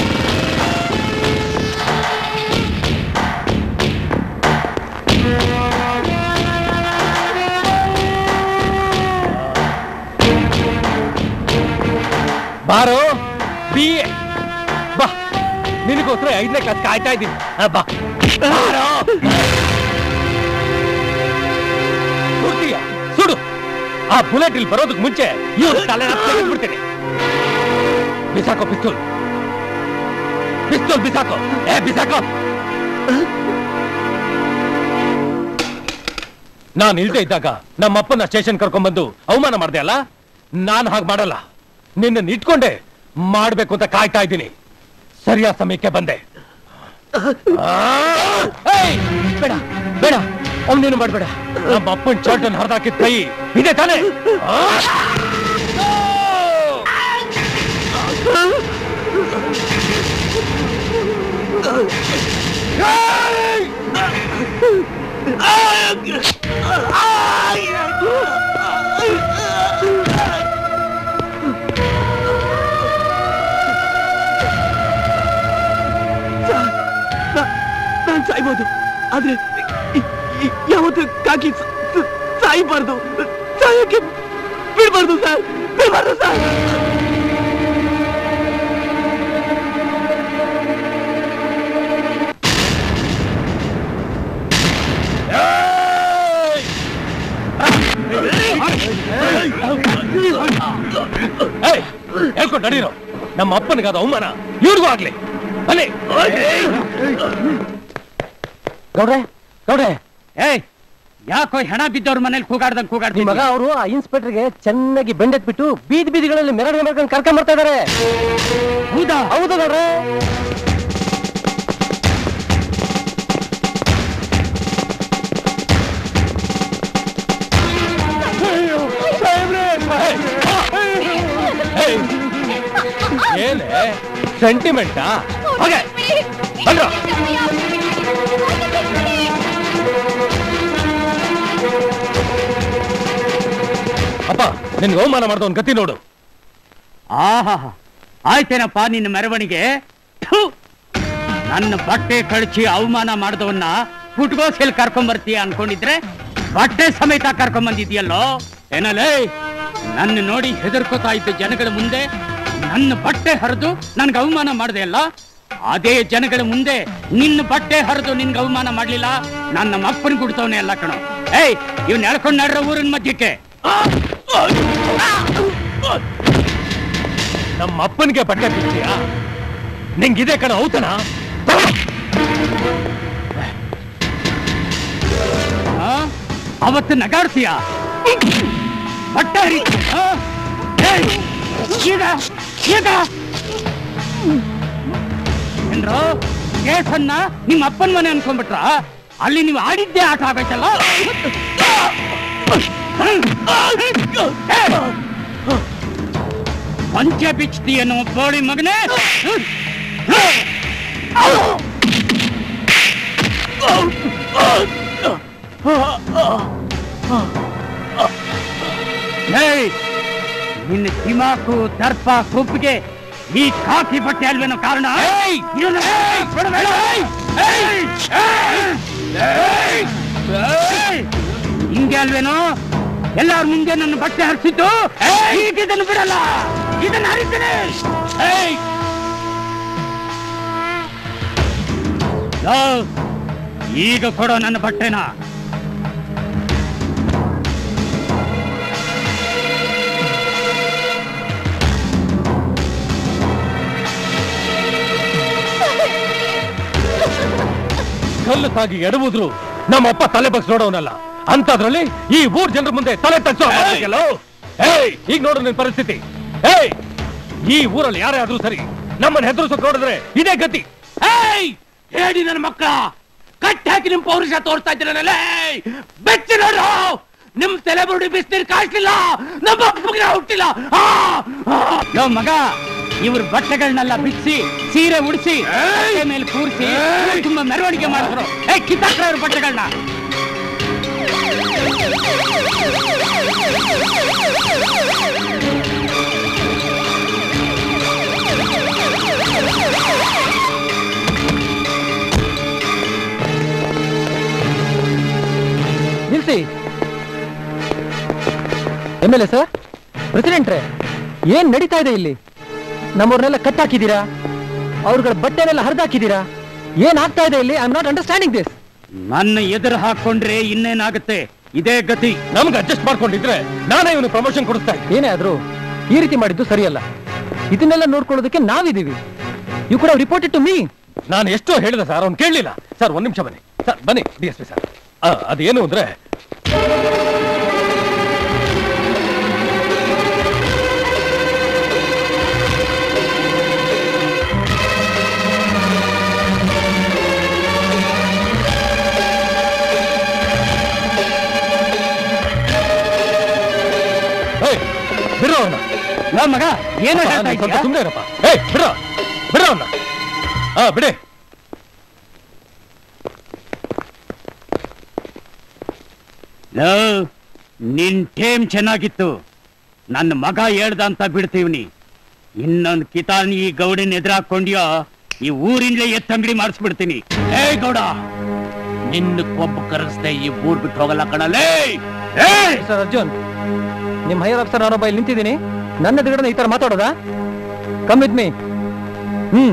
ಬಾರೋ ಬಿ ಬಾ ನಿನಗೋಸ್ಕರ ಐದನೇ ಕ್ಲಾಸ್ ಕಾಯ್ತಾ ಇದ್ದೀನಿ ಆ, ಬಾ ಬಾರೋ ಸುಡ್ತೀಯ ಸುಡು ಆ ಬುಲೆಟ್ ಇಲ್ಲಿ ಬರೋದಕ್ಕೆ ಮುಂಚೆ ಇವ್ರು ತಲೆ ಬಿಡ್ತೀನಿ ಬಿಸಾಕೋ ಪಿಸ್ತೂಲ್ ಪಿಸ್ತೂಲ್ ಬಿಸಾಕೋ ಏ ಬಿಸಾಕೋ ನಾನು ಇಲ್ದೇ ಇದ್ದಾಗ ನಮ್ಮಪ್ಪನ ಸ್ಟೇಷನ್ ಕರ್ಕೊಂಡ್ಬಂದು ಅವಮಾನ ಮಾಡ್ದೆ ಅಲ್ಲ ನಾನು ಹಾಗೆ ಮಾಡಲ್ಲ ನಿನ್ನ ಇಟ್ಕೊಂಡೆ ಮಾಡ್ಬೇಕು ಅಂತ ಕಾಯ್ತಾ ಇದ್ದೀನಿ ಸರಿಯಾದ ಸಮಯಕ್ಕೆ ಬಂದೆ ಆ! ಏಯ್! ಬೇಡ ಬೇಡ ಅವನೇನು ಮಾಡ್ಬೇಡ ನಮ್ಮ ಅಪ್ಪನ ಚರ್ಟನ್ ಹರಿದಾಕಿದ ಕೈ ಇದೆ ತಾನೆ ಆ! ನಾನು ಸಾಯ್ಬೋದು ಆದ್ರೆ ಇ- ಇ- ಯಾವತ್ತು ಕಾಕಿ ಸ- ಸ- ಸಾಯ್ಬಾರ್ದು ಸಾಯಕ್ಕೆ ಬಿಡ್ಬಾರ್ದು ಸರ್ ಬಿಡ್ಬಾರ್ದು ಸರ್ ಏಯ್, ಹೇಳ್ಕೊಂಡು ನಡೀರೋ ನಮ್ಮ ಅಪ್ಪನಿಗಾದ ಅವಮಾನ ಇವ್ರಿಗೂ ಆಗ್ಲಿ ಬನ್ನಿ ಗೌಡ್ರೆ ಗೌಡ್ರೆ ಏಯ್ ಯಾಕೋ ಹೆಣ ಬಿದ್ದವ್ರ ಮನೇಲಿ ಕೂಗಾಡ್ದಂಗ್ ನಿಮ್ ಕೂಗಾಡ್ತೀನಿ ಮಗ ಅವರು ಆ ಇನ್ಸ್ಪೆಕ್ಟರ್ಗೆ ಚೆನ್ನಾಗಿ ಬೆಂಡೆತ್ಬಿಟ್ಟು ಬೀದಿ ಬೀದಿಗಳಲ್ಲಿ ಮೆರವಣಿಗೆ ಮಾಡ್ಕೊಂಡು ಕರ್ಕೊಂಡ್ ಬರ್ತಾ ಇದಾರೆ ಹೌದಾ ಹೌದು ಗೌಡ್ರೆ ಏಯ್, ಏನೇ ಸೆಂಟಿಮೆಂಟಾ ಹಾಗೆ ಬನ್ರ ಅಪ್ಪ ನಿನ್ಗೆ ಅವಮಾನ ಮಾಡ್ದವನ್ ಗತಿ ನೋಡು ಆಹಾ ಆಯ್ತೇನಪ್ಪ ನಿನ್ನ ಮೆರವಣಿಗೆ ಥು! ನನ್ನ ಬಟ್ಟೆ ಕಳಚಿ ಅವಮಾನ ಮಾಡಿದವನ್ನ ಪುಟ್ಗೋಸೆಲ್ ಕರ್ಕೊಂಡ್ ಬರ್ತೀಯ ಅನ್ಕೊಂಡಿದ್ರೆ ಬಟ್ಟೆ ಸಮೇತ ಕರ್ಕೊಂಡ್ ಬಂದಿದ್ಯಲ್ಲೋ ಏನಲ್ಲೇ ನನ್ನ ನೋಡಿ ಹೆದರ್ಕೋತಾ ಇದ್ದ ಜನಗಳ ಮುಂದೆ ನನ್ನ ಬಟ್ಟೆ ಹರಿದು ನನ್ಗೆ ಅವಮಾನ ಮಾಡಿದೆ ಅಲ್ಲ ಅದೇ ಜನಗಳ ಮುಂದೆ ನಿನ್ನ ಬಟ್ಟೆ ಹರಿದು ನಿನ್ಗೆ ಅವಮಾನ ಮಾಡ್ಲಿಲ್ಲ ನನ್ನ ಮಪ್ಪನ ಗುಡ್ತವನೇ ಅಲ್ಲ ಕಣೋ ಏಯ್ ಇವ್ನ ಎಳ್ಕೊಂಡ್ ನಡ್ರ ಊರಿನ ಮಧ್ಯಕ್ಕೆ ನಮ್ಮ ಅಪ್ಪನಿಗೆ ಬಟ್ಟೆ ಬಿಡ್ತೀಯಾ ನಿಂಗಿದೆ ಕಣ ಔತಣ ಆ? ಅವತ್ತು ನಗಾಡ್ತೀಯ ಬಟ್ಟೆ ಹರಿತೀಯ? ಆ? ಏಯ್! ಈಗ ಈಗ ಏನ್ರೋ ಕೇಸನ್ನ ನಿಮ್ಮ ಅಪ್ಪನ ಮನೆ ಅನ್ಕೊಂಡ್ಬಿಟ್ರ ಅಲ್ಲಿ ನೀವು ಆಡಿದ್ದೇ ಆಟ ಆಗೈತಲ್ಲ ಪಂಚ ಬಿಚ್ತೀಯನೋ ಬೋಳಿ ಮಗನೇ ಏಯ್! ನಿನ್ನ ದಿಮಾಕು ದರ್ಪ ಕೊಬ್ಬಿಗೆ ಈ ಕಾಕಿ ಬಟ್ಟೆ ಅಲ್ವೇನೋ ಕಾರಣ ಇದನ್ನ ಬಿಡಬೇಡ. ಏಯ್! ಏಯ್! ಏಯ್! ಹಿಂಗೆ ಅಲ್ವೇನೋ ಎಲ್ಲಾರ ಮುಂದೆ ನನ್ನ ಬಟ್ಟೆ ಹರಿಸಿದ್ದು ಈಗ ಇದನ್ನು ಬಿಡಲ್ಲ ಇದನ್ನ ಹರಿತೀನಿ ಏಯ್! ಲೋ, ಈಗ ಕೊಡೋ ನನ್ನ ಬಟ್ಟೆನ ಕಲ್ಲು ತಾಗಿ ಎಡವುದ್ರು ನಮ್ಮಪ್ಪ ತಲೆ ಬಗ್ಸ್ ನೋಡೋನಲ್ಲ ಅಂತದ್ರಲ್ಲಿ ಈ ಊರ್ ಜನರ ಮುಂದೆ ತಲೆ ತಗ್ಸೋ ಏಯ್ ಈಗ ನೋಡು ನಿನ್ ಪರಿಸ್ಥಿತಿ ಏಯ್ ಈ ಊರಲ್ಲಿ ಯಾರೇ ಆದ್ರೂ ಸರಿ ನಮ್ಮನ್ನ ಹೆದರ್ಸೋಕ್ ನೋಡಿದ್ರೆ ಇದೇ ಗತಿ ಏಯ್ ಹೇಳಿ ನನ್ನ ಮಕ್ಕಳ ಕಟ್ಟಿ ಹಾಕಿ ನಿಮ್ ಪೌರುಷ ತೋರಿಸ್ತಾ ಇದ್ದೀರಲ್ಲ ಬೆಚ್ಚಿ ನೋಡು ನಿಮ್ ತಲೆಬುರುಡಿ ಬಿಸ್ನೀರ್ ಕಾಯಿಸ್ಲಿಲ್ಲ ನಮ್ಮ ಅಪ್ಪಗೆ ಹುಟ್ಟಿಲ್ಲ ಆ! ಆ! ಯೋ ಮಗ ಇವ್ರ ಬಟ್ಟೆಗಳನ್ನೆಲ್ಲ ಬಿಚ್ಚಿ ಸೀರೆ ಉಡಿಸಿ ಬಟ್ಟೆ ಮೇಲೆ ಕೂರಿಸಿ ತುಂಬಾ ಮೆರವಣಿಗೆ ಮಾಡಿದ್ರು ಏ ಕಿತ್ತಾಕ್ರ ಅವ್ರ ಬಟ್ಟೆಗಳನ್ನ ನಿಲ್ಸಿ ಎಮ್ ಎಲ್ ಎ ಸರ್ ಪ್ರೆಸಿಡೆಂಟ್ರೆ ಏನ್ ನಡೀತಾ ಇದೆ ಇಲ್ಲಿ ನಮ್ಮವ್ರನ್ನೆಲ್ಲ ಕಟ್ಟಾಕಿದ್ದೀರಾ ಅವ್ರಗಳ ಬಟ್ಟೆನೆಲ್ಲ ಹರಿದಾಕಿದ್ದೀರಾ ಏನ್ ಆಗ್ತಾ ಇದೆ ಇಲ್ಲಿ I am not understanding this ನನ್ನ ಎದುರು ಹಾಕೊಂಡ್ರೆ ಇನ್ನೇನಾಗುತ್ತೆ ಇದೇ ಗತಿ ನಮ್ಗೆ ಅಡ್ಜಸ್ಟ್ ಮಾಡ್ಕೊಂಡಿದ್ರೆ ನಾನೇ ಇವನು ಪ್ರಮೋಷನ್ ಕೊಡಿಸ್ತಾ ಇದ್ದೆ ಏನೇ ಆದ್ರೂ ಈ ರೀತಿ ಮಾಡಿದ್ದು ಸರಿಯಲ್ಲ ಇದನ್ನೆಲ್ಲ ನೋಡ್ಕೊಳ್ಳೋದಕ್ಕೆ ನಾವಿದ್ದೀವಿ ಯು ಕೂಡ ರಿಪೋರ್ಟೆಡ್ ಟು ಮೀ ನಾನು ಎಷ್ಟೋ ಹೇಳಿದೆ ಸರ್ ಅವ್ನು ಕೇಳಲಿಲ್ಲ ಸರ್ ಒಂದ್ ನಿಮಿಷ ಬನ್ನಿ ಸರ್ ಬನ್ನಿ ಡಿ ಎಸ್ ಪಿ ಸರ್ ಆ, ಅದೇನು ಅಂದ್ರೆ ಏಯ್, ಬಿಡ್ರೋ ಅವ್ನ ನಾ ಮಗ ಏನು ಅಪ್ಪ, ಹೇಳ್ತಾ ನೀನ್ ಸ್ವಲ್ಪ ಇದ್ದೀಯಾ? ಸುಮ್ನೆ ಇರಪ್ಪ ಏಯ್ ಬಿಡ್ರೋ ಬಿಡ್ರೋ ಅವ್ನ ಹಾ ಬಿಡಿ ಲೋ, ನಿನ್ ಟೇಮ್ ಚೆನ್ನಾಗಿತ್ತು ನನ್ನ ಮಗ ಹೇಳ್ದ ಅಂತ ಬಿಡ್ತೀವ್ನಿ ಇನ್ನೊಂದ್ ಕಿತಾನ್ ಈ ಗೌಡನ್ ಎದುರಾಕೊಂಡ್ಯೋ ಈ ಊರಿಂದಲೇ ಎತ್ತಂಗಡಿ ಮಾಡಿಸ್ಬಿಡ್ತೀನಿ ಏ ಗೌಡ ನಿನ್ನ ಕೊಬ್ಬು ಕರೆಸ್ದೆ ಈ ಊರ್ ಬಿಟ್ಟು ಹೋಗಲ್ಲ ಕಣಲೇ ಸರ್ ಅರ್ಜುನ್ ನಿಮ್ ಹೈಯರ್ ಆಫೀಸರ್ ನಾನೊಬ್ಬ ಇಲ್ಲಿ ನಿಂತಿದ್ದೀನಿ ನನ್ನ ಎದುರುಗಡೆ ಈ ತರ ಮಾತಾಡೋದಾ ಕಮ್ ವಿತ್ ಮೀ ಹ್ಮ್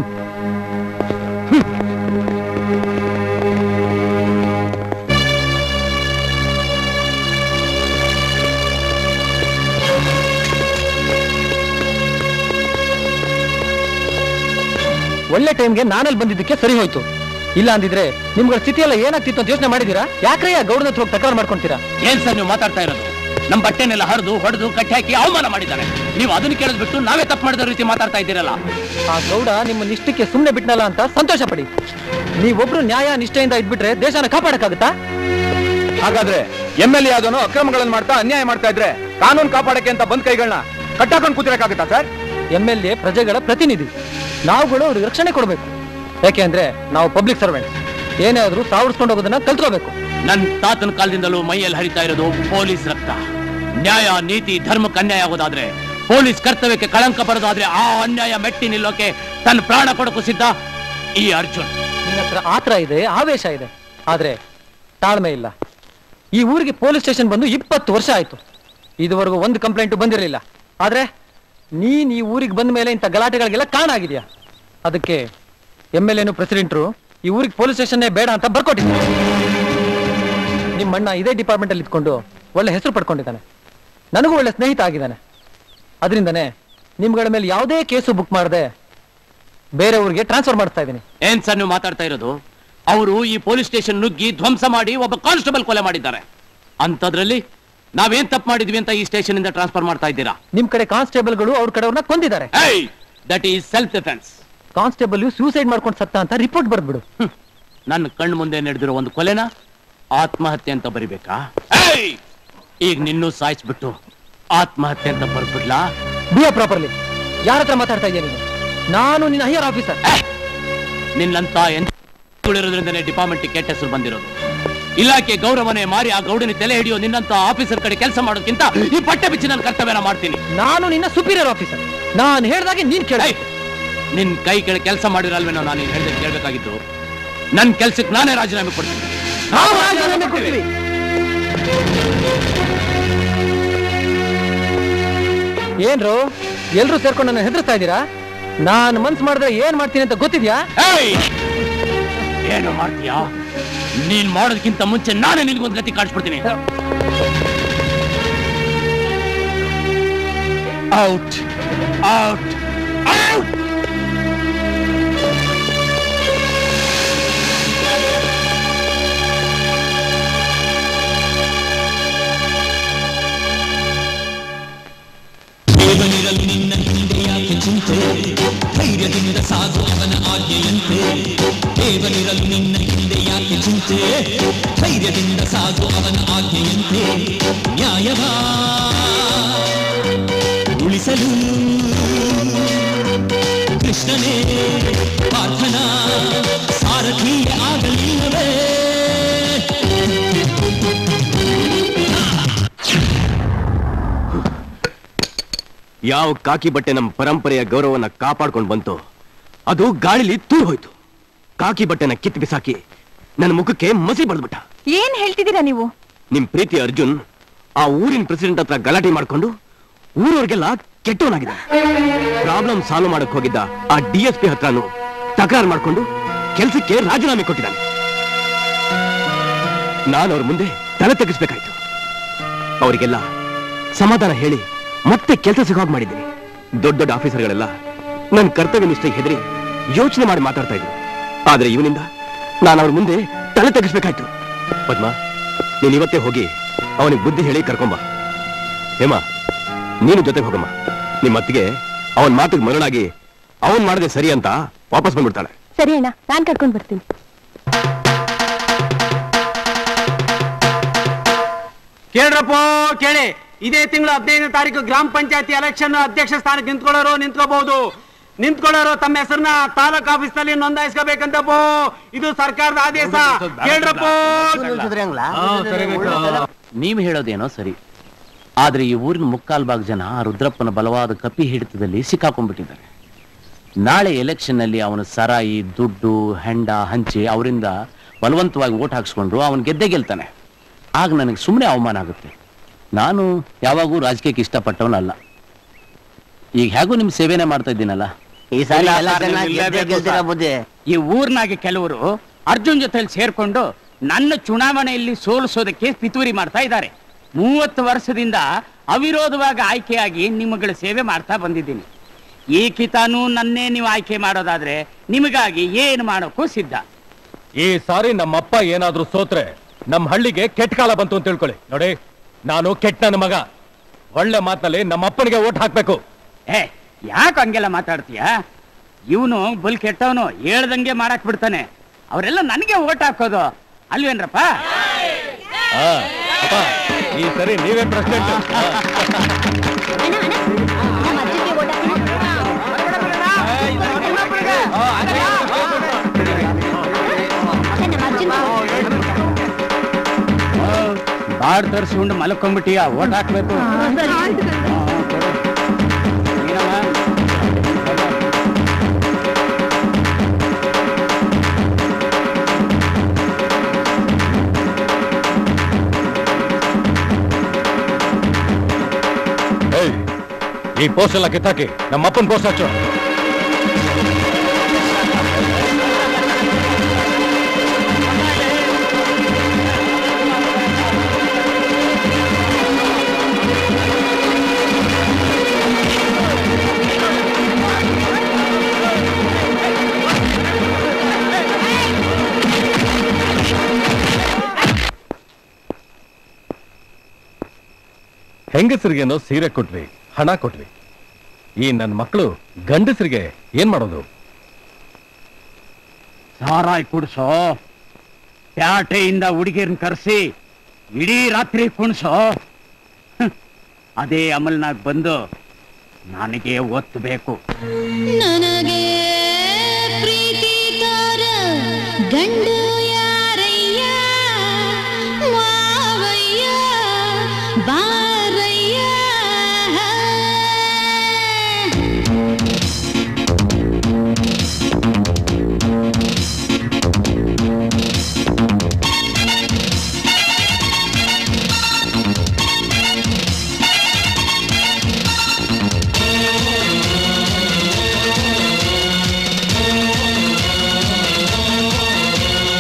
ಒಳ್ಳೆ ಟೈಮ್ಗೆ ನಾನಲ್ಲಿ ಬಂದಿದ್ದಕ್ಕೆ ಸರಿ ಹೋಯ್ತು ಇಲ್ಲ ಅಂದಿದ್ರೆ ನಿಮ್ಗಳ ಸ್ಥಿತಿ ಎಲ್ಲ ಏನಾಗ್ತಿತ್ತು ಅಂತ ಯೋಚನೆ ಮಾಡಿದೀರಾ ಯಾಕ್ರೆ ಆ ಗೌಡನ ಹತ್ರ ಹೋಗಿ ತಕರಾರು ಮಾಡ್ಕೊಂತೀರಾ ಏನ್ ಸರ್ ನೀವು ಮಾತಾಡ್ತಾ ಇರೋದು ನಮ್ ಬಟ್ಟೆನೆಲ್ಲ ಹರಿದು ಹೊಡೆದು ಕಟ್ಟಿ ಹಾಕಿ ಅವಮಾನ ಮಾಡಿದ್ದಾರೆ ನೀವು ಅದನ್ನ ಕೇಳದ್ ಬಿಟ್ಟು ನಾವೇ ತಪ್ಪು ಮಾಡಿದ ರೀತಿ ಮಾತಾಡ್ತಾ ಇದ್ದೀರಲ್ಲ ಆ ಗೌಡ ನಿಮ್ಮ ನಿಷ್ಠಕ್ಕೆ ಸುಮ್ಮನೆ ಬಿಟ್ನಲ್ಲ ಅಂತ ಸಂತೋಷ ಪಡಿ ನೀವೊಬ್ರು ನ್ಯಾಯ ನಿಷ್ಠೆಯಿಂದ ಇದ್ಬಿಟ್ರೆ ದೇಶನ ಕಾಪಾಡಕ್ಕಾಗತ್ತಾ ಹಾಗಾದ್ರೆ ಎಂ ಎಲ್ ಎ ಆದವನು ಅಕ್ರಮಗಳನ್ನು ಮಾಡ್ತಾ ಅನ್ಯಾಯ ಮಾಡ್ತಾ ಇದ್ರೆ ಕಾನೂನು ಕಾಪಾಡಕ್ಕೆ ಅಂತ ಬಂದ್ ಕೈಗಳನ್ನ ಕಟ್ಟಾಕೊಂಡು ಕೂತಿರಕ್ಕಾಗತ್ತಾ ಸರ್ ಎಂ ಎಲ್ ಎ ಪ್ರಜೆಗಳ ಪ್ರತಿನಿಧಿ ನಾವುಗಳು ಅವ್ರಿಗೆ ರಕ್ಷಣೆ ಕೊಡಬೇಕು ಯಾಕೆಂದ್ರೆ ನಾವು ಪಬ್ಲಿಕ್ ಸರ್ವೆಂಟ್ ಏನೇ ಆದ್ರೂ ಸಾವರ್ಸ್ಕೊಂಡು ಹೋಗೋದನ್ನ ಕಲ್ತ್ಕೋಬೇಕು ನನ್ ತಾತನ ಕಾಲದಿಂದಲೂ ಮೈಯಲ್ಲಿ ಹರಿತಾ ಇರೋದು ಪೊಲೀಸ್ ರಕ್ತ ನ್ಯಾಯ ನೀತಿ ಧರ್ಮಕ್ಕೆ ಅನ್ಯಾಯ ಆಗೋದಾದ್ರೆ ಪೊಲೀಸ್ ಕರ್ತವ್ಯಕ್ಕೆ ಕಳಂಕ ಬರೋದಾದ್ರೆ ಆ ಅನ್ಯಾಯ ಮೆಟ್ಟಿ ನಿಲ್ಲೋಕೆ ತನ್ನ ಪ್ರಾಣ ಕೊಡಕ್ಕೂ ಸಿದ್ಧ ಈ ಅರ್ಜುನ್ ನಿನ್ನ ಹತ್ರ ಆತ್ರ ಇದೆ ಆವೇಶ ಇದೆ ಆದ್ರೆ ತಾಳ್ಮೆ ಇಲ್ಲ ಈ ಊರಿಗೆ ಪೊಲೀಸ್ ಸ್ಟೇಷನ್ ಬಂದು ಇಪ್ಪತ್ತು ವರ್ಷ ಆಯ್ತು ಇದುವರೆಗೂ ಒಂದು ಕಂಪ್ಲೇಂಟ್ ಬಂದಿರಲಿಲ್ಲ ಆದ್ರೆ ನೀನ್ ಈ ಊರಿಗೆ ಬಂದ ಮೇಲೆ ಇಂಥ ಗಲಾಟೆಗಳಿಗೆಲ್ಲ ಕಾರಣ ಆಗಿದ್ಯಾ ಅದಕ್ಕೆ ಎಮ್ ಎಲ್ ಎನು ಪ್ರೆಸಿಡೆಂಟ್ರು ಈ ಊರಿಗೆ ಪೊಲೀಸ್ ಸ್ಟೇಷನ್ನೇ ಬೇಡ ಅಂತ ಬರ್ಕೊಟ್ಟಿದ್ದಾರೆ ನಿಮ್ಮ ಅಣ್ಣ ಇದೇ ಡಿಪಾರ್ಟ್ಮೆಂಟ್ ಅಲ್ಲಿ ಇದ್ಕೊಂಡು ಒಳ್ಳೆ ಹೆಸರು ಪಡ್ಕೊಂಡಿದ್ದಾನೆ ನನಗೂ ಒಳ್ಳೆ ಸ್ನೇಹಿತ ಆಗಿದ್ದಾನೆ ಅದರಿಂದನೇ ನಿಮ್ಗಳ ಮೇಲೆ ಯಾವುದೇ ಕೇಸು ಬುಕ್ ಮಾಡದೆ ಬೇರೆ ಊರಿಗೆ ಟ್ರಾನ್ಸ್ಫರ್ ಮಾಡ್ತಾ ಇದ್ದೀನಿ ಏನ್ ಸರ್ ನೀವು ಮಾತಾಡ್ತಾ ಇರೋದು ಅವರು ಈ ಪೊಲೀಸ್ ಸ್ಟೇಷನ್ ನುಗ್ಗಿ ಧ್ವಂಸ ಮಾಡಿ ಒಬ್ಬ ಕಾನ್ಸ್ಟೇಬಲ್ ಕೊಲೆ ಮಾಡಿದ್ದಾರೆ ಅಂತದ್ರಲ್ಲಿ ನಾವೇನ್ ತಪ್ಪು ಮಾಡಿದ್ವಿ ಅಂತ ಈ ಸ್ಟೇಷನ್ ಇಂದ ಟ್ರಾನ್ಸ್ಫರ್ ಮಾಡ್ತಾ ಇದ್ದೀರಾ ನಿಮ್ ಕಡೆ ಕಾನ್ಸ್ಟೇಬಲ್ಗಳು ಅವ್ರ ಕಡೆಯವ್ರನ್ನ ಕೊಂದಿದ್ದಾರೆ that is self defence constable suicide ಮಾಡ್ಕೊಂಡು ಸತ್ತ ಅಂತ ರಿಪೋರ್ಟ್ ಬರ್ಬಿಡು ನನ್ನ ಕಣ್ಣು ಮುಂದೆ ನಡೆದಿರೋ ಒಂದು ಕೊಲೆನ ಆತ್ಮಹತ್ಯೆ ಅಂತ ಬರಿಬೇಕಾ ಏಯ್! ಈಗ ನಿನ್ನೂ ಸಾಯಿಸ್ಬಿಟ್ಟು ಆತ್ಮಹತ್ಯೆ ಅಂತ ಬರ್ಬಿಡ್ಲಾ ಬಿಯ ಪ್ರಾಪರ್ಲಿ ಯಾರ ಹತ್ರ ಮಾತಾಡ್ತಾ ಇದೆಯಾ ನೀನು ನಾನು ನಿನ್ನ ಹೈಯರ್ ಆಫೀಸರ್ ನಿನ್ನಂತ ಇರೋದ್ರಿಂದನೇ ಡಿಪಾರ್ಟ್ಮೆಂಟ್ ಕೆಟ್ಟ ಹೆಸರು ಬಂದಿರೋದು ಇಲಾಖೆ ಗೌರವನೇ ಮಾರಿ ಆ ಗೌಡನ ತಲೆ ಹಿಡಿಯೋ ನಿನ್ನಂತ ಆಫೀಸರ್ ಕಡೆ ಕೆಲಸ ಮಾಡೋದಕ್ಕಿಂತ ಈ ಪಟ್ಟೆ ಬಿಚ್ಚಿ ನನ್ನ ಕರ್ತವ್ಯನ ಮಾಡ್ತೀನಿ ನಾನು ನಿನ್ನ ಸುಪೀರಿಯರ್ ಆಫೀಸರ್ ನಾನು ಹೇಳ್ದಾಗೆ ನೀನ್ ಕೇಳ ನಿನ್ ಕೈ ಕೆಳ ಕೆಲಸ ಮಾಡಿರಲ್ವೇನೋ ನಾನು ನೀನ್ ಹೇಳ್ದೆ ಕೇಳ್ಬೇಕಾಗಿದ್ದು ನನ್ ಕೆಲ್ಸಕ್ಕೆ ನಾನೇ ರಾಜೀನಾಮೆ ಕೊಡ್ತೀನಿ ಏನ್ರು ಎಲ್ರು ಸೇರ್ಕೊಂಡು ನನ್ನ ಹೆದರ್ಸ್ತಾ ಇದ್ದೀರಾ ನಾನು ಮನ್ಸ್ ಮಾಡಿದ್ರೆ ಏನ್ ಮಾಡ್ತೀನಿ ಅಂತ ಗೊತ್ತಿದ್ಯಾ ಏನು ಮಾಡ್ತೀಯಾ ನೀನ್ ಮಾಡೋದಕ್ಕಿಂತ ಮುಂಚೆ ನಾನೇ ನಿನ್ಗೊಂದು ಗತಿ ಕಾಣಿಸ್ಬಿಡ್ತೀನಿ ಔಟ್ ಔಟ್ ಔಟ್ ದೇವನಿರಲು ನಿನ್ನ ಹಿಂದೆ ಯಾಕೆ ಚಿಂತೆ ಧೈರ್ಯದಿಂದ ಸಾಗು ಅವನ ಆಜ್ಞೆಯಂತೆ ದೇವನಿರಲು ನಿನ್ನ ಹಿಂದೆ ಯಾಕೆ ಚಿಂತೆ ಧೈರ್ಯದಿಂದ ಸಾಗು ಅವನ ಆಜ್ಞೆಯಂತೆ ನ್ಯಾಯವಾ ಉಳಿಸಲು ಕೃಷ್ಣನೇ ಪ್ರಾರ್ಥನಾ ಸಾರಥಿಯ ಆಗಲಿಲ್ಲವೇ ಯಾವ ಕಾಕಿ ಬಟ್ಟೆ ನಮ್ಮ ಪರಂಪರೆಯ ಗೌರವನ ಕಾಪಾಡ್ಕೊಂಡು ಬಂತು ಅದು ಗಾಳಿಲಿ ತೂರ್ ಹೋಯ್ತು ಕಾಕಿ ಬಟ್ಟೆನ ಕಿತ್ತು ಬಿಸಾಕಿ ನನ್ನ ಮುಖಕ್ಕೆ ಮಸಿ ಬಳ್ದ್ಬಿಟ್ಟ ಏನ್ ಹೇಳ್ತಿದ್ದೀರಾ ನೀವು ನಿಮ್ ಪ್ರೀತಿ ಅರ್ಜುನ್ ಆ ಊರಿನ ಪ್ರೆಸಿಡೆಂಟ್ ಹತ್ರ ಗಲಾಟೆ ಮಾಡ್ಕೊಂಡು ಊರವ್ರಿಗೆಲ್ಲ ಕೆಟ್ಟವನಾಗಿದ್ದಾನೆ ಪ್ರಾಬ್ಲಮ್ ಸಾಲ್ವ್ ಮಾಡಕ್ ಹೋಗಿದ್ದ ಆ ಡಿ ಎಸ್ ಪಿ ಹತ್ರನು ತಕರಾರು ಮಾಡ್ಕೊಂಡು ಕೆಲಸಕ್ಕೆ ರಾಜೀನಾಮೆ ಕೊಟ್ಟಿದ್ದಾನೆ ನಾನು ಅವ್ರ ಮುಂದೆ ತಲೆ ತೆಗಿಸ್ಬೇಕಾಯ್ತು ಅವರಿಗೆಲ್ಲ ಸಮಾಧಾನ ಹೇಳಿ ಮತ್ತೆ ಕೆಲಸ ಸಿಗೋಗ್ ಮಾಡಿದ್ದೀನಿ ದೊಡ್ಡ ದೊಡ್ಡ ಆಫೀಸರ್ಗಳೆಲ್ಲ ನನ್ನ ಕರ್ತವ್ಯ ನಿಷ್ಠೆಗೆ ಹೆದರಿ ಯೋಚನೆ ಮಾಡಿ ಮಾತಾಡ್ತಾ ಇದ್ರು ಆದ್ರೆ ಇವನಿಂದ ನಾನು ಅವ್ರ ಮುಂದೆ ತಲೆ ತೆಗಿಸ್ಬೇಕಾಯ್ತು ಪದ್ಮ ನೀನ್ ಇವತ್ತೇ ಹೋಗಿ ಅವನಿಗೆ ಬುದ್ಧಿ ಹೇಳಿ ಕರ್ಕೊಂಬ ಹೇಮಾ ನೀನು ಜೊತೆಗೆ ಹೋಗಮ್ಮ ನಿಮ್ಮ ಅತ್ತಿಗೆ ಅವನ್ ಮಾತಿಗೆ ಮರಳಾಗಿ ಅವನ್ ಮಾಡದೆ ಸರಿ ಅಂತ ವಾಪಸ್ ಬಂದ್ಬಿಡ್ತಾಳೆ ಸರಿ ಅಣ್ಣ ನಾನ್ ಕರ್ಕೊಂಡ್ ಬರ್ತೀನಿ ಕೇಳ್ರಪ್ಪ ಕೇಳಿ ಇದೇ ತಿಂಗಳು ಹದಿನೈದನೇ ತಾರೀಕು ಗ್ರಾಮ ಪಂಚಾಯತಿ ಎಲೆಕ್ಷನ್ ಅಧ್ಯಕ್ಷ ಸ್ಥಾನಕ್ಕೆ ನಿಂತ್ಕೊಳ್ಳೋರು ನಿಂತ್ಕೋಬಹುದು ನಿಂತ್ಕೊಳ್ಳೋರು ತಮ್ಮ ಹೆಸರನ್ನ ತಾಲೂಕ್ ಆಫೀಸ್ ನಲ್ಲಿ ನೋಂದಾಯಿಸ್ಕೋಬೇಕಂತಪ್ಪ ಇದು ಸರ್ಕಾರದ ಆದೇಶ ಕೇಳ್ರಪ್ಪ ನೀವು ಹೇಳೋದೇನೋ ಸರಿ ಆದ್ರೆ ಈ ಊರಿನ ಮುಕ್ಕಾಲ್ ಭಾಗ ಜನ ಆ ರುದ್ರಪ್ಪನ ಬಲವಾದ ಕಪಿ ಹಿಡಿತದಲ್ಲಿ ಸಿಕ್ಕಾಕೊಂಡ್ಬಿಟ್ಟಿದ್ದಾರೆ ನಾಳೆ ಎಲೆಕ್ಷನ್ ನಲ್ಲಿ ಅವನ ಸರಾಯಿ ದುಡ್ಡು ಹೆಂಡ ಹಂಚಿ ಅವರಿಂದ ಬಲವಂತವಾಗಿ ಓಟ್ ಹಾಕ್ಸ್ಕೊಂಡ್ರು ಅವನ್ ಗೆದ್ದೆ ಗೆಲ್ತಾನೆ ಆಗ ನನಗೆ ಸುಮ್ಮನೆ ಅವಮಾನ ಆಗುತ್ತೆ ನಾನು ಯಾವಾಗೂ ರಾಜಕೀಯಕ್ಕೆ ಇಷ್ಟಪಟ್ಟವನಲ್ಲ ಈಗ ಹೇಗೂ ನಿಮ್ ಸೇವೆನೇ ಮಾಡ್ತಾ ಇದ್ದೀನಲ್ಲ ಈ ಸಾರಿ ಈ ಊರ್ನಾಗೆ ಕೆಲವರು ಅರ್ಜುನ್ ಜೊತೆಲಿ ಸೇರ್ಕೊಂಡು ನನ್ನ ಚುನಾವಣೆಯಲ್ಲಿ ಸೋಲಿಸೋದಕ್ಕೆ ಪಿತೂರಿ ಮಾಡ್ತಾ ಇದ್ದಾರೆ ಮೂವತ್ತು ವರ್ಷದಿಂದ ಅವಿರೋಧವಾಗಿ ಆಯ್ಕೆಯಾಗಿ ನಿಮ್ಮಗಳ ಸೇವೆ ಮಾಡ್ತಾ ಬಂದಿದ್ದೀನಿ ಈ ಕಿತಾನು ನನ್ನೇ ನೀವು ಆಯ್ಕೆ ಮಾಡೋದಾದ್ರೆ ನಿಮಗಾಗಿ ಏನು ಮಾಡೋಕ್ಕೂ ಸಿದ್ಧ ಈ ಸಾರಿ ನಮ್ಮಪ್ಪ ಏನಾದ್ರೂ ಸೋತ್ರೆ ನಮ್ಮ ಹಳ್ಳಿಗೆ ಕೆಟ್ಟ ಕಾಲ ಬಂತು ಅಂತ ತಿಳ್ಕೊಳ್ಳಿ ನೋಡಿ ನಾನು ಕೆಟ್ಟ ನನ್ನ ಮಗ ಒಳ್ಳೆ ಮಾತಿನಲ್ಲಿ ನಮ್ಮ ಅಪ್ಪನಿಗೆ ಓಟ್ ಹಾಕ್ಬೇಕು ಏ ಯಾಕೆ ಹಂಗೆಲ್ಲ ಮಾತಾಡ್ತೀಯ ಇವನು ಬಲ್ ಕೆಟ್ಟವನು ಹೇಳ್ದಂಗೆ ಮಾಡಕ್ ಬಿಡ್ತಾನೆ ಅವರೆಲ್ಲ ನನಗೆ ಓಟ್ ಹಾಕೋದು ಅಲ್ವೇನ್ರಪ್ಪ ಆ, ಅಪ್ಪ ಈ ಸರಿ ನೀವೇ ಪ್ರೆಸಿಡೆಂಟ್ ಬಾಡ್ ತರಿಸ್ಕೊಂಡು ಮಲ್ಕೊಂಡ್ಬಿಟ್ಟಿಯ ಓಟ್ ಹಾಕ್ಬೇಕು ಏಯ್, ಈ ಪೋಸ್ಟ್ ಎಲ್ಲ ಕಿತ್ತಾಕಿ ನಮ್ಮ ಅಪ್ಪನ ಪೋಸ್ಟ್ ಹಚ್ಚು ಹೆಂಗಸರಿಗೇನೋ ಸೀರೆ ಕೊಟ್ವಿ ಹಣ ಕೊಟ್ವಿ ಈ ನನ್ನ ಮಕ್ಕಳು ಗಂಡಸರಿಗೆ ಏನ್ ಮಾಡೋದು ಸಾರಾಯ್ ಕುಡ್ಸೋ ಪ್ಯಾಟೆಯಿಂದ ಹುಡುಗಿಯರ್ನ ಕರೆಸಿ ಇಡೀ ರಾತ್ರಿ ಕುಣ್ಸೋ ಹ್ಮ್. ಅದೇ ಅಮಲ್ನಾಗ್ ಬಂದು ನನಗೆ ಒತ್ತಬೇಕು ನನಗೆ ಪ್ರೀತಿಕಾರ ಗಂಡು ಯಾರಯ್ಯ ಮಾವಯ್ಯ ಬಾರಯ್ಯ ಆ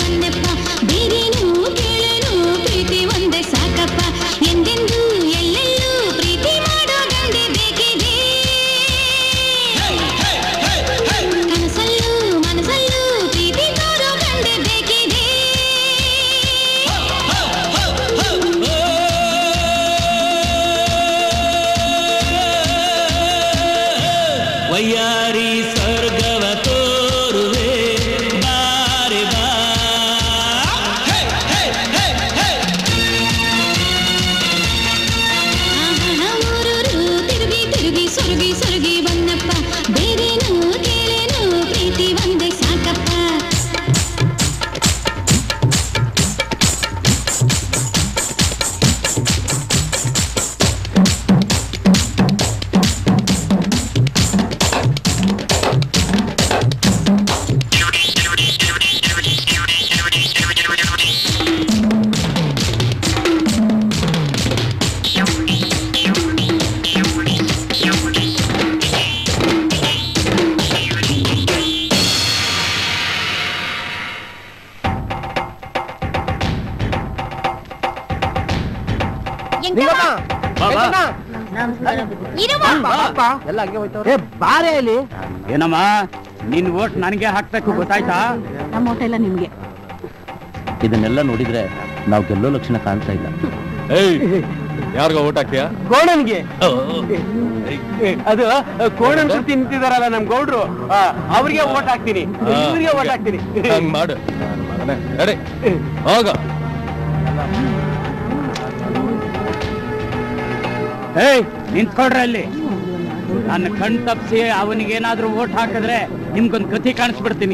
ಬಂದೆಪ್ಪ ಬೇರೇನು ಕೇಳೇನು ಪ್ರೀತಿ ಒಂದೇ ಸಾಕಪ್ಪ ಎಂದೆಂದೂ ಎಲ್ಲೆಲ್ಲೂ ಪ್ರೀತಿ ಮಾಡೋ ಗಂಡೆ ಬೇಕಿದೆ ಕನಸಲ್ಲೂ ಮನಸ್ಸಲ್ಲೂ ಪ್ರೀತಿ ತೋರೋ ಗಂಡೆ ಬೇಕಿದೆ ವಯ್ಯಾರಿ ಸ್ವರ್ಗವ ತೋರುವೆ ಬಾರೆ ಬಾ ಊರೂರು ತಿರುಗಿ ತಿರುಗಿ ಸೊರುಗಿ ಸೊರುಗಿ ಬಂದಪ್ಪ ಬೇರೇನು ಕೇಳೇನು ಪ್ರೀತಿ ಒಂದೇ ಸಾಕಪ್ಪ ಎಲ್ಲ ಹಂಗೆ ಹೋಯ್ತವ್ರೆ ಬಾರೆ ಇಲ್ಲಿ ಏನಮ್ಮ ನಿನ್ ಓಟ್ ನನಗೆ ಹಾಕ್ಬೇಕು ಗೊತ್ತಾಯ್ತಾ ನಮ್ಮ ಊಟ ಎಲ್ಲ ನಿಮ್ಗೆ ಇದನ್ನೆಲ್ಲ ನೋಡಿದ್ರೆ ನಾವು ಗೆಲ್ಲೋ ಲಕ್ಷಣ ಕಾಣ್ತಾ ಇಲ್ಲ ಏಯ್ ಯಾರಿಗ ಓಟ್ ಹಾಕ್ತೀಯಾ ಗೋಣನ್ಗೆ ಅದು ಕೋಣನ್ ಸುತ್ತಿ ನಿಂತಿದಾರಲ್ಲ ನಮ್ ಗೌಡ್ರು ಆ, ಅವ್ರಿಗೆ ಓಟ್ ಹಾಕ್ತೀನಿ ಇವ್ರಿಗೆ ಓಟ್ ಹಾಕ್ತೀನಿ ಹಂಗ್ ಮಾಡು ನನ್ ಮಗನೇ. ನಡಿ ಹೋಗ ಏಯ್ ನಿಂತ್ಕೊಳ್ರಿ ಅಲ್ಲಿ ನನ್ನ ಕಣ್ ತಪ್ಸಿ ಅವನಿಗೇನಾದ್ರೂ ಓಟ್ ಹಾಕಿದ್ರೆ ನಿಮ್ಗೊಂದು ಗತಿ ಕಾಣಿಸ್ಬಿಡ್ತೀನಿ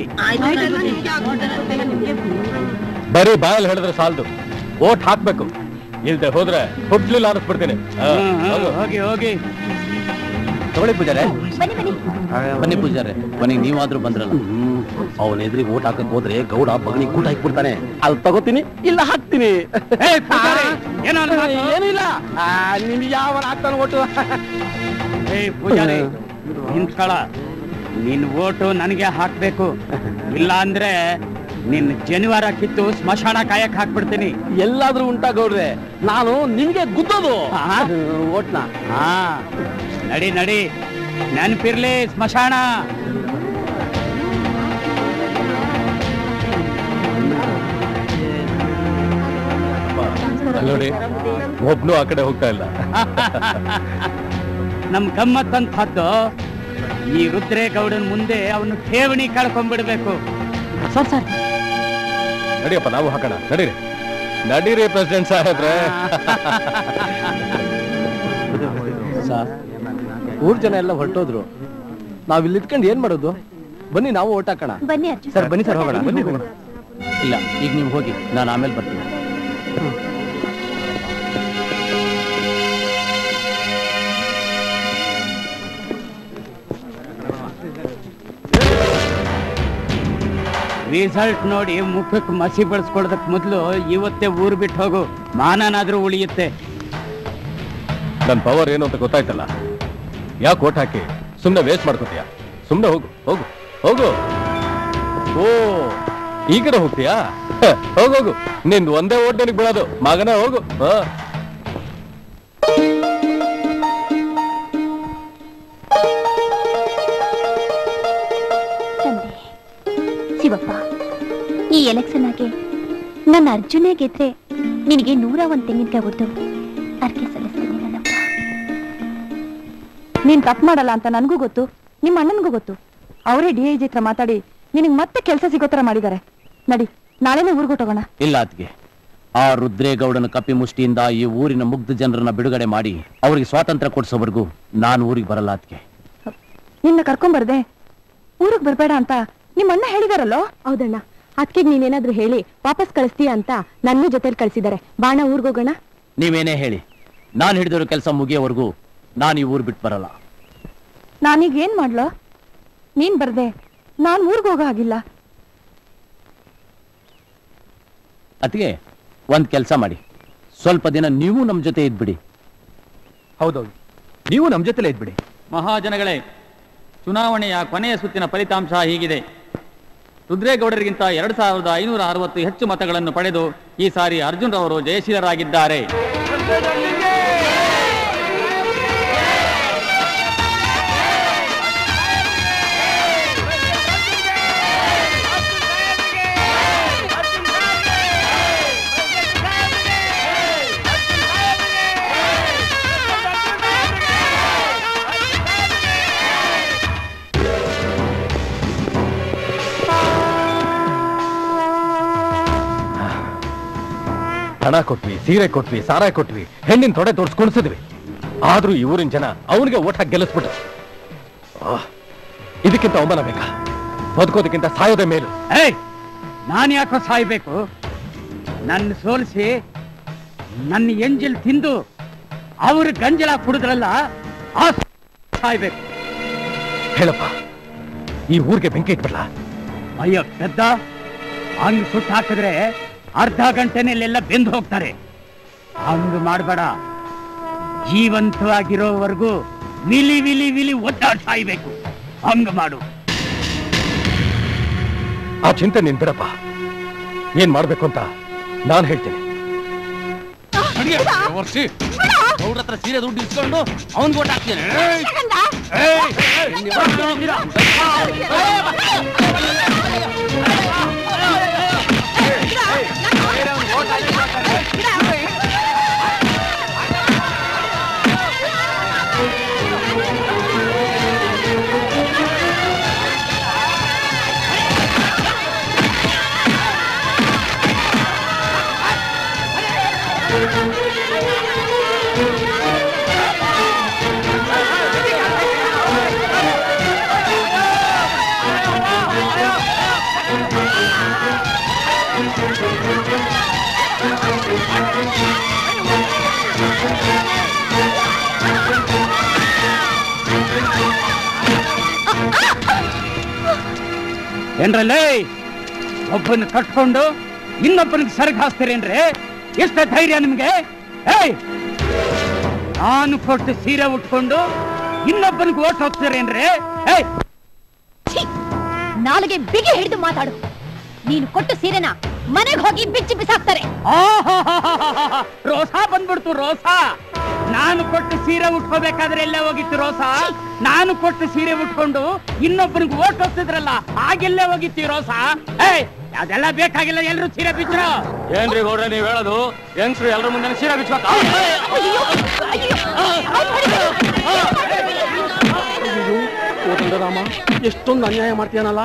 ಬರೀ ಬಾಯಲ್ಲಿ ಹೇಳಿದ್ರೆ ಸಾಲದು ಓಟ್ ಹಾಕ್ಬೇಕು ಇಲ್ದೆ ಹೋದ್ರೆ ಹುಟ್ಲಿಲ್ಲ ಅನ್ನಿಸ್ಬಿಡ್ತೀನಿ ಆ, ಹೋಗು. ಹೋಗಿ ಹೋಗಿ ತಗೊಳ್ಳಿ ಪೂಜಾರೆ ಬನ್ನಿ ಪೂಜಾರೆ ಕೊನೆಗೆ ನೀವಾದ್ರೂ ಬಂದ್ರಲ್ಲ ಅವನ ಎದುರಿಗೆ ಓಟ್ ಹಾಕಕ್ ಹೋದ್ರೆ ಗೌಡ ಬಗನಿ ಕೂಟ ಹಾಕ್ಬಿಡ್ತಾನೆ ಅಲ್ಲಿ ತಗೋತೀನಿ ಇಲ್ಲ ಹಾಕ್ತೀನಿ ಏನಿಲ್ಲ ನಿಮ್ಗೆ ಯಾವ ಹಾಕ್ತಾನೆ ಓಟು ಏಯ್ ಪೂಜಾರಿ ನಿಂತ್ಕೊಳ ನಿನ್ ಓಟು ನನಗೆ ಹಾಕ್ಬೇಕು ಇಲ್ಲ ಅಂದ್ರೆ ನಿನ್ ಜನಿವಾರ ಕಿತ್ತು ಸ್ಮಶಾನ ಕಾಯಕ್ ಹಾಕ್ಬಿಡ್ತೀನಿ ಎಲ್ಲಾದ್ರೂ ಉಂಟಾ ಗೌಡ್ರೆ ನಾನು ನಿಮ್ಗೆ ಗುದ್ದೋದು ಓಟ್ನ ಹಾ ನಡಿ ನಡಿ ನೆನಪಿರ್ಲಿ ಸ್ಮಶಾನ ಅಲ್ಲ್ ನೋಡಿ ಒಬ್ನು ಆ ಕಡೆ ಹೋಗ್ತಾ ಇಲ್ಲ ನಮ್ ಗಮ್ಮತ್ತಂತಹದ್ದು ಈ ರುದ್ರೇಗೌಡನ್ ಮುಂದೆ ಅವನು ಠೇವಣಿ ಕಳ್ಕೊಂಡ್ಬಿಡ್ಬೇಕು ಸರ್ ಸರ್ ನಡಿಯಪ್ಪ ನಾವು ಹಾಕೋಣ ನಡೀರಿ ನಡೀರಿ ಪ್ರೆಸಿಡೆಂಟ್ ಸಾಹೇಬ್ರೆ ಸರ್ ಊರ್ ಜನ ಎಲ್ಲ ಹೊರಟೋದ್ರು ನಾವ್ ಇಲ್ಲಿ ಇಟ್ಕೊಂಡು ಏನ್ ಮಾಡೋದು ಬನ್ನಿ ನಾವು ಓಟ್ ಹಾಕೋಣ ಬನ್ನಿ ಅರ್ಜುನ್ ಸರ್ ಬನ್ನಿ ಸರ್ ಹೋಗೋಣ ಬನ್ನಿ ಹೋಗೋಣ ಇಲ್ಲ ಈಗ ನೀವು ಹೋಗಿ ನಾನು ಆಮೇಲೆ ಬರ್ತೀನಿ ರಿಸಲ್ಟ್ ನೋಡಿ ಮುಖಕ್ಕೆ ಮಸಿ ಬಳಸ್ಕೊಳ್ದಕ್ ಮೊದಲು ಇವತ್ತೇ ಊರ್ ಬಿಟ್ಟು ಹೋಗು ಮಾನನಾದ್ರೂ ಉಳಿಯುತ್ತೆ ನನ್ ಪವರ್ ಏನು ಅಂತ ಗೊತ್ತಾಯ್ತಲ್ಲ ಯಾಕೆ ಓಟ್ ಹಾಕಿ ಸುಮ್ನೆ ವೇಸ್ಟ್ ಮಾಡ್ಕೋತೀಯ ಸುಮ್ನೆ ಹೋಗು ಹೋಗು ಹೋಗು ಓ ಈ ಕಡೆ ಹೋಗ್ತೀಯಾ ಹ, ಹೋಗೋಗು ನಿಂದು ಒಂದೇ ಓಟ್ ನನಗೆ ಬಿಡೋದು ಮಗನೇ ಹೋಗು ಹಾ ತಂದೆ ಶಿವಪ್ಪ ಈ ಎಲೆಕ್ಷನ್ ಆಗಿ ನನ್ನ ಅರ್ಜುನೇ ಗೆದ್ರೆ ನಿನಗೆ ನೂರ ಒಂದ್ ತೆಂಗಿನಕಾಯಿ ಒಡ್ದು ಅರ್ಕೆ ಸಲ್ಲಿಸ್ತೀನಿ ನನ್ನಪ್ಪ ನೀನ್ ತಪ್ಪು ಮಾಡಲ್ಲ ಅಂತ ನನಗೂ ಗೊತ್ತು ನಿಮ್ಮ ಅಣ್ಣನಿಗೂ ಗೊತ್ತು ಅವರೇ ಡಿ ಐ ಜಿ ಹತ್ರ ಮಾತಾಡಿ ನಿನಗೆ ಮತ್ತೆ ಕೆಲಸ ಸಿಗೋ ತರ ಮಾಡಿದ್ದಾರೆ ನಡಿ ನಾಳೆನೇ ಊರ್ಗ್ ಹೊರ್ಟೋಗೋಣ ಇಲ್ಲ ಅದ್ಗೆ ಆ ರುದ್ರೇಗೌಡನ ಕಪ್ಪಿ ಮುಷ್ಟಿಯಿಂದ ಈ ಊರಿನ ಮುಗ್ಧ ಜನರನ್ನ ಬಿಡುಗಡೆ ಮಾಡಿ ಅವರಿಗೆ ಸ್ವಾತಂತ್ರ್ಯ ಕೊಡಿಸೋವರೆಗೂ ನಾನು ಊರಿಗೆ ಬರಲ್ಲ ಅದ್ಗೆ ನಿನ್ನ ಕರ್ಕೊಂಬರ್ದೆ ಊರಿಗೆ ಬರ್ಬೇಡ ಅಂತ ನಿಮ್ಮ ಅಣ್ಣ ಹೇಳಿದಾರಲ್ಲೋ ಹೌದಣ್ಣ ಅದಕ್ಕೆ ನೀನೇನಾದ್ರೂ ಹೇಳಿ ವಾಪಸ್ ಕಳಿಸ್ತೀಯ ಅಂತ ನನ್ನ ಜೊತೆಲಿ ಕಳ್ಸಿದ್ದಾರೆ ಬಾಣ ಊರ್ಗೋಗೋಣ ನೀವೇನೇ ಹೇಳಿ ನಾನು ಹಿಡಿದಿರೋ ಕೆಲಸ ಮುಗಿಯೋವರೆಗೂ ನಾನು ಈ ಊರು ಬಿಟ್ಟು ಬರಲ್ಲ ನಾನೀಗ ಏನ್ ಮಾಡ್ಲೋ ನೀನ್ ಬರ್ದೆ ನಾನ್ ಊರ್ಗ್ ಹೋಗೋ ಹಾಗಿಲ್ಲ ಅದಕ್ಕೆ ಒಂದ್ ಕೆಲಸ ಮಾಡಿ ಸ್ವಲ್ಪ ದಿನ ನೀವು ನಮ್ ಜೊತೆ ಇದ್ಬಿಡಿ ಹೌದೌದು ನೀವು ನಮ್ ಜೊತೆಲೇ ಇದ್ಬಿಡಿ ಮಹಾಜನಗಳೇ ಚುನಾವಣೆಯ ಕೊನೆಯ ಸುತ್ತಿನ ಫಲಿತಾಂಶ ಹೀಗಿದೆ ರುದ್ರೇಗೌಡರಿಗಿಂತ ಎರಡು ಸಾವಿರದ ಐನೂರ ಅರವತ್ತು ಹೆಚ್ಚು ಮತಗಳನ್ನು ಪಡೆದು ಈ ಸಾರಿ ಅರ್ಜುನ್ ರವರು ಜಯಶೀಲರಾಗಿದ್ದಾರೆ ಹಣ ಕೊಟ್ವಿ ಸೀರೆ ಕೊಟ್ವಿ ಸಾರಾಯಿ ಕೊಟ್ವಿ ಹೆಣ್ಣಿನ ತೊಡೆ ತೋರ್ಸ್ ಕುಣಿಸಿದ್ವಿ ಆದ್ರೂ ಈ ಊರಿನ ಜನ ಅವನಿಗೆ ಓಟ್ ಹಾಕಿ ಗೆಲ್ಲಿಸ್ಬಿಟ್ರು ಆಹ್, ಇದಕ್ಕಿಂತ ಅವಮಾನ ಬೇಕಾ ಬದುಕೋದಕ್ಕಿಂತ ಸಾಯೋದೇ ಮೇಲು ಏಯ್ ನಾನು ಯಾಕೋ ಸಾಯ್ಬೇಕು ನನ್ನ ಸೋಲಿಸಿ ನನ್ನ ಎಂಜಲ್ ತಿಂದು ಅವ್ರ ಗಂಜಲ ಕುಡಿದ್ರಲ್ಲ ಆ ಸಾಯ್ಬೇಕು ಹೇಳಪ್ಪ ಈ ಊರಿಗೆ ಬೆಂಕಿ ಇಟ್ಬಿಡ್ಲಾ ಅಯ್ಯೋ ಪೆದ್ದ ಹಂಗ್ ಸುಟ್ಟು ಹಾಕಿದ್ರೆ ಅರ್ಧ ಗಂಟೆನಲ್ಲೆಲ್ಲ ಬೆಂದು ಹೋಗ್ತಾರೆ ಹಂಗ್ ಮಾಡ್ಬೇಡ ಜೀವಂತವಾಗಿರೋವರೆಗೂ ವಿಲಿ ವಿಲಿ ವಿಲಿ ಒದ್ದಾಡ್ ಸಾಯ್ಬೇಕು ಹಂಗ್ ಮಾಡು ಆ ಚಿಂತೆ ನೀನ್ ಬಿಡಪ್ಪ ಏನ್ ಮಾಡ್ಬೇಕು ಅಂತ ನಾನ್ ಹೇಳ್ತೀನಿ ವರ್ಷಿ ಅವ್ರ ಹತ್ರ ಸೀರೆ ದುಡ್ಡು ಇಸ್ಕೊಂಡು ಅವನ್ಗೆ ಓಟ್ ಹಾಕ್ತೇನೆ ಏನ್ರಲ್ಲೇ ಒಬ್ಬನ ಕಟ್ಕೊಂಡು ಇನ್ನೊಬ್ಬನಿಗೆ ಸರಗ್ ಹಾಸ್ತೀರೇನ್ರಿ ಎಷ್ಟ ಧೈರ್ಯ ನಿಮ್ಗೆ ಏಯ್ ನಾನು ಕೊಟ್ಟು ಸೀರೆ ಉಟ್ಕೊಂಡು ಇನ್ನೊಬ್ಬನಿಗೆ ಓಟ್ ಹೋಗ್ತೀರೇನ್ರಿ ಏಯ್ ನಾಲಿಗೆ ಬಿಗಿ ಹಿಡಿದು ಮಾತಾಡು ನೀನು ಕೊಟ್ಟು ಸೀರೆನ ಮನೆಗೆ ಹೋಗಿ ಬಿಚ್ಚಿ ಬಿಸಾಕ್ತಾರೆ ಆಹಾಹಾಹಾಹಾ. ರೋಸಾ ಬಂದ್ಬಿಡ್ತು ರೋಸಾ ನಾನು ಕೊಟ್ಟು ಸೀರೆ ಉಟ್ಕೋಬೇಕಾದ್ರೆ ಎಲ್ಲೇ ಹೋಗಿತ್ತು ರೋಸಾ ನಾನು ಕೊಟ್ಟು ಸೀರೆ ಉಟ್ಕೊಂಡು ಇನ್ನೊಬ್ಬನಿಗೆ ಓಟ್ ಹೋಗ್ತಿದ್ರಲ್ಲ ಆಗೆಲ್ಲೇ ಹೋಗಿತ್ತು ಈ ರೋಸಾ ಏಯ್ ಅದೆಲ್ಲ ಬೇಕಾಗಿಲ್ಲ ಎಲ್ರು ಸೀರೆ ಬಿಚ್ಚರು ಏನ್ರಿ ಗೌಡ್ರೆ ನೀವ್ ಹೇಳೋದು ಹೆಂಗ್ಸ್ರು ಎಲ್ರ ಮುಂದೆ ಸೀರೆ ಬಿಚ್ಬೇಕಾ ರಾಮ ಎಷ್ಟೊಂದು ಅನ್ಯಾಯ ಮಾಡ್ತೀಯನಲ್ಲ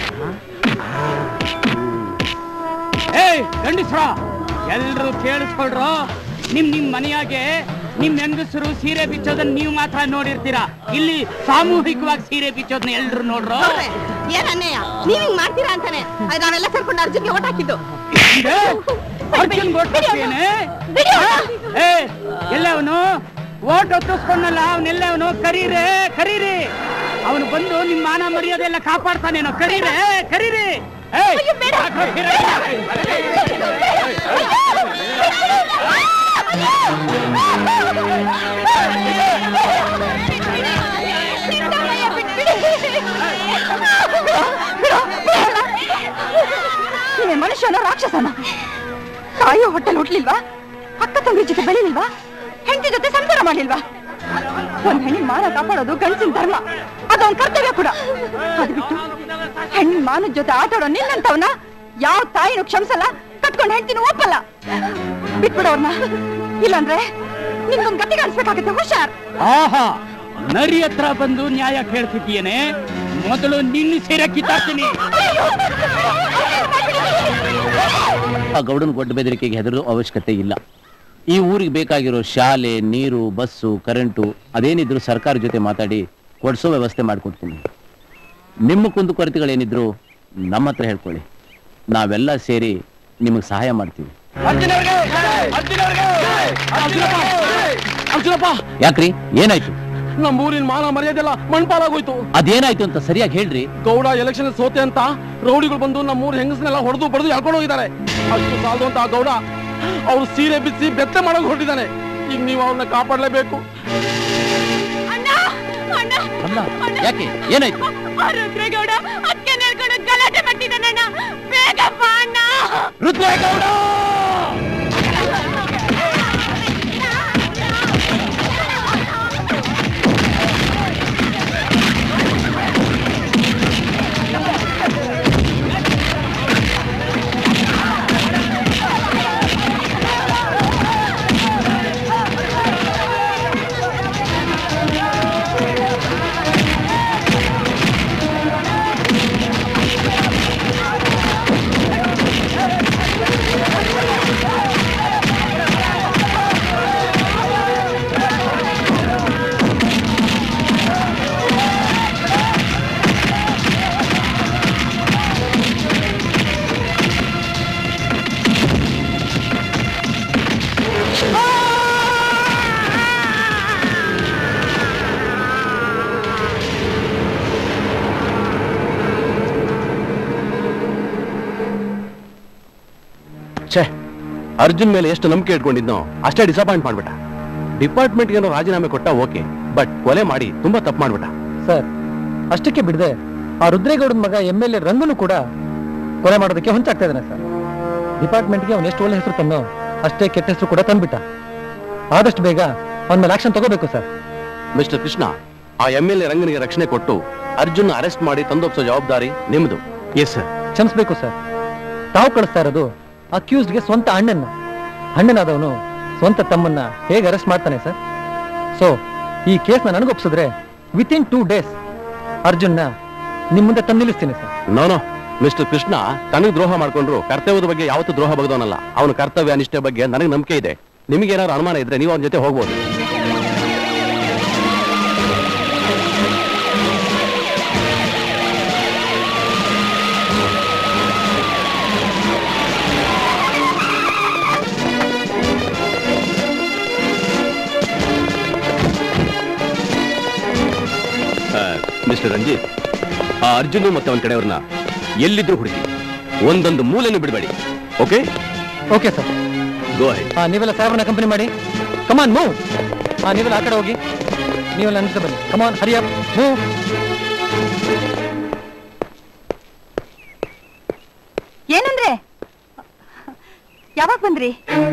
ಏಯ್ ಗಂಡಸ್ರ ಎಲ್ರು ಕೇಳಿಸ್ಕೊಳ್ರು ನಿಮ್ ನಿಮ್ ಮನೆಯಾಗೆ ನಿಮ್ ಹೆಂಗಸರು ಸೀರೆ ಬಿಚ್ಚೋದನ್ನ ನೀವು ಮಾತ್ರ ನೋಡಿರ್ತೀರಾ ಇಲ್ಲಿ ಸಾಮೂಹಿಕವಾಗಿ ಸೀರೆ ಬಿಚ್ಚೋದನ್ನ ಎಲ್ರು ನೋಡ್ರು ಏನ್ ಅನ್ಯಾಯ ನೀವ್ ಹಿಂಗ್ ಮಾಡ್ತೀರಾ ಅಂತಾನೆ ಅದ್ ನಾವೆಲ್ಲ ಸೇರ್ಕೊಂಡು ಅರ್ಜುನ್ಗೆ ಓಟ್ ಹಾಕಿದ್ದು ಇದೆ? ಅರ್ಜುನ್ ಓಟ್ ಹಾಕ್ತೇನೆ ಏ ಎಲ್ಲವನು ಓಟ್ ಒತ್ತಿಸ್ಕೊಂಡಲ್ಲ ಅವನೆಲ್ಲ ಅವನು ಕರೀರೆ ಕರೀರಿ ಅವನು ಬಂದು ನಿಮ್ ಮಾನ ಮರ್ಯಾದೆ ಎಲ್ಲ ಕಾಪಾಡ್ತಾನೇನೋ ಕರೀರೆ ಕರೀರಿ ಏಯ್, ಯಾಕೋ ಕರೀರಿ? ನೀನೇ ಮನುಷ್ಯನ ರಾಕ್ಷಸನ ಕಾಯೋ ಹೊಟ್ಟೆಲ್ ಹುಟ್ಲಿಲ್ವಾ ಅಕ್ಕ ತಂಗ್ರಿ ಜೊತೆ ಬೆಳಿಲಿಲ್ವಾ ಹೆಂಡತಿ ಜೊತೆ ಸಂಸಾರ ಮಾಡ್ಲಿಲ್ವಾ ಒಂದ್ ಹೆಣ್ಣಿನ ಮಾನ ಕಾಪಾಡೋದು ಗಂಡಸಿನ ಧರ್ಮ ಅದೊಂದ್ ಕರ್ತವ್ಯ ಕೂಡ ಅದು ಬಿಟ್ಟು ಹೆಣ್ಣಿನ ಮಾನದ ಜೊತೆ ಆಟಾಡೋ ನಿನ್ನಂತವನ ಯಾವ ತಾಯಿನೂ ಕ್ಷಮಿಸಲ್ಲ ಕಟ್ಕೊಂಡು ಹೆಂಡತಿನೂ ಒಪ್ಪಲ್ಲ ಬಿಟ್ಬಿಡೋರ್ನ ಇಲ್ಲಾಂದ್ರೆ ನಿನ್ಗೊಂದ್ ಗತಿ ಕಾಣಿಸ್ಬೇಕಾಗತ್ತೆ ಹುಷಾರ್ ಆಹಾ ನರಿ ಹತ್ರ ಬಂದು ನ್ಯಾಯ ಕೇಳ್ತಿದ್ದೀಯೇನೆ ಮೊದಲು ನಿನ್ನ ಸೀರೆ ಕಿತ್ತಾಡ್ತೀನಿ ಆ ಗೌಡನ ಗೊಡ್ಡ ಬೆದರಿಕೆಗೆ ಹೆದರೋ ಅವಶ್ಯಕತೆ ಇಲ್ಲ ಈ ಊರಿಗೆ ಬೇಕಾಗಿರೋ ಶಾಲೆ ನೀರು ಬಸ್ಸು ಕರೆಂಟು ಅದೇನಿದ್ರು ಸರ್ಕಾರ ಜೊತೆ ಮಾತಾಡಿ ಕೊಡ್ಸೋ ವ್ಯವಸ್ಥೆ ಮಾಡ್ಕೊಡ್ತೀನಿ ನಿಮ್ಮ ಕುಂದು ಕೊರತೆಗಳೇನಿದ್ರು ನಮ್ಮ ಹತ್ರ ಹೇಳ್ಕೊಳ್ಳಿ ನಾವೆಲ್ಲ ಸೇರಿ ನಿಮಗೆ ಸಹಾಯ ಮಾಡ್ತೀವಿ ಅರ್ಜುನಪ್ಪ ಯಾಕ್ರಿ ಏನಾಯ್ತು ನಮ್ಮ ಊರಿನ ಮಾನ ಮರ್ಯಾದೆಲ್ಲ ಮಣ್ಪಾಲಾಗೋಯ್ತು ಅದೇನಾಯ್ತು ಅಂತ ಸರಿಯಾಗಿ ಹೇಳ್ರಿ ಗೌಡ ಎಲೆಕ್ಷನ್ ಸೋತೆ ಅಂತ ರೌಡಿಗಳು ಬಂದು ನಮ್ಮ ಊರ್ ಹೆಂಗಸನೆಲ್ಲ ಹೊಡೆದು ಬಡ್ದು ಎಳ್ಕೊಂಡು ಹೋಗಿದ್ದಾರೆ ಅಷ್ಟು ಸಾಲದು ಅಂತ ಆ ಗೌಡ ಅವ್ರು ಸೀರೆ ಬಿಚ್ಚಿ ಬೆತ್ತೆ ಮಾಡಕ್ ಹೊರಟಿದ್ದಾನೆ ಈಗ ನೀವು ಅವ್ರನ್ನ ಕಾಪಾಡ್ಲೇಬೇಕು ಯಾಕೆ ಏನಾಯ್ತು ರುದ್ರೇಗೌಡ ಅದಕ್ಕೆ ನೆಡ್ಕೊಂಡು ಗಲಾಟೆ ಮಾಡ್ತಿದ್ದಾನಣ್ಣ ಬೇಗಪ್ಪ ಅಣ್ಣ ರುದ್ರೇಗೌಡ ಛೇ ಅರ್ಜುನ್ ಮೇಲೆ ಎಷ್ಟು ನಂಬಿಕೆ ಇಟ್ಕೊಂಡಿದ್ನೋ ಅಷ್ಟೇ ಡಿಸಪಾಯಿಂಟ್ ಮಾಡ್ಬಿಟ್ಟ ಡಿಪಾರ್ಟ್ಮೆಂಟ್ಗೆ ಏನೋ ರಾಜೀನಾಮೆ ಕೊಟ್ಟ ಓಕೆ ಬಟ್ ಕೊಲೆ ಮಾಡಿ ತುಂಬಾ ತಪ್ಪು ಮಾಡ್ಬಿಟ್ಟ ಸರ್ ಅಷ್ಟಕ್ಕೆ ಬಿಡದೆ ಆ ರುದ್ರೇಗೌಡನ ಮಗ ಎಂ ಎಲ್ ಎ ರಂಗನು ಕೂಡ ಕೊಲೆ ಮಾಡೋದಕ್ಕೆ ಹೊಂಚಾಗ್ತಾ ಇದ್ದಾನೆ ಸರ್ ಡಿಪಾರ್ಟ್ಮೆಂಟ್ಗೆ ಅವ್ನು ಎಷ್ಟು ಒಳ್ಳೆ ಹೆಸರು ತನ್ನೋ ಅಷ್ಟೇ ಕೆಟ್ಟ ಹೆಸರು ಕೂಡ ತಂದ್ಬಿಟ್ಟ ಆದಷ್ಟು ಬೇಗ ಅವನ ಮೇಲೆ ಆಕ್ಷನ್ ತಗೋಬೇಕು ಸರ್ ಮಿಸ್ಟರ್ ಕೃಷ್ಣ ಆ ಎಂ ಎಲ್ ಎ ರಂಗನಿಗೆ ರಕ್ಷಣೆ ಕೊಟ್ಟು ಅರ್ಜುನ್ ಅರೆಸ್ಟ್ ಮಾಡಿ ತಂದೊಪ್ಸೋ ಜವಾಬ್ದಾರಿ ನಿಮ್ದು ಎಸ್ ಸರ್ ಕ್ಷಮಿಸ್ಬೇಕು ಸರ್ ತಾವು ಕಳಿಸ್ತಾ ಇರೋದು ಅಕ್ಯೂಸ್ಡ್ಗೆ ಸ್ವಂತ ಅಣ್ಣನ್ನ ಅಣ್ಣನಾದವನು ಸ್ವಂತ ತಮ್ಮನ್ನ ಹೇಗೆ ಅರೆಸ್ಟ್ ಮಾಡ್ತಾನೆ ಸರ್ ಸೊ ಈ ಕೇಸ್ನ ನನಗೊಪ್ಸಿದ್ರೆ ವಿತ್ ಇನ್ ಟೂ ಡೇಸ್ ಅರ್ಜುನ್ನ ನಿಮ್ ಮುಂದೆ ತಂದು ನಿಲ್ಲಿಸ್ತೀನಿ ಸರ್ ನೋನೋ ಮಿಸ್ಟರ್ ಕೃಷ್ಣ ತನಗ್ ದ್ರೋಹ ಮಾಡ್ಕೊಂಡ್ರು ಕರ್ತವ್ಯದ ಬಗ್ಗೆ ಯಾವತ್ತೂ ದ್ರೋಹ ಬಗ್ದವನಲ್ಲ ಅವನ ಕರ್ತವ್ಯ ನಿಷ್ಠೆ ಬಗ್ಗೆ ನನಗೆ ನಂಬಿಕೆ ಇದೆ ನಿಮಗೆ ಏನಾದ್ರು ಅನುಮಾನ ಇದ್ರೆ ನೀವು ಅವನ ಜೊತೆ ಹೋಗ್ಬೋದು ಮಿಸ್ಟರ್ ರಂಜಿತ್ ಆ ಅರ್ಜುನ್ ಮತ್ತೆ ಅವನ ಕಡೆಯವ್ರನ್ನ ಎಲ್ಲಿದ್ರು ಹುಡುಕಿ ಒಂದೊಂದು ಮೂಲೆನೂ ಬಿಡಬೇಡಿ okay okay sir go ahead ಹಾ ನೀವೆಲ್ಲ ಸಾಹೇಬ್ರನ್ನ ಕಂಪನಿ ಮಾಡಿ ಕಮಾನ್ ಮೂವ್ ಹಾ ನೀವೆಲ್ಲ ಆ ಕಡೆ ಹೋಗಿ ನೀವೆಲ್ಲ ನನ್ನ ಜೊತೆ ಬನ್ನಿ ಕಮಾನ್ ಹರಿಯಪ್ ಮೂವ್ ಏನಂದ್ರೆ ಯಾವಾಗ ಬಂದ್ರಿ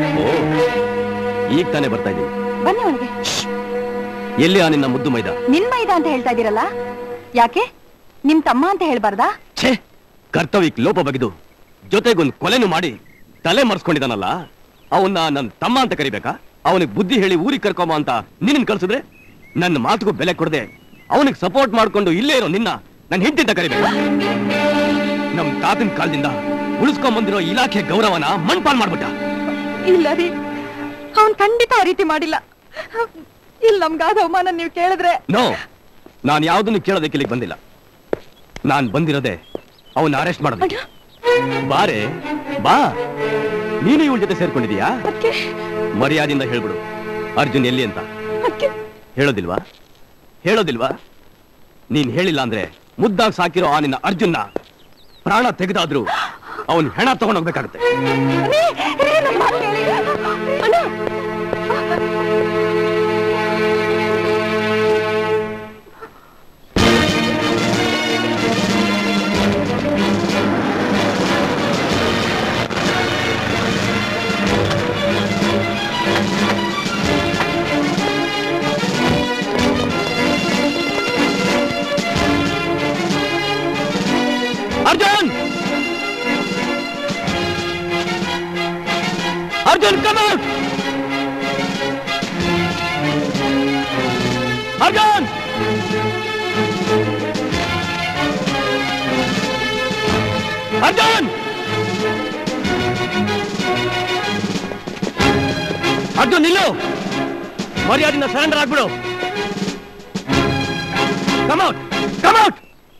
ಈಗ ತಾನೇ ಬರ್ತಾ ಇದ್ದೀನಿ ಬನ್ನಿ ಒಳಗೆ ಎಲ್ಲಿ ಆ ನಿನ್ನ ಮುದ್ದು ಮೈದ ನಿನ್ ಮೈದ ಅಂತ ಹೇಳ್ತಾ ಇದೀರಲ್ಲ ಯಾಕೆ ನಿಮ್ ತಮ್ಮ ಅಂತ ಹೇಳ್ಬಾರ್ದಾ ಛೇ ಕರ್ತವ್ಯಕ್ಕೆ ಲೋಪ ಬಗೆದು ಜೊತೆಗೊಂದು ಕೊಲೆನು ಮಾಡಿ ತಲೆ ಮರ್ಸ್ಕೊಂಡಿದ್ದಾನಲ್ಲ ಅವನ್ನ ನನ್ನ ತಮ್ಮ ಅಂತ ಕರಿಬೇಕಾ ಅವನಿಗೆ ಬುದ್ಧಿ ಹೇಳಿ ಊರಿಗೆ ಕರ್ಕೊಂಬ ಅಂತ ನಿನ್ನ ಕಳ್ಸಿದ್ರೆ ನನ್ನ ಮಾತುಗೂ ಬೆಲೆ ಕೊಡದೆ ಅವನಿಗೆ ಸಪೋರ್ಟ್ ಮಾಡ್ಕೊಂಡು ಇಲ್ಲೇ ಇರೋ ನಿನ್ನ ನನ್ನ ಹೆಂಡತಿ ಅಂತ ಕರಿಬೇಕು ನಮ್ ತಾತನ ಕಾಲದಿಂದ ಉಳಿಸ್ಕೊಂಡ್ ಬಂದಿರೋ ಇಲಾಖೆ ಗೌರವನ ಮಣ್ಪಾಲ್ ಮಾಡ್ಬಿಟ್ಟ ಇಲ್ಲ ರೀ ಅವನ್ ಖಂಡಿತ ಆ ರೀತಿ ಮಾಡಿಲ್ಲ ಇಲ್ಲ ನಮ್ಗಾದ ಅವಮಾನ ನೀವು ಕೇಳಿದ್ರೆ ನೋ ನಾನು ಯಾವ್ದನ್ನು ಕೇಳೋದಕ್ಕೆ ಇಲ್ಲಿಗೆ ಬಂದಿಲ್ಲ ನಾನ್ ಬಂದಿರೋದೆ ಅವನ್ನ ಅರೆಸ್ಟ್ ಮಾಡೋದಕ್ಕೆ ಬಾರೆ ಬಾ ನೀನು ಇವಳ ಜೊತೆ ಸೇರ್ಕೊಂಡಿದೀಯಾ ಮರ್ಯಾದಿಂದ ಹೇಳ್ಬಿಡು ಅರ್ಜುನ್ ಎಲ್ಲಿ ಅಂತ ಹೇಳೋದಿಲ್ವಾ ಹೇಳೋದಿಲ್ವಾ ನೀನ್ ಹೇಳಿಲ್ಲ ಅಂದ್ರೆ ಮುದ್ದಾಗ್ ಸಾಕಿರೋ ಆ ನಿನ್ನ ಅರ್ಜುನ್ನ ಪ್ರಾಣ ತೆಗೆದಾದ್ರೂ ಅವನ್ ಹೆಣ ತಗೊಂಡೋಗ್ಬೇಕಾಗುತ್ತೆ ಅರ್ಜುನ್ ಅರ್ಜುನ್ ಕಮ್ ಔಟ್ ಅರ್ಜುನ್ ಅರ್ಜುನ್ ಅರ್ಜುನ್ ನಿಲ್ಲು ಮರ್ಯಾದಿಂದ ಸರೆಂಡರ್ ಆಗ್ಬಿಡು ಕಮ್ ಔಟ್ ಕಮ್ ಔಟ್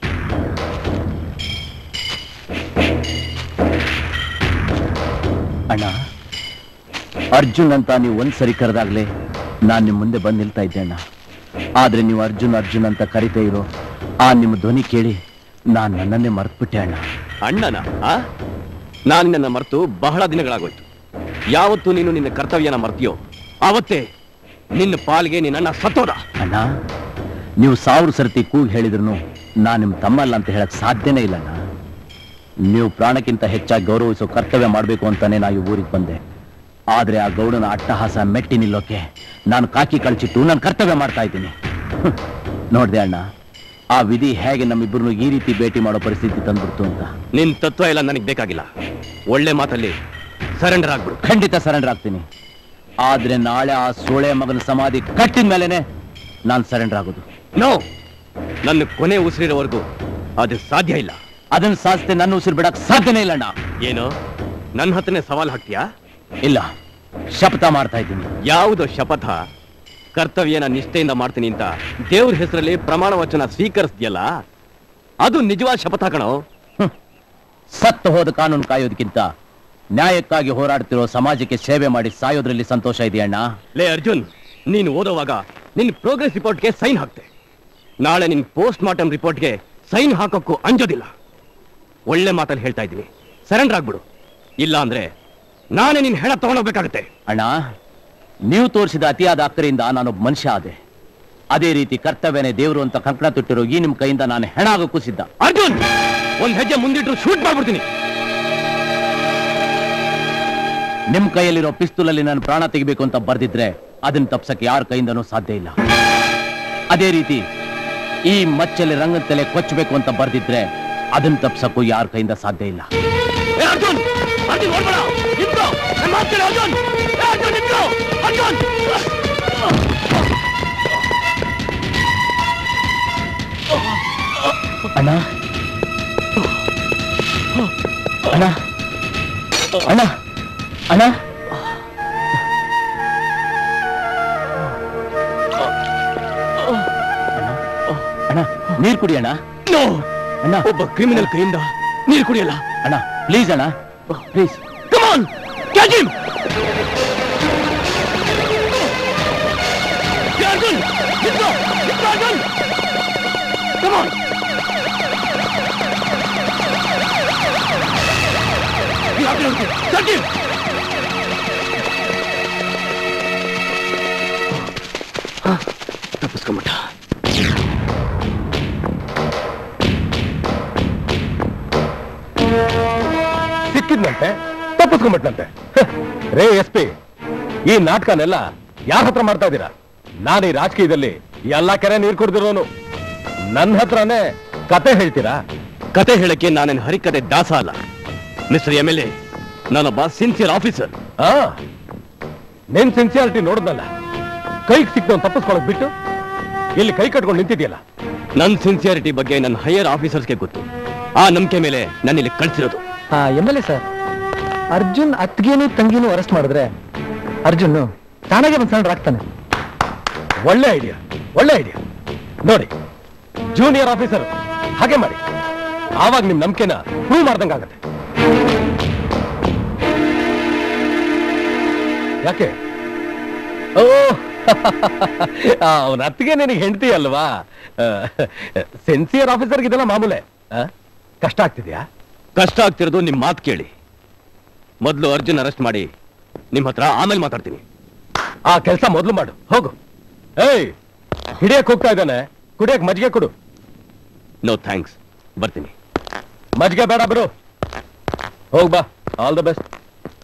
ಅಣ್ಣ ಅರ್ಜುನ್ ಅಂತ ನೀವು ಒಂದ್ಸರಿ ಕರೆದಾಗ್ಲೇ ನಾನು ನಿಮ್ಮ ಮುಂದೆ ಬಂದು ನಿಲ್ತಾ ಇದ್ದೆ ಅಣ್ಣ ಆದ್ರೆ ನೀವು ಅರ್ಜುನ್ ಅರ್ಜುನ್ ಅಂತ ಕರಿತಾ ಇರೋ ಆ ನಿಮ್ಮ ಧ್ವನಿ ಕೇಳಿ ನಾನು ನನ್ನನ್ನೇ ಮರ್ತ್ಬಿಟ್ಟೆ ಅಣ್ಣ ಅಣ್ಣನ ಆ ನಾನು ನಿನ್ನ ಮರೆತು ಬಹಳ ದಿನಗಳಾಗೋಯ್ತು ಯಾವತ್ತು ನೀನು ನಿನ್ನ ಕರ್ತವ್ಯನ ಮರ್ತಿಯೋ ಆವತ್ತೇ ನಿನ್ನ ಪಾಲ್ಗೆ ನಿನ್ನ ಅಣ್ಣ ಸತ್ತೋದ ಅಣ್ಣ ನೀವು ಸಾವಿರ ಸರ್ತಿ ಕೂಗಿ ಹೇಳಿದ್ರು ನಾನು ನಿಮ್ಮ ತಮ್ಮ ಅಲ್ಲ ಅಂತ ಹೇಳಕ್ ಸಾಧ್ಯನೇ ಇಲ್ಲ ಅಣ್ಣ ನೀವು ಪ್ರಾಣಕ್ಕಿಂತ ಹೆಚ್ಚಾಗಿ ಗೌರವಿಸೋ ಕರ್ತವ್ಯ ಮಾಡಬೇಕು ಅಂತಾನೆ ನಾ ಈ ಊರಿಗೆ ಬಂದೆ ಆದ್ರೆ ಆ ಗೌಡನ ಅಟ್ಟಹಾಸ ಮೆಟ್ಟಿ ನಿಲ್ಲೋಕೆ ನಾನು ಕಾಕಿ ಕಳ್ಚಿಟ್ಟು ನಾನು ಕರ್ತವ್ಯ ಮಾಡ್ತಾ ಇದ್ದೀನಿ ಹ್ಮ್. ನೋಡ್ದೆ ಅಣ್ಣ ಆ ವಿಧಿ ಹೇಗೆ ನಮ್ಮಿಬ್ಬರನ್ನು ಈ ರೀತಿ ಭೇಟಿ ಮಾಡೋ ಪರಿಸ್ಥಿತಿ ತಂದ್ಬಿಡ್ತು ಅಂತ ನಿನ್ ತತ್ವ ಎಲ್ಲ ನನಗೆ ಬೇಕಾಗಿಲ್ಲ ಒಳ್ಳೆ ಮಾತಲ್ಲಿ ಸರೆಂಡರ್ ಆಗ್ಬಿಡು ಖಂಡಿತ ಸರೆಂಡರ್ ಆಗ್ತೀನಿ ಆದ್ರೆ ನಾಳೆ ಆ ಸೋಳೆ ಮಗನ ಸಮಾಧಿ ಕಟ್ಟಿದ ಮೇಲೆನೆ ನಾನು ಸರೆಂಡರ್ ಆಗೋದು ನೋ ನನ್ನ ಕೊನೆ ಉಸಿರಿರೋವರೆಗೂ ಅದು ಸಾಧ್ಯ ಇಲ್ಲ ಅದನ್ನ ಸಾಧಿಸ್ತೆ ನನ್ನ ಉಸಿರು ಬಿಡಕ್ ಸಾಧ್ಯನೇ ಇಲ್ಲ ಅಣ್ಣ ಏನು ನನ್ನ ಹತ್ರನೇ ಸವಾಲ್ ಹಾಕ್ತೀಯಾ ಇಲ್ಲ ಶಪಥ ಮಾಡ್ತಾ ಇದ್ದೀನಿ ಯಾವುದೋ ಶಪಥ ಕರ್ತವ್ಯನ ನಿಷ್ಠೆಯಿಂದ ಮಾಡ್ತೀನಿ ಅಂತ ದೇವ್ರ ಹೆಸರಲ್ಲಿ ಪ್ರಮಾಣ ವಚನ ಸ್ವೀಕರಿಸ್ತೀಯಲ್ಲ ಅದು ನಿಜವಾದ ಶಪಥ ಕಣೋ ಸತ್ತು ಹೋದ ಕಾನೂನು ಕಾಯೋದಕ್ಕಿಂತ ನ್ಯಾಯಕ್ಕಾಗಿ ಹೋರಾಡ್ತಿರೋ ಸಮಾಜಕ್ಕೆ ಸೇವೆ ಮಾಡಿ ಸಾಯೋದ್ರಲ್ಲಿ ಸಂತೋಷ ಇದೆಯಣ್ಣ ಲೇ ಅರ್ಜುನ್ ನೀನು ಓದೋವಾಗ ನಿನ್ ಪ್ರೋಗ್ರೆಸ್ ರಿಪೋರ್ಟ್ಗೆ ಸೈನ್ ಹಾಕ್ತೆ ನಾಳೆ ನಿನ್ ಪೋಸ್ಟ್ ಮಾರ್ಟಮ್ ರಿಪೋರ್ಟ್ಗೆ ಸೈನ್ ಹಾಕೋಕ್ಕೂ ಅಂಜೋದಿಲ್ಲ ಒಳ್ಳೆ ಮಾತಲ್ಲಿ ಹೇಳ್ತಾ ಇದ್ದೀನಿ ಸರೆಂಡರ್ ಆಗ್ಬಿಡು ಇಲ್ಲ ಅಂದ್ರೆ ನಾನೇ ನಿನ್ ಹೆಣ ತಗೊಂಡೋಗ್ಬೇಕಾಗತ್ತೆ ಅಣ್ಣ ನೀವು ತೋರಿಸಿದ ಅತಿಯಾದ ಅಕ್ಕರೆಯಿಂದ ನಾನೊಬ್ಬ ಮನುಷ್ಯ ಆದೆ ಅದೇ ರೀತಿ ಕರ್ತವ್ಯನೇ ದೇವರು ಅಂತ ಕಂಕಣ ತೊಟ್ಟಿರೋ ಈ ನಿಮ್ ಕೈಯಿಂದ ನಾನು ಹೆಣ ಆಗೋಕ್ಕೂ ಸಿದ್ಧ ಅರ್ಜುನ್ ಒಂದ್ ಹೆಜ್ಜೆ ಮುಂದಿಟ್ರು ಶೂಟ್ ಮಾಡ್ಬಿಡ್ತೀನಿ ನಿಮ್ ಕೈಯಲ್ಲಿರೋ ಪಿಸ್ತೂಲಲ್ಲಿ ನಾನು ಪ್ರಾಣ ತೆಗಿಬೇಕು ಅಂತ ಬರ್ದಿದ್ರೆ ಅದನ್ನ ತಪ್ಸಕ್ಕೆ ಯಾರ ಕೈಯಿಂದನೂ ಸಾಧ್ಯ ಇಲ್ಲ ಅದೇ ರೀತಿ ಈ ಮಚ್ಚಲ್ಲಿ ರಂಗದ ತಲೆ ಕೊಚ್ಚಬೇಕು ಅಂತ ಬರ್ದಿದ್ರೆ ಅದನ್ನ ತಪ್ಸಕ್ಕೂ ಯಾರ ಕೈಯಿಂದ ಸಾಧ್ಯ ಇಲ್ಲ ಏ ಅರ್ಜುನ್ ಅರ್ಜುನ್ ಓಡ್ಬೇಡ ನಿಂತ್ಕೋ ನನ್ನ ಮಾತ್ ಕೇಳು ಅರ್ಜುನ್ ಏ ಅರ್ಜುನ್ ನಿಂತ್ಕೋ ಅರ್ಜುನ್ ಅಣ್ಣ ಅಣ್ಣ ಅಣ್ಣ ಅಣ್ಣ ಅಣ್ಣ ನೀರ್ ಕುಡಿ ಅಣ್ಣ ನೋ ಅಣ್ಣ ಒಬ್ಬ ಕ್ರಿಮಿನಲ್ ಕೈಯಿಂದ ನೀರು ಕುಡಿಯಲ್ಲ ಅಣ್ಣ ಪ್ಲೀಸ್ ಅಣ್ಣ please come on catch him Arjun ನಿಂತ್ಕೋ ನಿಂತ್ಕೋ Arjun come on Catch him! ತಪ್ಪಿಸ್ಕೊಂಬಿಟ್ಟ ಸಿಕ್ಕಿದ್ನಂತೆ ತಪ್ಪಿಸ್ಕೊಂಡ್ಬಿಟ್ನಂತೆ ಹ, ರೇ ಎಸ್ ಪಿ ಈ ನಾಟಕನೆಲ್ಲ ಯಾರ ಹತ್ರ ಮಾಡ್ತಾ ಇದ್ದೀರಾ ನಾನು ಈ ರಾಜಕೀಯದಲ್ಲಿ ಎಲ್ಲಾ ಕೆರೆ ನೀರ್ ಕುಡ್ದಿರೋನು ನನ್ನ ಹತ್ರನೇ ಕತೆ ಹೇಳ್ತೀರಾ ಕತೆ ಹೇಳಕ್ಕೆ ನಾನೇನು ಹರಿಕತೆ ದಾಸ ಅಲ್ಲ ಮಿಸ್ಟರ್ ಎಂ ಎಲ್ ಎ ನಾನೊಬ್ಬ ಸಿನ್ಸಿಯರ್ ಆಫೀಸರ್ ಆ ನಿನ್ ಸಿನ್ಸಿಯಾರಿಟಿ ನೋಡಿದ್ನಲ್ಲ ಕೈಗೆ ಸಿಕ್ತವ್ ತಪ್ಪಿಸ್ಕೊಳಕ್ ಬಿಟ್ಟು ಇಲ್ಲಿ ಕೈ ಕಟ್ಕೊಂಡು ನಿಂತಿದ್ಯಲ್ಲ ನನ್ನ ಸಿನ್ಸಿಯಾರಿಟಿ ಬಗ್ಗೆ ನನ್ನ ಹೈಯರ್ ಆಫೀಸರ್ಸ್ಗೆ ಗೊತ್ತು ಆ ನಂಬಿಕೆ ಮೇಲೆ ನಾನು ಇಲ್ಲಿ ಕಳ್ಸಿರೋದು ಹಾ M L A sir Arjun ಅತ್ಗೇನು ತಂಗಿನೂ ಅರೆಸ್ಟ್ ಮಾಡಿದ್ರೆ ಅರ್ಜುನ್ ತಾನಾಗೆ ಒಂದು ಸಣ್ಣ ಆಗ್ತಾನೆ ಒಳ್ಳೆ ಐಡಿಯಾ ಒಳ್ಳೆ ಐಡಿಯಾ ನೋಡಿ ಜೂನಿಯರ್ ಆಫೀಸರ್ ಹಾಗೆ ಮಾಡಿ ಆವಾಗ ನಿಮ್ ನಂಬಿಕೆನ ಪ್ರೂವ್ ಮಾಡ್ದಂಗಾಗತ್ತೆ ಯಾಕೆ ಓ ಅವನ ಅತ್ತಿಗೆ ನಿನಗೆ ಹೆಂಡತಿ ಅಲ್ವಾ ಸೆನ್ಸಿಯರ್ ಆಫೀಸರ್ಗೆ ಇದೆಲ್ಲ ಮಾಮೂಲೆ ಆ? ಕಷ್ಟ ಆಗ್ತಿದ್ಯಾ ಕಷ್ಟ ಆಗ್ತಿರೋದು ನಿಮ್ ಮಾತು ಕೇಳಿ ಮೊದಲು ಅರ್ಜುನ್ ಅರೆಸ್ಟ್ ಮಾಡಿ ನಿಮ್ ಹತ್ರ ಆಮೇಲೆ ಮಾತಾಡ್ತೀನಿ ಆ ಕೆಲಸ ಮೊದಲು ಮಾಡು ಹೋಗು ಏಯ್ ಹಿಡಿಯಕ್ ಹೋಗ್ತಾ ಇದ್ದಾನೆ ಕುಡಿಯಕ್ ಮಜ್ಜಿಗೆ ಕೊಡು ನೋ ಥ್ಯಾಂಕ್ಸ್ ಬರ್ತೀನಿ ಮಜ್ಜಿಗೆ ಬೇಡ ಬಿಡು ಹೋಗ್ ಬಾ ಆಲ್ ದ ಬೆಸ್ಟ್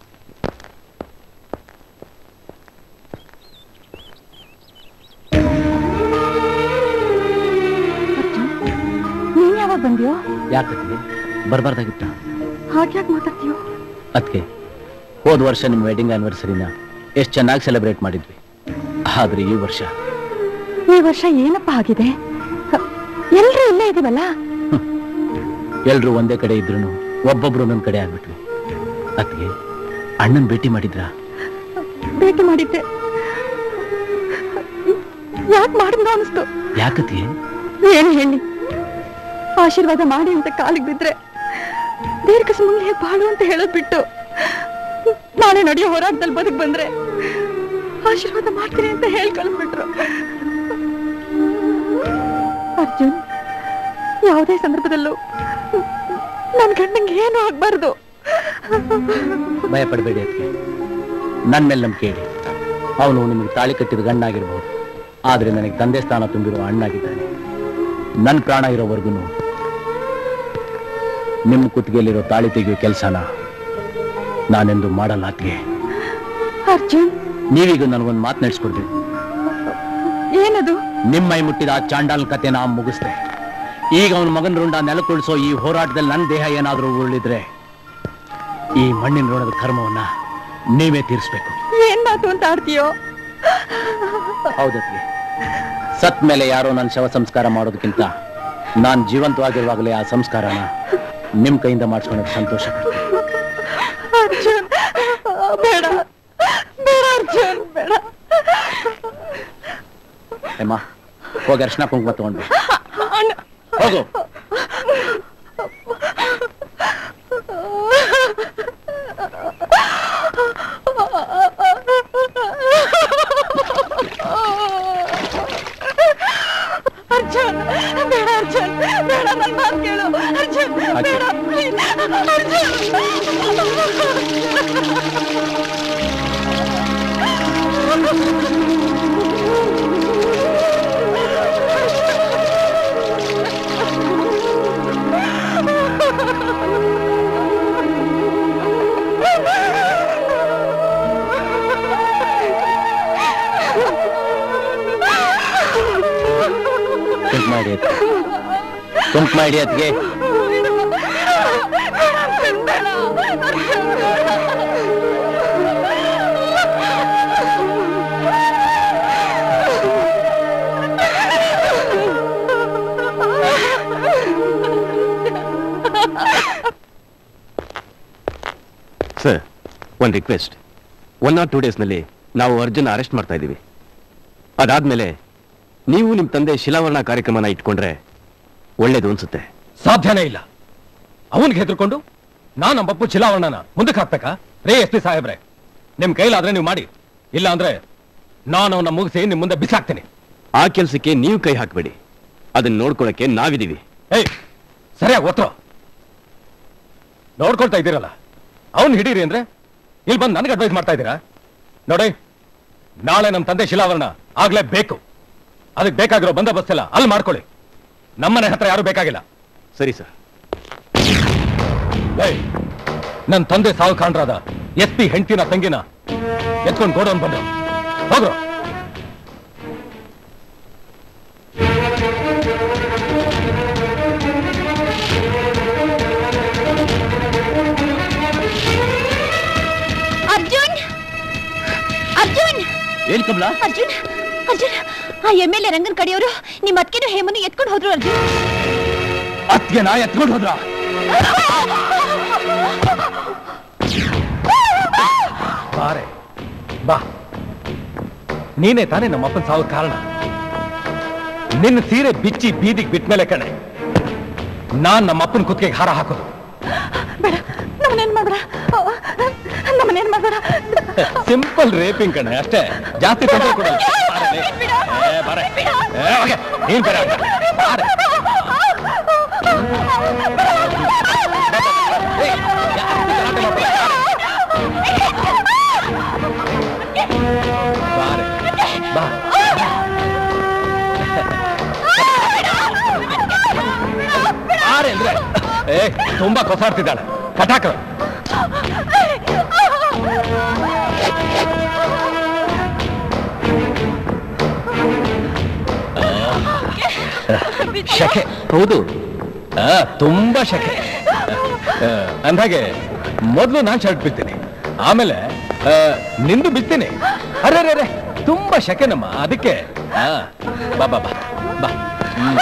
ನೀನ್ ಯಾವಾಗ ಬಂದ್ಯೋ ಯಾಕತ್ತಿ ಬರ್ಬಾರ್ದಾಗಿತ್ತ ಹಾಗ್ಯಾಕ್ ಮಾತಾಡ್ತೀಯೋ ಅದಕ್ಕೆ ಹೋದ ವರ್ಷ ನಿಮ್ಮ ವೆಡ್ಡಿಂಗ್ ಆನಿವರ್ಸರಿನ ಎಷ್ಟು ಚೆನ್ನಾಗಿ ಸೆಲೆಬ್ರೇಟ್ ಮಾಡಿದ್ವಿ ಆದ್ರೆ ಈ ವರ್ಷ ಈ ವರ್ಷ ಏನಪ್ಪ ಆಗಿದೆ ಎಲ್ರೂ ಇಲ್ಲೇ ಇದೀವಲ್ಲ ಎಲ್ರು ಒಂದೇ ಕಡೆ ಇದ್ರು ಒಬ್ಬೊಬ್ರು ಒಂದೊಂದ್ ಕಡೆ ಆಗ್ಬಿಟ್ವಿ ಅದಕ್ಕೆ ಅಣ್ಣನ್ ಭೇಟಿ ಮಾಡಿದ್ರ ಭೇಟಿ ಮಾಡಿದ್ದೆ ಯಾಕೆ ಮಾಡಿದ್ನೋ ಅನಿಸ್ತು ಯಾಕತಿ ಏನ್ ಹೇಳಿ ಆಶೀರ್ವಾದ ಮಾಡಿ ಅಂತ ಕಾಲಿಗೆ ಬಿದ್ರೆ ದೀರ್ಘ ಸುಮಂಗ್ಲಿ ಬಾಳು ಅಂತ ಹೇಳೋದ್ ಬಿಟ್ಟು ನಾಳೆ ನಡೆಯೋ ಹೋರಾಟದಲ್ಲಿ ಬದುಕ್ ಬಂದ್ರೆ ಆಶೀರ್ವಾದ ಮಾಡ್ತೀನಿ ಅಂತ ಹೇಳಿ ಕಳಿಸ್ಬಿಟ್ರು ಅರ್ಜುನ್ ಯಾವುದೇ ಸಂದರ್ಭದಲ್ಲೂ ನನ್ ಗಂಡಂಗೆ ಏನೂ ಆಗ್ಬಾರ್ದು ಭಯ ಪಡಬೇಡಿ ಅದಕ್ಕೆ ನನ್ನ ಮೇಲೆ ನಂಬಿಕೆ ಇಡಿ ಅವನು ನಿಮಗೆ ತಾಳಿ ಕಟ್ಟಿದ ಗಂಡಾಗಿರ್ಬೋದು ಆದ್ರೆ ನನಗೆ ತಂದೆ ಸ್ಥಾನ ತುಂಬಿರೋ ಅಣ್ಣಾಗಿದ್ದಾನೆ ನನ್ನ ಪ್ರಾಣ ಇರೋವರೆಗೂ ನಿಮ್ಮ ಕುತ್ತಿಗೆಯಲ್ಲಿರೋ ತಾಳಿ ತೆಗೆಯೋ ಕೆಲಸನ ನಾನೆಂದು ಮಾಡಲ್ಲ ಅತ್ಗೆ ಅರ್ಜುನ್ ನೀವೀಗ ನನಗೊಂದು ಮಾತು ನಡೆಸ್ಕೊಡ್ಬೇಕು ಏನದು ನಿಮ್ಮ ಮೈ ಮುಟ್ಟಿದ ಆ ಚಾಂಡಾಲ್ ಕತೆನ ಮುಗಿಸ್ದೆ ಈಗ ಅವನ ಮಗನ ರುಂಡ ನೆಲಕೊಳಿಸೋ ಈ ಹೋರಾಟದಲ್ಲಿ ನನ್ನ ದೇಹ ಏನಾದರೂ ಉರುಳಿದ್ರೆ ಈ ಮಣ್ಣಿನ ಋಣದ ಕರ್ಮವನ್ನ ನೀವೇ ತೀರಿಸ್ಬೇಕು ಏನ್ ಮಾತು ಅಂತ ಆಡ್ತೀಯೋ ಹೌದತ್ಗೆ ಸತ್ ಮೇಲೆ ಯಾರೋ ನನ್ನ ಶವ ಸಂಸ್ಕಾರ ಮಾಡೋದಕ್ಕಿಂತ ನಾನು ಜೀವಂತವಾಗಿರುವಾಗಲೇ ಆ ಸಂಸ್ಕಾರನ ನಿಮ್ ಕೈಯಿಂದ ಮಾಡಿಸ್ಕೊಳ್ಳೋದು ಸಂತೋಷ ಅರ್ಜುನ್ ಬೇಡ ಬೇಡ ಅರ್ಜುನ್ ಬೇಡ ಅಮ್ಮ ಹೋಗಿ ಅರ್ಶನ ಕುಂಕುಮ ತಗೊಂಡು ಬಾ. ಅಣ್ಣ ಹೋಗು ಅರ್ಜುನ್ ಬೇಡ ಅರ್ಜುನ್ ಬೇಡ ನನ್ನ ಮಾತು ಕೇಳು ಅರ್ಜುನ್ ಬೇಡ please. ಕುಂಕುಮ ಹಿಡಿ ಅತ್ಗೆ. ಕುಂಕುಮ ಹಿಡಿ ಅತ್ಗೆ ಸರ್ ಒಂದು ರಿಕ್ವೆಸ್ಟ್ ಒನ್ ಆರ್ ಟೂ ಡೇಸ್ನಲ್ಲಿ ನಾವು ಅರ್ಜುನ ಅರೆಸ್ಟ್ ಮಾಡ್ತಾ ಇದ್ದೀವಿ ಅದಾದ್ಮೇಲೆ ನೀವು ನಿಮ್ಮ ತಂದೆ ಶಿಲಾವರಣ ಕಾರ್ಯಕ್ರಮನ ಇಟ್ಕೊಂಡ್ರೆ ಒಳ್ಳೇದು ಅನ್ಸುತ್ತೆ ಸಾಧ್ಯನೇ ಇಲ್ಲ ಅವನ್ಗೆ ಹೆದರ್ಕೊಂಡು ನಾನು ನಮ್ಮ ಪಪ್ಪು ಚಿಲಾವಣ್ಣನ ಮುಂದಕ್ಕೆ ಹಾಕ್ಬೇಕಾ ರೇ ಎಸ್ ಪಿ ಸಾಹೇಬ್ರೆ ನಿಮ್ ಕೈಲಾದ್ರೆ ನೀವು ಮಾಡಿ ಇಲ್ಲ ಅಂದ್ರೆ ನಾನು ಅವನ್ನ ಮುಗಿಸಿ ನಿಮ್ ಮುಂದೆ ಬಿಸಾಕ್ತೀನಿ ಆ ಕೆಲಸಕ್ಕೆ ನೀವು ಕೈ ಹಾಕಬೇಡಿ ಅದನ್ನ ನೋಡ್ಕೊಳಕ್ಕೆ ನಾವಿದ್ದೀವಿ ಏಯ್ ಸರಿಯಾಗಿ ಒತ್ತೋ ನೋಡ್ಕೊಳ್ತಾ ಇದ್ದೀರಲ್ಲ ಅವನ್ ಹಿಡೀರಿ ಅಂದ್ರೆ ಇಲ್ಲಿ ಬಂದು ನನಗೆ ಅಡ್ವೈಸ್ ಮಾಡ್ತಾ ಇದ್ದೀರಾ ನೋಡಿ ನಾಳೆ ನಮ್ಮ ತಂದೆ ಶಿಲಾವರಣ ಆಗ್ಲೇ ಬೇಕು ಅದಕ್ಕೆ ಬೇಕಾಗಿರೋ ಬಂದೋಬಸ್ತ್ ಎಲ್ಲ ಅಲ್ಲಿ ಮಾಡ್ಕೊಳ್ಳಿ ನಮ್ಮನೆ ಹತ್ರ ಯಾರು ಬೇಕಾಗಿಲ್ಲ ಸರಿ ಸರ್ ಏಯ್ ನನ್ನ ತಂದೆ ಸಾವು ಕಾಣ್ರಾದ ಎಸ್ ಪಿ ಹೆಂಡತಿನ ತಂಗಿನ ಎತ್ಕೊಂಡು ಗೋಡೌನ್ ಬಂದ್ರು ಹೋಗ್ರು ಅರ್ಜುನ್ ಅರ್ಜುನ್ ಏನ್ ಕಮಲ ಅರ್ಜುನ್ ಅರ್ಜುನ್ ಆ ಎಮ್ ಎಲ್ ಎ ರಂಗನ್ ಕಡೆಯವರು ನಿಮ್ಮ ಅತ್ಕೆನೂ ಹೇಮನ್ನು ಎತ್ಕೊಂಡು ಹೋದ್ರು ಅರ್ಜುನ್ ಅತ್ಗೆನ ಎತ್ಕೊಂಡು ಹೋದ್ರ ಬಾರೆ ಬಾ ನೀನೇ ತಾನೇ ನಮ್ಮ ಅಪ್ಪನ ಸಾವು ಕಾರಣ ನಿನ್ನ ಸೀರೆ ಬಿಚ್ಚಿ ಬೀದಿಗೆ ಬಿಟ್ಮೇಲೆ ಕಣೆ ನಾನ್ ನಮ್ಮ ಅಪ್ಪನ ಕುತ್ತಿಗೆಗೆ ಹಾರ ಹಾಕೋದು ನಮ್ಮನೇನ್ ಮಾಡ್ಬೇಡ ನಮ್ಮನೇನ್ ಮಾಡ್ಬೇಡ ಸಿಂಪಲ್ ರೇಪಿಂಗ್ ಕಣೆ ಅಷ್ಟೇ ಜಾಸ್ತಿ ತೊಂದರೆ ಕೊಡಲ್ಲ ಬಾರೆ ಲೇ. ಏ, ಬಾರೆ. ಏ, ಹೋಗೆ. ನೀನ್ ಬೇರೆ ಆಟ. ಬಾರೆ. ಬಾರೆ. ಬಾ ಬಾರೆ ಅಂದ್ರೆ ಏ ತುಂಬಾ ಕೊಸಾಡ್ತಿದ್ದಾಳೆ ಕಟಾಕ ಶಕೆ ಹೌದು ಆ, ತುಂಬಾ ಶಕೆ ಆ, ಅಂದಾಗೆ ಮೊದಲು ನಾನ್ ಶರ್ಟ್ ಬಿಡ್ತೀನಿ ಆಮೇಲೆ ಆ, ನಿಂದು ಬಿಡ್ತೀನಿ ಅರೆ ಅರೆ ಅರೆ ತುಂಬಾ ಶಕೆ ನಮ್ಮ ಅದಕ್ಕೆ ಆ, ಬಾ ಬಾ ಬಾ ಬಾ ಹ್ಮ್.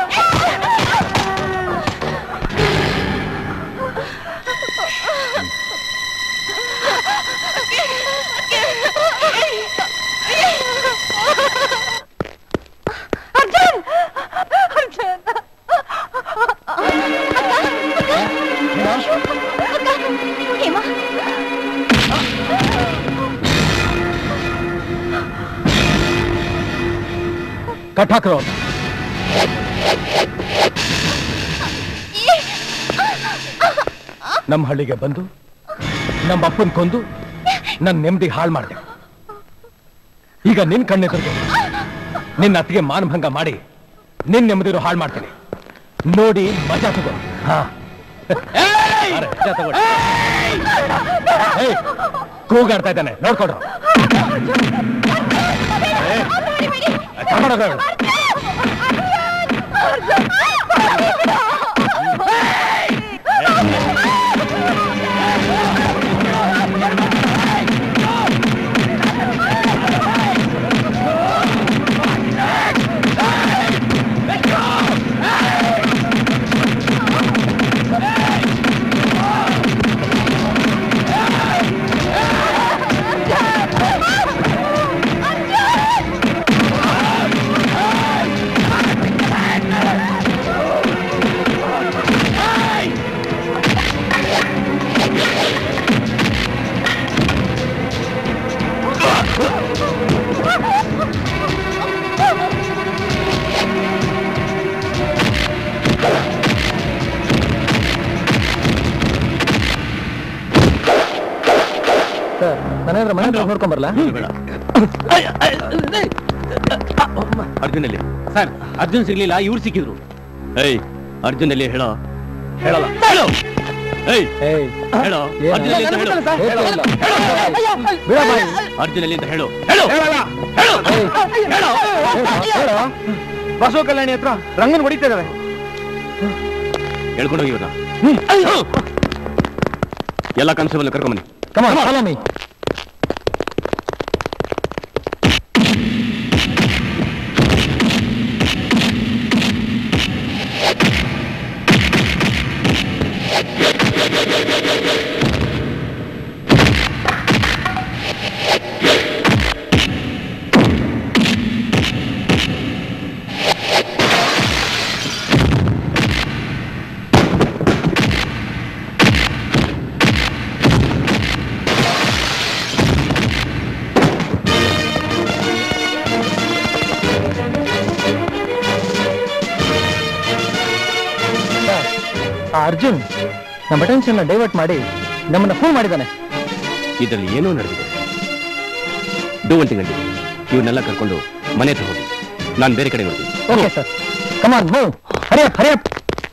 ಅರ್ಜುನ್ ಅರ್ಜುನ್ ಹೇಮ ಕಟ್ ಹಾಕ್ರೋ ಅವ್ನ. ನಮ್ಮ ಹಳ್ಳಿಗೆ ಬಂದು ನಮ್ಮ ಅಪ್ಪನ್ ಕೊಂದು ನನ್ನ ನೆಮ್ಮದಿ ಹಾಳು ಮಾಡಿದೆ ಈಗ ನಿನ್ ಕಣ್ಣೆದುರಿಗೆ ನಿನ್ನ ಅತ್ತಿಗೆ ಮಾನಭಂಗ ಮಾಡಿ ನಿನ್ ನೆಮ್ಮದಿರೋ ಹಾಳು ಮಾಡ್ತೀನಿ ನೋಡಿ ಮಜಾ ತಗೋ ಹಾ ಕೂಗಾಡ್ತಾ ಇದ್ದಾನೆ ನೋಡ್ಕೊಡ್ರು ಕರ್ಕೊಂಡೋಗ ಇವ್ನ. ಸರ್ ನಾನೇನಾದ್ರೂ ಮನೆ ಹತ್ರ ನೋಡ್ಕೊಂಡ್ ಬರಲ್ಲ ಅರ್ಜುನಲ್ಲಿ ಸರ್ ಅರ್ಜುನ್ ಸಿಗ್ಲಿಲ್ಲ ಇವ್ರು ಸಿಕ್ಕಿದ್ರು ಏಯ್ ಅರ್ಜುನಲ್ಲಿ ಹೇಳೋ ಹೇಳಲ್ಲ ಹೇಳೋ ಏಯ್ ಏಯ್ ಹೇಳೋ ಏನು? ಅರ್ಜುನಲ್ಲಿ ಅಂತ ಹೇಳು ಹೇಳ್ತಾ ಇಲ್ಲ. ಹೇಳು ಅರ್ಜುನಲ್ಲಿ ಅಂತ ಹೇಳು ಹೇಳು ಹೇಳು ಹೇಳು ಬಸವ ಕಲ್ಯಾಣಿ ಹತ್ರ ರಂಗನ್ ಹೊಡಿತಾ ಇದಾರೆ ಹೇಳ್ಕೊಂಡು ಹೋಗಿ ಇವ್ರನ್ನ ಎಲ್ಲ ಕಾನ್ಸ್ಟೇಬಲ್ ಕರ್ಕೊಂಬನ್ನಿ Come on, follow me. Sir, ಆ ಅರ್ಜುನ್ ನಮ್ಮ ಅಟೆನ್ಷನ್ ಡೈವರ್ಟ್ ಮಾಡಿ ನಮ್ಮನ್ನ ಫೋನ್ ಮಾಡಿದ್ದಾನೆ ಇದರಲ್ಲಿ ಏನೋ ನಡೆದಿದೆ ಡೂ ಒನ್ ತಿಂಗ್ ಇವನ್ನೆಲ್ಲ ಕರ್ಕೊಂಡು ಮನೆ ಹತ್ರ ಹೋಗಿ ನಾನು ಬೇರೆ ಕಡೆ ನೋಡ್ತೀನಿ okay sir come on move hurry up hurry up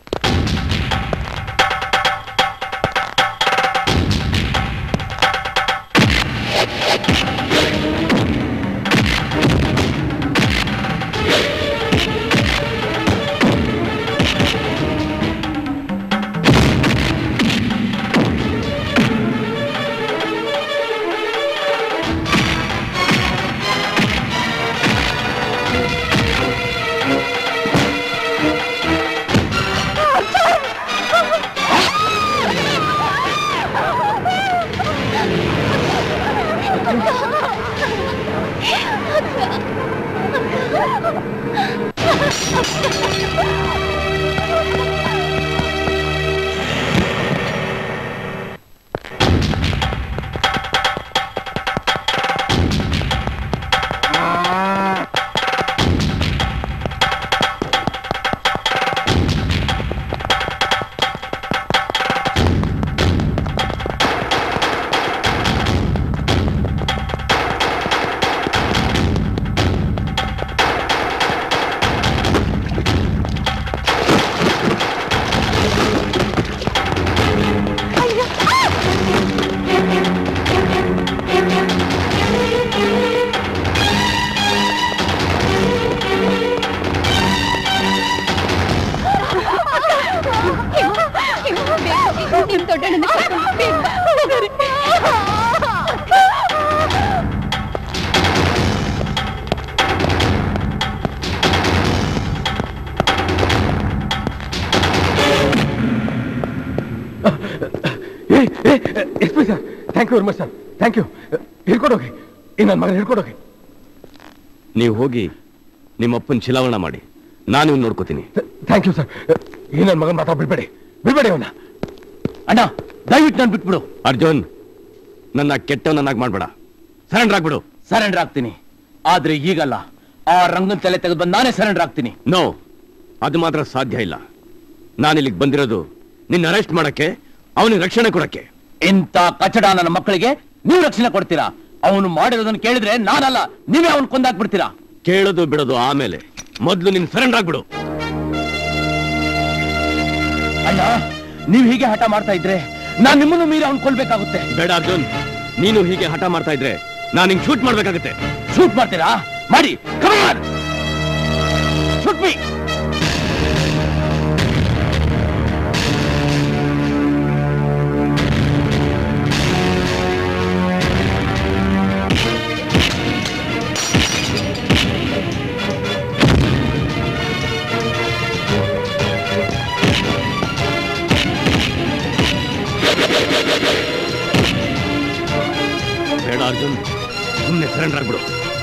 ನಿಮ್ ದೊಡ್ಡಣ್ಣನ ಕರ್ಕೊಂಡು ಬೇಗ ಬಾ. S P sir thank you very much sir thank you ಹಿಡ್ಕೊಂಡೋಗಿ ಈ ನನ್ನ ಮಗನ ಹಿಡ್ಕೊಂಡೋಗಿ ನೀವು ಹೋಗಿ ನಿಮ್ಮಪ್ಪನ ಚಿಲಾವಣ ಮಾಡಿ ನಾನು ಇವ್ನ ನೋಡ್ಕೋತೀನಿ ಥ್ಯಾಂಕ್ ಯು ಸರ್ ಈ ನನ್ನ ಮಗನ ಮಾತ್ರ ಬಿಡ್ಬೇಡಿ ಬಿಡ್ಬೇಡಿ ಅವನ್ನ ಅಣ್ಣ ದಯವಿಟ್ಟು ನಾನು ಬಿಟ್ಬಿಡು ಅರ್ಜುನ್ ನನ್ನ ಕೆಟ್ಟವನನ್ನಾಗಿ ಮಾಡ್ಬೇಡ ಸರೆಂಡರ್ ಆಗ್ಬಿಡು ಸರೆಂಡರ್ ಆಗ್ತೀನಿ ಆದ್ರೆ ಈಗಲ್ಲ ಆ ರಂಗನ್ ತಲೆ ತೆಗೆದು ಬಂದು ನಾನೇ ಸರೆಂಡರ್ ಆಗ್ತೀನಿ ನೋ ಅದು ಮಾತ್ರ ಸಾಧ್ಯ ಇಲ್ಲ ನಾನು ಇಲ್ಲಿಗೆ ಬಂದಿರೋದು ನಿನ್ನ ಅರೆಸ್ಟ್ ಮಾಡಕ್ಕೆ ಅವನಿಗೆ ರಕ್ಷಣೆ ಕೊಡಕ್ಕೆ ಇಂಥ ಕಚಡ ನನ್ನ ಮಕ್ಕಳಿಗೆ ನೀವು ರಕ್ಷಣೆ ಕೊಡ್ತೀರಾ ಅವನು ಮಾಡಿರೋದನ್ನ ಕೇಳಿದ್ರೆ ನಾನಲ್ಲ ನೀವೇ ಅವನು ಕೊಂದಾಕ್ಬಿಡ್ತೀರಾ ಕೇಳೋದು ಬಿಡೋದು ಆಮೇಲೆ ಮೊದ್ಲು ನಿನ್ ಸರೆಂಡರ್ ಆಗ್ಬಿಡು ಅಣ್ಣ ನೀವ್ ಹೀಗೆ ಹಠ ಮಾಡ್ತಾ ಇದ್ರೆ ನಾನ್ ನಿಮ್ಮನ್ನು ಮೀರಿ ಅವ್ನು ಕೊಲ್ಬೇಕಾಗುತ್ತೆ ಬೇಡ ಅರ್ಜುನ್ ನೀನು ಹೀಗೆ ಹಠ ಮಾಡ್ತಾ ಇದ್ರೆ ನಾನು ಹಿಂಗ್ ಶೂಟ್ ಮಾಡ್ಬೇಕಾಗುತ್ತೆ ಶೂಟ್ ಮಾಡ್ತೀರಾ ಮಾಡಿ ಕಮಾನ್ ಶೂಟ್ ಮೀ ಬೇಡ ಅರ್ಜುನ್ ಸುಮ್ಮನೆ ಸರೆಂಡರ್ ಆಗ್ಬಿಡು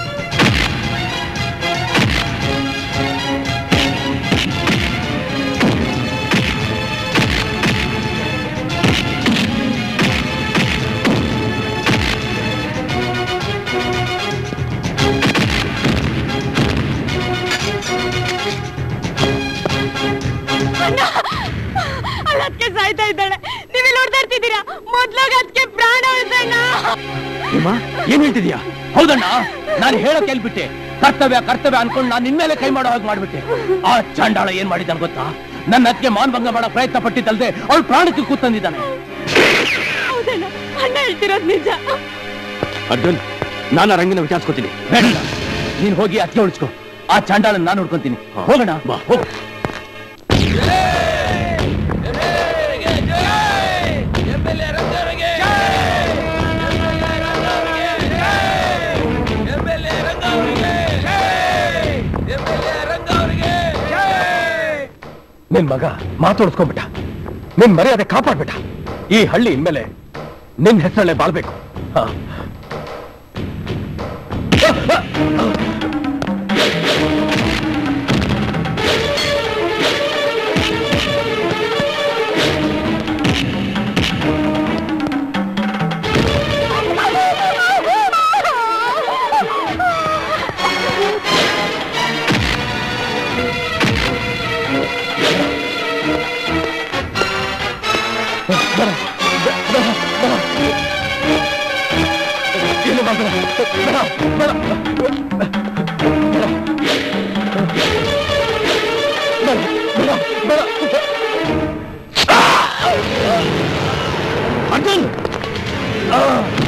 ಅವಳ ಅದಕ್ಕೆ ಸಾಯ್ತಾ ಇದ್ದಾಳೆ ನೀವೆಲ್ಲ ನೋಡ್ತಾ ಇರ್ತಿದ್ದೀರಾ ಮೊದ್ಲಾಗ ಅದಕ್ಕೆ ಪ್ರಾಣ ಉಳಿಸಣ್ಣ ಹೇಮ ಏನ್ ಹೇಳ್ತಿದ್ಯಾ ಹೌದಣ್ಣ ನಾನು ಹೇಳೋ ಕೇಳ್ಬಿಟ್ಟೆ ಕರ್ತವ್ಯ ಕರ್ತವ್ಯ ಅನ್ಕೊಂಡು ನಾನು ನಿನ್ಮೇಲೆ ಕೈ ಮಾಡೋ ಹಾಗೆ ಮಾಡ್ಬಿಟ್ಟೆ ಆ ಚಾಂಡಾಳ ಏನ್ ಮಾಡಿದ್ದಾನೆ ಗೊತ್ತಾ ನನ್ನ ಅದಕ್ಕೆ ಮಾನಭಂಗ ಮಾಡೋ ಪ್ರಯತ್ನ ಪಟ್ಟಿದ್ದಲ್ದೆ ಅವಳು ಪ್ರಾಣಕ್ಕೆ ಕೂತಂದಿದ್ದಾನೆ ಹೌದಣ್ಣ ಅಣ್ಣ ಹೇಳ್ತಿರೋದು ನಿಜ ಅರ್ಜುನ್ ನಾನು ಆ ರಂಗಿನ ವಿಚಾರಿಸ್ಕೋತೀನಿ ಬೇಡ ನೀನ್ ಹೋಗಿ ಅತ್ತೆ ಉಳಿಸ್ಕೊ ಆ ಚಾಂಡಾಳನ್ನ ನಾನು ನೋಡ್ಕೊಂತೀನಿ ಹೋಗೋಣ ಬಾ ಹೋಗ್ ನಿನ್ ಮಗ ಮಾತಾಡ್ಸ್ಕೊಂಡ್ಬಿಟ್ಟ ನಿನ್ ಮರ್ಯಾದೆ ಕಾಪಾಡ್ಬಿಟ್ಟ ಈ ಹಳ್ಳಿ ಇನ್ಮೇಲೆ ನಿನ್ ಹೆಸರಲ್ಲೇ ಬಾಳ್ಬೇಕು ಹ. ಏನು ಮಾಡ್ಬೇಡ. ಬೇಡ, ಬೇಡ. ಬೇಡ, ಬೇಡ, ಬೇಡ. ಅರ್ಜುನ್ ಆ